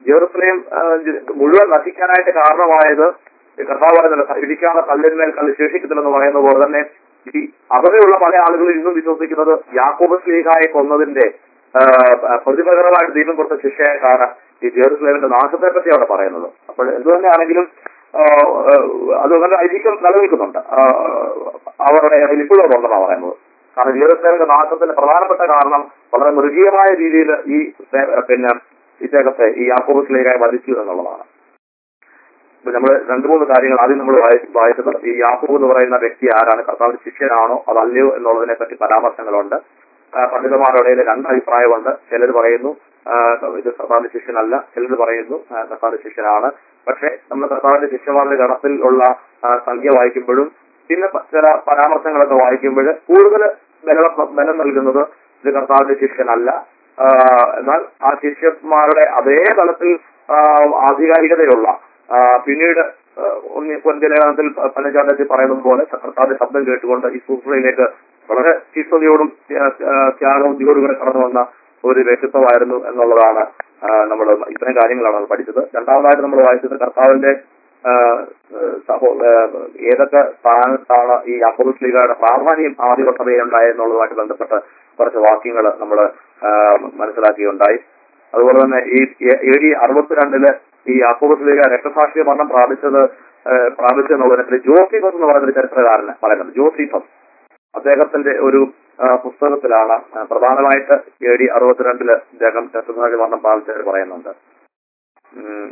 ജെറുസലേം ആ, ജ- മുഴുവൻ നശിക്കാനായിട്ട് കാരണമായത് ഈ കർത്താവ് പറയുന്നത് ഇടിക്കാതെ കല്ലിന്മേൽ കല്ല് ശേഷിക്കത്തില്ലെന്ന് പറയുന്ന പോലെ തന്നെ ഈ അവിടെയുള്ള പല ആളുകളും ഇന്നും വിശ്വസിക്കുന്നത് യാക്കോബ് സ്ലീഹായെ കൊന്നതിന്റെ ആ, പ്രതിപകരമായിട്ട് ദൈവം കൊടുത്ത ശിക്ഷയായിട്ടാണ് ഈ ജെറുസലേമിന്റെ നാശത്തെ പറ്റി അവിടെ പറയുന്നത് അപ്പോൾ എന്തു തന്നെയാണെങ്കിലും ആ, ആ, അത് അങ്ങനെ ഐതിഹ്യം നിലനിൽക്കുന്നുണ്ട് ആ, അവരുടെ ഇടയിൽ ഇപ്പോഴും അതുണ്ടെന്നാണ് പറയുന്നത് കാരണം ജെറുസലേമിന്റെ നാശത്തിന്റെ പ്രധാനപ്പെട്ട കാരണം വളരെ മൃഗീയമായ രീതിയിൽ ഈ സേ- പിന്നെ ഇദ്ദേഹത്തെ ഈ യാക്കോബ് സ്ലീഹായെ വധിച്ചു എന്നുള്ളതാണ് ഇപ്പൊ നമ്മൾ രണ്ടു മൂന്ന് കാര്യങ്ങൾ ആദ്യം നമ്മൾ വായിച്ചത് ഈ യാഹൂബ് എന്ന് പറയുന്ന വ്യക്തി ആരാണ് കർത്താവിന്റെ ശിഷ്യനാണോ അതല്ലയോ എന്നുള്ളതിനെ പറ്റി പരാമർശങ്ങളുണ്ട് ആ, പണ്ഡിതന്മാരുടെ ഇടയിൽ രണ്ട് അഭിപ്രായമുണ്ട് ചിലർ പറയുന്നു ആ, ഇത് കർത്താവിന്റെ ശിഷ്യനല്ല ചിലർ പറയുന്നു ആ, കർത്താവിന്റെ ശിഷ്യനാണ് പക്ഷെ നമ്മൾ കർത്താവിന്റെ ശിഷ്യന്മാരുടെ ഗണത്തിൽ ഉള്ള ആ, സംഖ്യ വായിക്കുമ്പോഴും പിന്നെ പ- ചില പരാമർശങ്ങളൊക്കെ വായിക്കുമ്പോൾ കൂടുതൽ ബലം ബലം നൽകുന്നത് ഇത് കർത്താവിന്റെ ശിഷ്യനല്ല ആ, എന്നാൽ ആ ശിഷ്യന്മാരുടെ അതേ തലത്തിൽ ആ, ആധികാരികതയുള്ള ആ, പിന്നീട് ലേഖനത്തിൽ പഞ്ചായത്തിൽ പറയുന്നത് പോലെ കർത്താവിന്റെ ശബ്ദം കേട്ടുകൊണ്ട് ഈ സൂത്രയിലേക്ക് വളരെ തീഷ്ണതയോടും ത്യാഗബുദ്ധിയോടും കൂടെ കടന്നു വന്ന ഒരു വ്യക്തിത്വമായിരുന്നു എന്നുള്ളതാണ് നമ്മൾ ഇത്രയും കാര്യങ്ങളാണ് നമ്മൾ പഠിച്ചത് രണ്ടാമതായിട്ട് നമ്മൾ വായിച്ചത് കർത്താവിന്റെ ആ, സഹോ ആ, ഏതൊക്കെ സ്ഥാനത്താണ് ഈ അപ്പോസ് ലീഗയുടെ പ്രാധാന്യം ആദ്യ സഭയിലുണ്ടായ എന്നുള്ളതുമായിട്ട് ബന്ധപ്പെട്ട് കുറച്ച് വാക്യങ്ങൾ നമ്മൾ മനസ്സിലാക്കിയുണ്ടായി അതുപോലെ തന്നെ ഈ എ ഡി അറുപത്തിരണ്ടില് ഈ അപ്പോസ് ലീഗ രക്തസാക്ഷിയ മരണം പ്രാപിച്ചത് ആ, പ്രാപിച്ചെന്നുള്ളതിനെ ജോസിഫസ് എന്ന് പറയുന്ന ഒരു ചരിത്രകാരന് പറയുന്നത് ജോസിഫസ് അദ്ദേഹത്തിന്റെ ഒരു ആ, പുസ്തകത്തിലാണ് ആ, പ്രധാനമായിട്ട് എ ഡി അറുപത്തിരണ്ടില് അദ്ദേഹം രക്തസാക്ഷി മരണം പ്രാപിച്ചത് പറയുന്നുണ്ട് ഉം.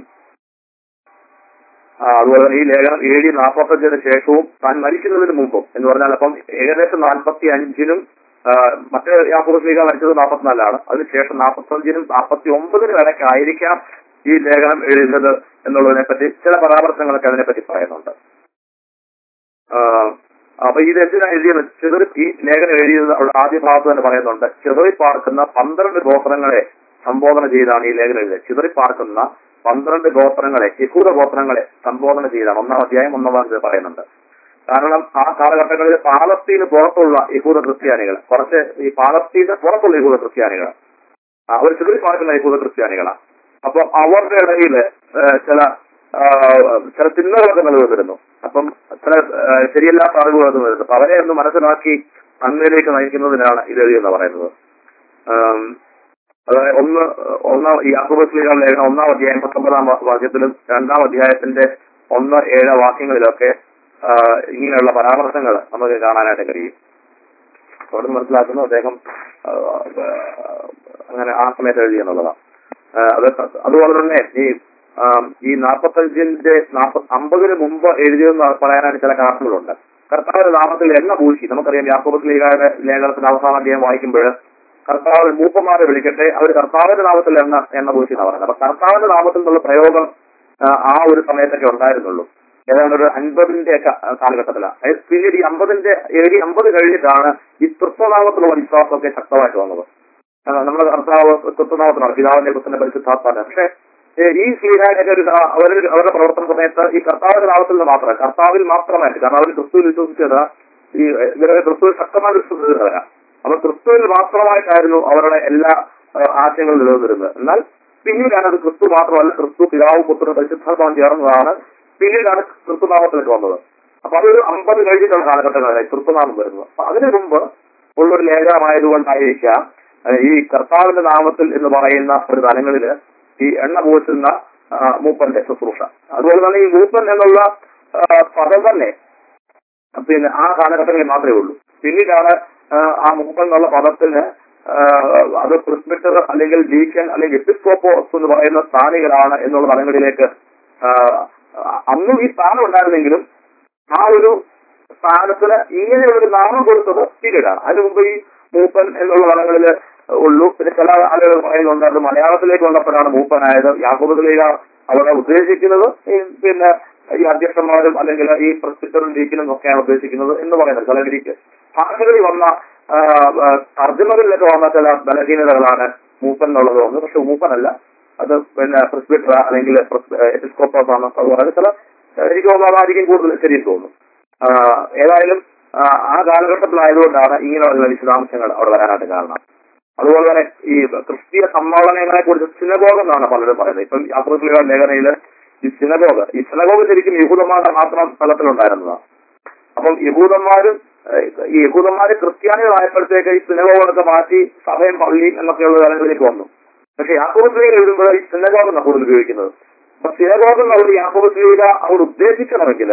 ആ, അതുപോലെ തന്നെ ഈ ലേഖനം എ ഡി നാൽപ്പത്തഞ്ചിന് ശേഷവും താൻ മരിക്കുന്നതിന് മുമ്പും എന്ന് പറഞ്ഞാൽ അപ്പം ഏകദേശം നാൽപ്പത്തി അഞ്ചിനും മറ്റേ യാക്കോബ് ലീഗ മരിച്ചത് നാൽപ്പത്തിനാലാണ് അതിനുശേഷം നാൽപ്പത്തഞ്ചിനും നാൽപ്പത്തി ഒമ്പതിനും ഇടയ്ക്കായിരിക്കാം ഈ ലേഖനം എഴുതുന്നത് എന്നുള്ളതിനെ പറ്റി ചില പരാമർശങ്ങളൊക്കെ അതിനെപ്പറ്റി പറയുന്നുണ്ട് ആ, അപ്പൊ ഇത് എന്തിനാ എഴുതിയത് ചെറുറി ഈ ലേഖനം എഴുതിയത് അവിടെ ആദ്യ ഭാഗത്ത് തന്നെ പറയുന്നുണ്ട് ചെറുറി പാർക്കുന്ന പന്ത്രണ്ട് ഗോത്രങ്ങളെ സംബോധന ചെയ്താണ് ഈ ലേഖനം എഴുതിയത് ചിതറി പാർക്കുന്ന പന്ത്രണ്ട് ഗോത്രങ്ങളെ യഹൂദ ഗോത്രങ്ങളെ സംബോധന ചെയ്താണ് ഒന്നാം അധ്യായം ഒന്നാം വാക്യത്തിൽ പറയുന്നുണ്ട് കാരണം ആ കാലഘട്ടങ്ങളിൽ പാലസ്തീന് പുറത്തുള്ള യഹൂദ ക്രിസ്ത്യാനികൾ കുറച്ച് ഈ പാലസ്തീന് പുറത്തുള്ള യഹൂദ ക്രിസ്ത്യാനികൾ അവർ ചിതറി പാർക്കുന്ന യഹൂദ ക്രിസ്ത്യാനികളാണ് അപ്പൊ അവരുടെ ഇടയിൽ ചില ആ, ചില ചിന്തകളൊക്കെ നിലനിന്നിരുന്നു അപ്പം ചില ആ, ശരിയല്ലാത്ത അറിവുകളൊക്കെ വരുന്നു അപ്പൊ അവരെ ഒന്ന് മനസ്സിലാക്കി നന്മയിലേക്ക് നയിക്കുന്നതിനാണ് ഇത് എഴുതിയെന്ന് പറയുന്നത് ആം, അതായത് ഒന്ന് ഒന്നാം ഈ അസുബസ്ലികൾ ലേഖനം ഒന്നാം അധ്യായം പത്തൊമ്പതാം വാ- വാക്യത്തിലും രണ്ടാം അധ്യായത്തിന്റെ ഒന്ന് ഏഴ് വാക്യങ്ങളിലൊക്കെ ആ, ഇങ്ങനെയുള്ള പരാമർശങ്ങൾ നമുക്ക് കാണാനായിട്ട് കഴിയും അവിടെ നിന്ന് മനസ്സിലാക്കുന്നു അദ്ദേഹം ആ, ആ, അങ്ങനെ ആ സമയത്ത് എഴുതി എന്നുള്ളതാണ് ആ, അത് അതുപോലെ തന്നെ ഈ ആ, ഈ നാൽപ്പത്തഞ്ചിന്റെ നാൽപ്പത്തി അമ്പതിന് മുമ്പ് എഴുതിയെന്ന് പറയാനായിട്ട് ചില കാരണങ്ങളുണ്ട് കർത്താവിന്റെ നാമത്തിൽ എണ്ണ പൂശി നമുക്കറിയാം യാക്കോബസ് ലീഗയുടെ ലേഖനത്തിന്റെ അവസാന അധ്യായം വായിക്കുമ്പോൾ കർത്താവ് മൂപ്പന്മാരെ വിളിക്കട്ടെ അവർ കർത്താവിന്റെ നാമത്തിൽ എണ്ണ എണ്ണ പൂശി എന്നാണ് പറയുന്നത് അപ്പൊ കർത്താവിന്റെ നാമത്തിൽ നിന്നുള്ള പ്രയോഗം ആ, ആ ഒരു സമയത്തൊക്കെ ഉണ്ടായിരുന്നുള്ളൂ ഏതാണ്ട് ഒരു അൻപതിന്റെ ഒക്കെ കാലഘട്ടത്തിലാണ് അതായത് പിന്നീട് ഈ അമ്പതിന്റെ ഏഴ് അമ്പത് കഴിഞ്ഞിട്ടാണ് ഈ തൃത്വനാമത്തിലുള്ള വിശ്വാസമൊക്കെ ശക്തമായിട്ട് വന്നത് ആ, നമ്മുടെ കർത്താവ് തൃത്വനാമത്തിലാണ് പിതാവിന്റെ പുത്രന്റെ പരിശുദ്ധാത്മാന്റെ പക്ഷേ ഏ, ഈ ശ്രീരാജന്റെ ഒരു ആ, അവരുടെ അവരുടെ പ്രവർത്തന സമയത്ത് ഈ കർത്താവിന്റെ നാമത്തിൽ നിന്ന് മാത്രം കർത്താവിൽ മാത്രമായിട്ട് കാരണം അവർ ക്രിസ്തുവിൽ വിശ്വസിച്ചത് ഈ ഏ, ഇവരെ ക്രിസ്തുവിൽ ശക്തമായി വിശ്വസിച്ചവരാ അപ്പൊ ക്രിസ്തുവിൽ മാത്രമായിട്ടായിരുന്നു അവരുടെ എല്ലാ ആ, ആശയങ്ങളും നിലനിന്നിരുന്നത് എന്നാൽ പിന്നീടാണ് അത് ക്രിസ്തു മാത്രമല്ല ക്രിസ്തു പിതാവ് പുത്രൻ പരിശുദ്ധാത്മാവും ചേർന്നതാണ് പിന്നീടാണ് ക്രിസ്തുനാമത്തിലേക്ക് വന്നത് അപ്പൊ അതൊരു അമ്പത് കഴിഞ്ഞിട്ടുള്ള കാലഘട്ടങ്ങളായി ക്രിസ്തുനാമം വരുന്നത് അപ്പൊ അതിനു മുമ്പ് ഉള്ളൊരു ലേഖനമായതുകൊണ്ടായിരിക്കാം ഏഹ് ഈ കർത്താവിന്റെ നാമത്തിൽ എന്ന് പറയുന്ന ഒരു തലങ്ങളില് ഈ എണ്ണ പൂശുന്ന ആ, മൂപ്പന്റെ ശുശ്രൂഷ അതുപോലെ തന്നെ ഈ മൂപ്പൻ എന്നുള്ള ആ, പദം തന്നെ പിന്നെ ആ കാലഘട്ടങ്ങളിൽ മാത്രമേ ഉള്ളൂ പിന്നീടാണ് ആ, ആ മൂപ്പൻ എന്നുള്ള പദത്തിന് ആ, അത് പ്രിസ്ബിറ്റർ അല്ലെങ്കിൽ ഡീക്കൻ അല്ലെങ്കിൽ എപ്പിസ്കോപ്പോസ് എന്ന് പറയുന്ന സ്ഥാനികളാണ് എന്നുള്ള തലങ്ങളിലേക്ക് ആ, അന്നും ഈ സ്ഥാനം ഉണ്ടായിരുന്നെങ്കിലും ആ ഒരു സ്ഥാനത്തിന് ഇങ്ങനെയുള്ളൊരു നാമം കൊടുത്തത് പിന്നീടാണ് അതിനു മുമ്പ് ഈ മൂപ്പൻ എന്നുള്ള തലങ്ങളിൽ ഉള്ളൂ പിന്നെ ചില ആളുകൾ പറയുന്നുണ്ട് അത് മലയാളത്തിലേക്ക് വന്നപ്പോഴാണ് മൂപ്പനായത് യാക്കോബിലേക അവിടെ ഉദ്ദേശിക്കുന്നത് ഈ പിന്നെ ഈ അധ്യക്ഷന്മാരും അല്ലെങ്കിൽ ഈ പ്രസിദ്ധരും ഡീക്കിനും ഒക്കെയാണ് ഉദ്ദേശിക്കുന്നത് എന്ന് പറയുന്നത് ചില ഗ്രീക്ക് ഭാഷകളിൽ വന്ന ആ, ആ, തർജ്ജമകളിലൊക്കെ വന്ന ചില ബലഹീനതകളാണ് മൂപ്പൻ എന്നുള്ളത് വന്നത് പക്ഷെ മൂപ്പനല്ല അത് പിന്നെ പ്രസ്ബിറ്റർ അല്ലെങ്കിൽ എപ്പിസ്കോപ്പോസ് ആണ് അതുപോലെ ചില എനിക്ക് തോന്നുന്നു അതായിരിക്കും കൂടുതൽ ശരിയെന്ന് തോന്നുന്നു ആ, ഏതായാലും ആ, ആ കാലഘട്ടത്തിലായതുകൊണ്ടാണ് ഇങ്ങനെയുള്ള വിശദാംശങ്ങൾ അവിടെ വരാനായിട്ട് കാരണം അതുപോലെ തന്നെ ഈ ക്രിസ്തീയ സമ്മേളനങ്ങളെ കുറിച്ച് സിനഗോഗ് എന്നാണ് പലരും പറയുന്നത് ഇപ്പം യാത്രത്തിലുള്ള ലേഖനയില് ഈ സിനഗോഗ് ഈ സിനഗോഗ് ശരിക്കും യഹൂദന്മാരുടെ മാത്രം സ്ഥലത്തിലുണ്ടായിരുന്നതാണ് അപ്പം യഹൂദന്മാരും ഏഹ്, ഈ യഹൂദന്മാര് ക്രിസ്ത്യാനികളായപ്പോഴത്തേക്ക് ഈ സിനഗോഗുകളൊക്കെ മാറ്റി സഭയും പള്ളിയും എന്നൊക്കെയുള്ള തലങ്ങളിലേക്ക് വന്നു പക്ഷെ യാക്കോബസ്ലീഗ എഴുതുമ്പോൾ ഈ സിനഗോഗ് എന്നാണ് കൂടുതൽ ഉപയോഗിക്കുന്നത് അപ്പൊ സിനഗോഗ് എന്നുള്ള യാക്കോബസ്ലീഗ അവർ ഉദ്ദേശിക്കണമെങ്കിൽ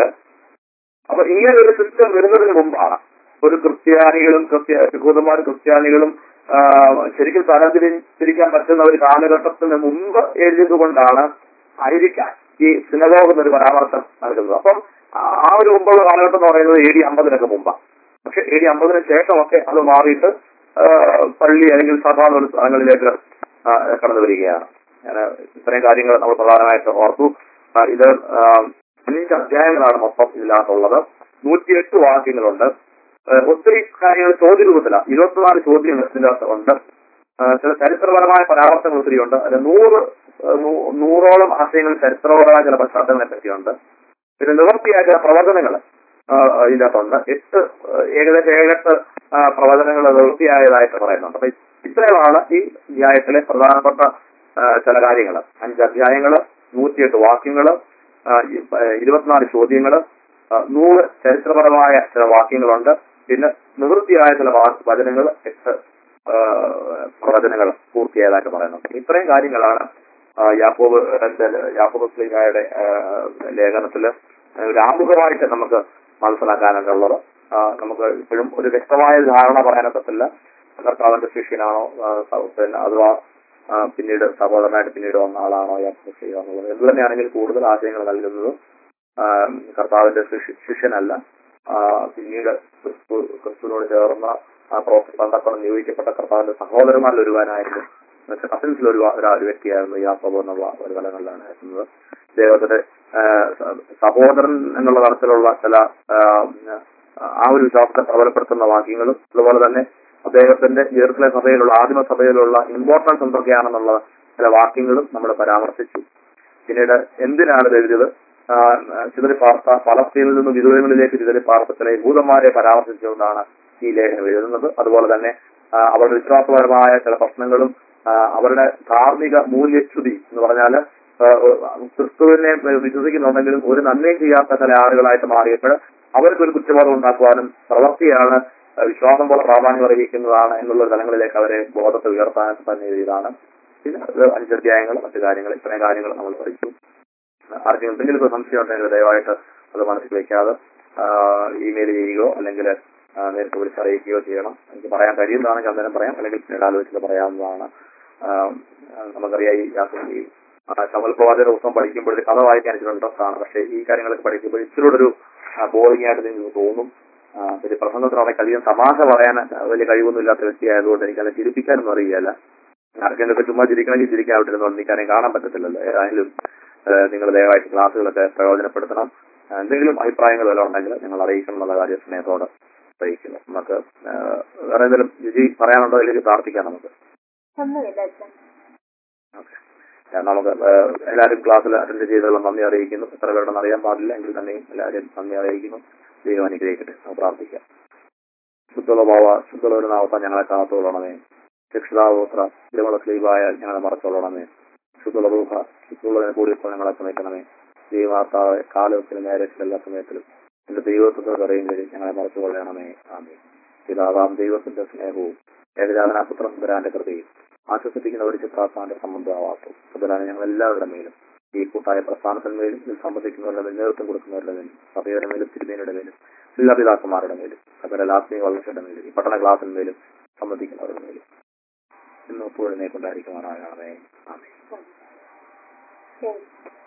അപ്പൊ ഇങ്ങനെ ഒരു സിസ്റ്റം വരുന്നതിന് മുമ്പാണ് ഒരു ക്രിസ്ത്യാനികളും ക്രിസ്ത്യ യഹൂദന്മാരും ക്രിസ്ത്യാനികളും ആ, ശരിക്കും തരംതിരിക്കാൻ പറ്റുന്ന ഒരു കാലഘട്ടത്തിന് മുമ്പ് എഴുതിയത് കൊണ്ടാണ് ആയിരിക്കാം ഈ സിനഗോഗ് എന്നൊരു പരാമർശം നൽകുന്നത് അപ്പം ആ- ആ ഒരു മുമ്പുള്ള കാലഘട്ടം എന്ന് പറയുന്നത് എ ഡി അമ്പതിനൊക്കെ മുമ്പാണ് പക്ഷെ എ ഡി അമ്പതിന് ശേഷമൊക്കെ അത് മാറിയിട്ട് ആ, പള്ളി അല്ലെങ്കിൽ സഭ എന്നുള്ള സ്ഥലങ്ങളിലേക്ക് ആ, കടന്നു വരികയാണ് ഞാൻ ഇത്രയും കാര്യങ്ങൾ നമ്മൾ പ്രധാനമായിട്ട് ഓർത്തു ആ, ഇത് ആ, അഞ്ച് അധ്യായങ്ങളാണ് മൊത്തം ഇതിനകത്തുള്ളത് നൂറ്റിയെട്ട് വാക്യങ്ങളുണ്ട് ആ, ഒത്തിരി കാര്യങ്ങൾ ചോദ്യരൂപത്തിലാണ് ഇരുപത്തിനാല് ചോദ്യങ്ങൾ ഇതിനകത്ത് ഉണ്ട് ആ, ചില ചരിത്രപരമായ പരാമർശങ്ങൾ ഒത്തിരി ഉണ്ട് അതിൽ നൂറ് ആ, നൂ- നൂറോളം ആശയങ്ങൾ ചരിത്രപരമായ ചില പശ്ചാത്തലങ്ങളെ പറ്റിയുണ്ട് പിന്നെ നിവർത്തിയായ ചില പ്രവചനങ്ങൾ ഇതിനകത്തുണ്ട് എട്ട് ആ, ഏകദേശം ഏഴെട്ട് ആ, പ്രവചനങ്ങൾ നിവൃത്തിയായതായിട്ട് പറയുന്നുണ്ട് അപ്പൊ ഇത്രയുമാണ് ഈ അധ്യായത്തിലെ പ്രധാനപ്പെട്ട ആ, ചില കാര്യങ്ങൾ അഞ്ച് അധ്യായങ്ങൾ നൂറ്റിയെട്ട് വാക്യങ്ങള് ആ, ഇ- ആ, ഇരുപത്തിനാല് ചോദ്യങ്ങള് ആ, നൂറ് ചരിത്രപരമായ ചില വാക്യങ്ങളുണ്ട് പിന്നെ നിവൃത്തിയായ ചില വചനങ്ങൾ എട്ട് ആ, പ്രവചനങ്ങൾ പൂർത്തിയായതായിട്ട് പറയുന്നുണ്ട് ഇത്രയും കാര്യങ്ങളാണ് ആ, യാക്കോബ് യാക്കോബ് സ്ലീഹായുടെ ലേഖനത്തില് ഒരു ആമുഖമായിട്ട് നമുക്ക് മനസ്സിലാക്കാനായിട്ടുള്ളത് ആ, നമുക്ക് ഇപ്പോഴും ഒരു വ്യക്തമായ ധാരണ പറയാനൊക്കത്തില്ല കർത്താവിന്റെ ശിഷ്യനാണോ ആ, സ- പിന്നെ അഥവാ ആ, പിന്നീട് സഹോദരനായിട്ട് പിന്നീട് വന്ന ആളാണോ യാക്കോബ് സ്ലീഹ എന്നുള്ളത് എന്ത് തന്നെയാണെങ്കിൽ കൂടുതൽ ആശയങ്ങൾ നൽകുന്നത് ആ, കർത്താവിന്റെ ശിഷ്യ- ശിഷ്യനല്ല ആ, പിന്നീട് ക്രിസ്തു ക്രിസ്തുവിനോട് ചേർന്ന ആ പ്രോഫറ്റ് പന്തക്കണം നിയോഗിക്കപ്പെട്ട കർത്താവിന്റെ സഹോദരന്മാരിൽ ഒരുവാനായിരുന്നു കസിൻസിൽ ഒരു ഒരു വ്യക്തിയായിരുന്നു യാക്കോബ് എന്നുള്ള ഒരു തലങ്ങളിലാണ് എത്തുന്നത് ദൈവത്തിന്റെ ആ, സ- സഹോദരൻ എന്നുള്ള തരത്തിലുള്ള ചില ആ, ആ ഒരു വിശ്വാസത്തെ പ്രബലപ്പെടുത്തുന്ന വാക്യങ്ങളും അതുപോലെ തന്നെ അദ്ദേഹത്തിന്റെ ജെറുസലെ സഭയിലുള്ള ആദിമ സഭയിലുള്ള ഇമ്പോർട്ടൻസ് എന്തൊക്കെയാണെന്നുള്ള ചില വാക്യങ്ങളും നമ്മൾ പരാമർശിച്ചു പിന്നീട് എന്തിനാണ് ഇത് എഴുതിയത് ആ, ചിതറി പാർത്ത ഫലസ്തീനിൽ നിന്ന് വിദൂരങ്ങളിലേക്ക് ചിതറി പാർത്ത ചില യഹൂദന്മാരെ പരാമർശിച്ചുകൊണ്ടാണ് ഈ ലേഖനം എഴുതുന്നത് അതുപോലെ തന്നെ ആ, അവരുടെ വിശ്വാസപരമായ ചില പ്രശ്നങ്ങളും ആ, അവരുടെ ധാർമ്മിക മൂല്യച്യുതി എന്ന് പറഞ്ഞാല് ആ, ക്രിസ്തുവിനെ വിശ്വസിക്കുന്നുണ്ടെങ്കിലും ഒരു നന്മയും ചെയ്യാത്ത ചില ആളുകളായിട്ട് മാറിയപ്പോൾ അവർക്കൊരു കുറ്റബോധം ഉണ്ടാക്കുവാനും പ്രവൃത്തിയാണ് ആ, വിശ്വാസം പോലെ പ്രാധാന്യം അറിയിക്കുന്നതാണ് എന്നുള്ള തലങ്ങളിലേക്ക് അവരെ ബോധത്തെ ഉയർത്താൻ തന്നെ എഴുതിയതാണ് പിന്നെ അത് അഞ്ചധ്യായങ്ങൾ മറ്റു കാര്യങ്ങൾ ഇത്രയും കാര്യങ്ങൾ നമ്മൾ പഠിച്ചു ആർക്കും എന്തെങ്കിലും ഒരു സംശയം ഉണ്ടെങ്കിൽ ദയവായിട്ട് അത് മനസ്സിൽ വെക്കാതെ ഇമെയിൽ ചെയ്യുകയോ അല്ലെങ്കിൽ ആ, നേരിട്ട് വിളിച്ചറിയിക്കുകയോ ചെയ്യണം എനിക്ക് പറയാൻ കഴിയുന്നതാണെങ്കിൽ അന്നേരം പറയാം അല്ലെങ്കിൽ പിന്നീട് ആലോചിച്ചിട്ട് പറയാവുന്നതാണ് ആ, ആ, നമുക്കറിയാം ഈ യാത്ര- ഈ ശമൽ പ്രവാചക പുസ്തകം പഠിക്കുമ്പോഴേ കഥ വായിക്കാൻ ഇച്ചിരി ഇൻട്രസ്റ്റ് ആണ് പക്ഷേ ഈ കാര്യങ്ങളൊക്കെ പഠിക്കുമ്പോൾ ഇച്ചിരി ഒരു ബോറിംഗ് ആയിട്ട് നിങ്ങൾക്ക് തോന്നും ആ, പിന്നെ പ്രസംഗത്തിനാണെങ്കിൽ അധികം തമാശ പറയാൻ വലിയ കഴിവൊന്നും ഇല്ലാത്ത വ്യക്തിയായതുകൊണ്ട് എനിക്കത് ചിരിപ്പിക്കാനൊന്നും അറിയില്ല ആർക്കെങ്കിലൊക്കെ ചുമ്മാ ചിരിക്കണമെങ്കിൽ ചിരിക്കാൻ വിട്ടിരുന്നു എനിക്കാരെയും കാണാൻ പറ്റത്തില്ലല്ലോ ഏതായാലും നിങ്ങൾ ദയവായിട്ട് ക്ലാസ്സുകളൊക്കെ പ്രയോജനപ്പെടുത്തണം ആ, എന്തെങ്കിലും അഭിപ്രായങ്ങൾ വല്ലതും ഉണ്ടെങ്കിൽ നിങ്ങൾ അറിയിക്കണം എന്നുള്ള കാര്യം സ്നേഹത്തോടെ അറിയിക്കുന്നു നമുക്ക് ആ, വേറെ എന്തെങ്കിലും രുചി പറയാനുണ്ടോ അല്ലെങ്കിൽ പ്രാർത്ഥിക്കാം നമുക്ക് ഒന്നുമില്ല അച്ഛൻ ഓക്കെ ഞാൻ നമുക്ക് ആ, എല്ലാവരും ക്ലാസ്സിൽ അറ്റൻഡ് ചെയ്തതുള്ള നന്ദി അറിയിക്കുന്നു എത്ര പേരുണ്ടെന്ന് അറിയാൻ പാടില്ല എങ്കിൽ തന്നെയും എല്ലാവരും നന്ദി അറിയിക്കുന്നു ദൈവം അനുഗ്രഹിക്കട്ടെ നമുക്ക് പ്രാർത്ഥിക്കാം ശുദ്ധുള്ള ഭാവ ശുദ്ധുള്ള ഒരു നാമത്താൻ ഞങ്ങളെ കാത്തോളണമേ രക്ഷിതാവോത്ര തിരുമല സ്ലീവായ ഞങ്ങളെ മറച്ചോളണമേ ശുദ്ധുള്ള രൂപ ശുദ്ധുള്ളതിനെ കൂടി ഇപ്പോൾ ഞങ്ങളെ സമയക്കണമേ ദൈവാർത്താവ് കാലത്തിലും നേരത്തിലും എല്ലാ സമയത്തിലും എന്റെ ദൈവത്തിന്റെ അറിയുന്നതിൽ ഞങ്ങളെ മറച്ചു കൊള്ളണമേ ആമേ പിതാവാം ദൈവത്തിന്റെ സ്നേഹവും ഏകജാതനാപുത്ര സുന്ദരാന്റെ കൃതിയും ആശ്വസിപ്പിക്കുന്ന ഒരു ചിത്രാസാന്റെ സംബന്ധമാവാത്തും സുന്ദരാനെ ഞങ്ങൾ എല്ലാവരുടെ മേലും ഈ കൂട്ടായ പ്രസ്ഥാനത്തിന്മേലും ഇതിൽ സംബന്ധിക്കുന്നവരുടെ മേലും നേതൃത്വം കൊടുക്കുന്നവരുടെ മേലും സഭയുടെ മേലും തിരുമേനിയുടെ മേലും എല്ലാ പിതാക്കന്മാരുടെ മേലും സഭയുടെ ആത്മീയ വളർച്ചയുടെ മേലും ഈ പഠന ക്ലാസ്സിന്മേലും സംബന്ധിക്കുന്നവരുടെ മേലും ഇന്ന് എപ്പോഴും കൊണ്ടായിരിക്കുവാനാകണമേ ആമേ ശരി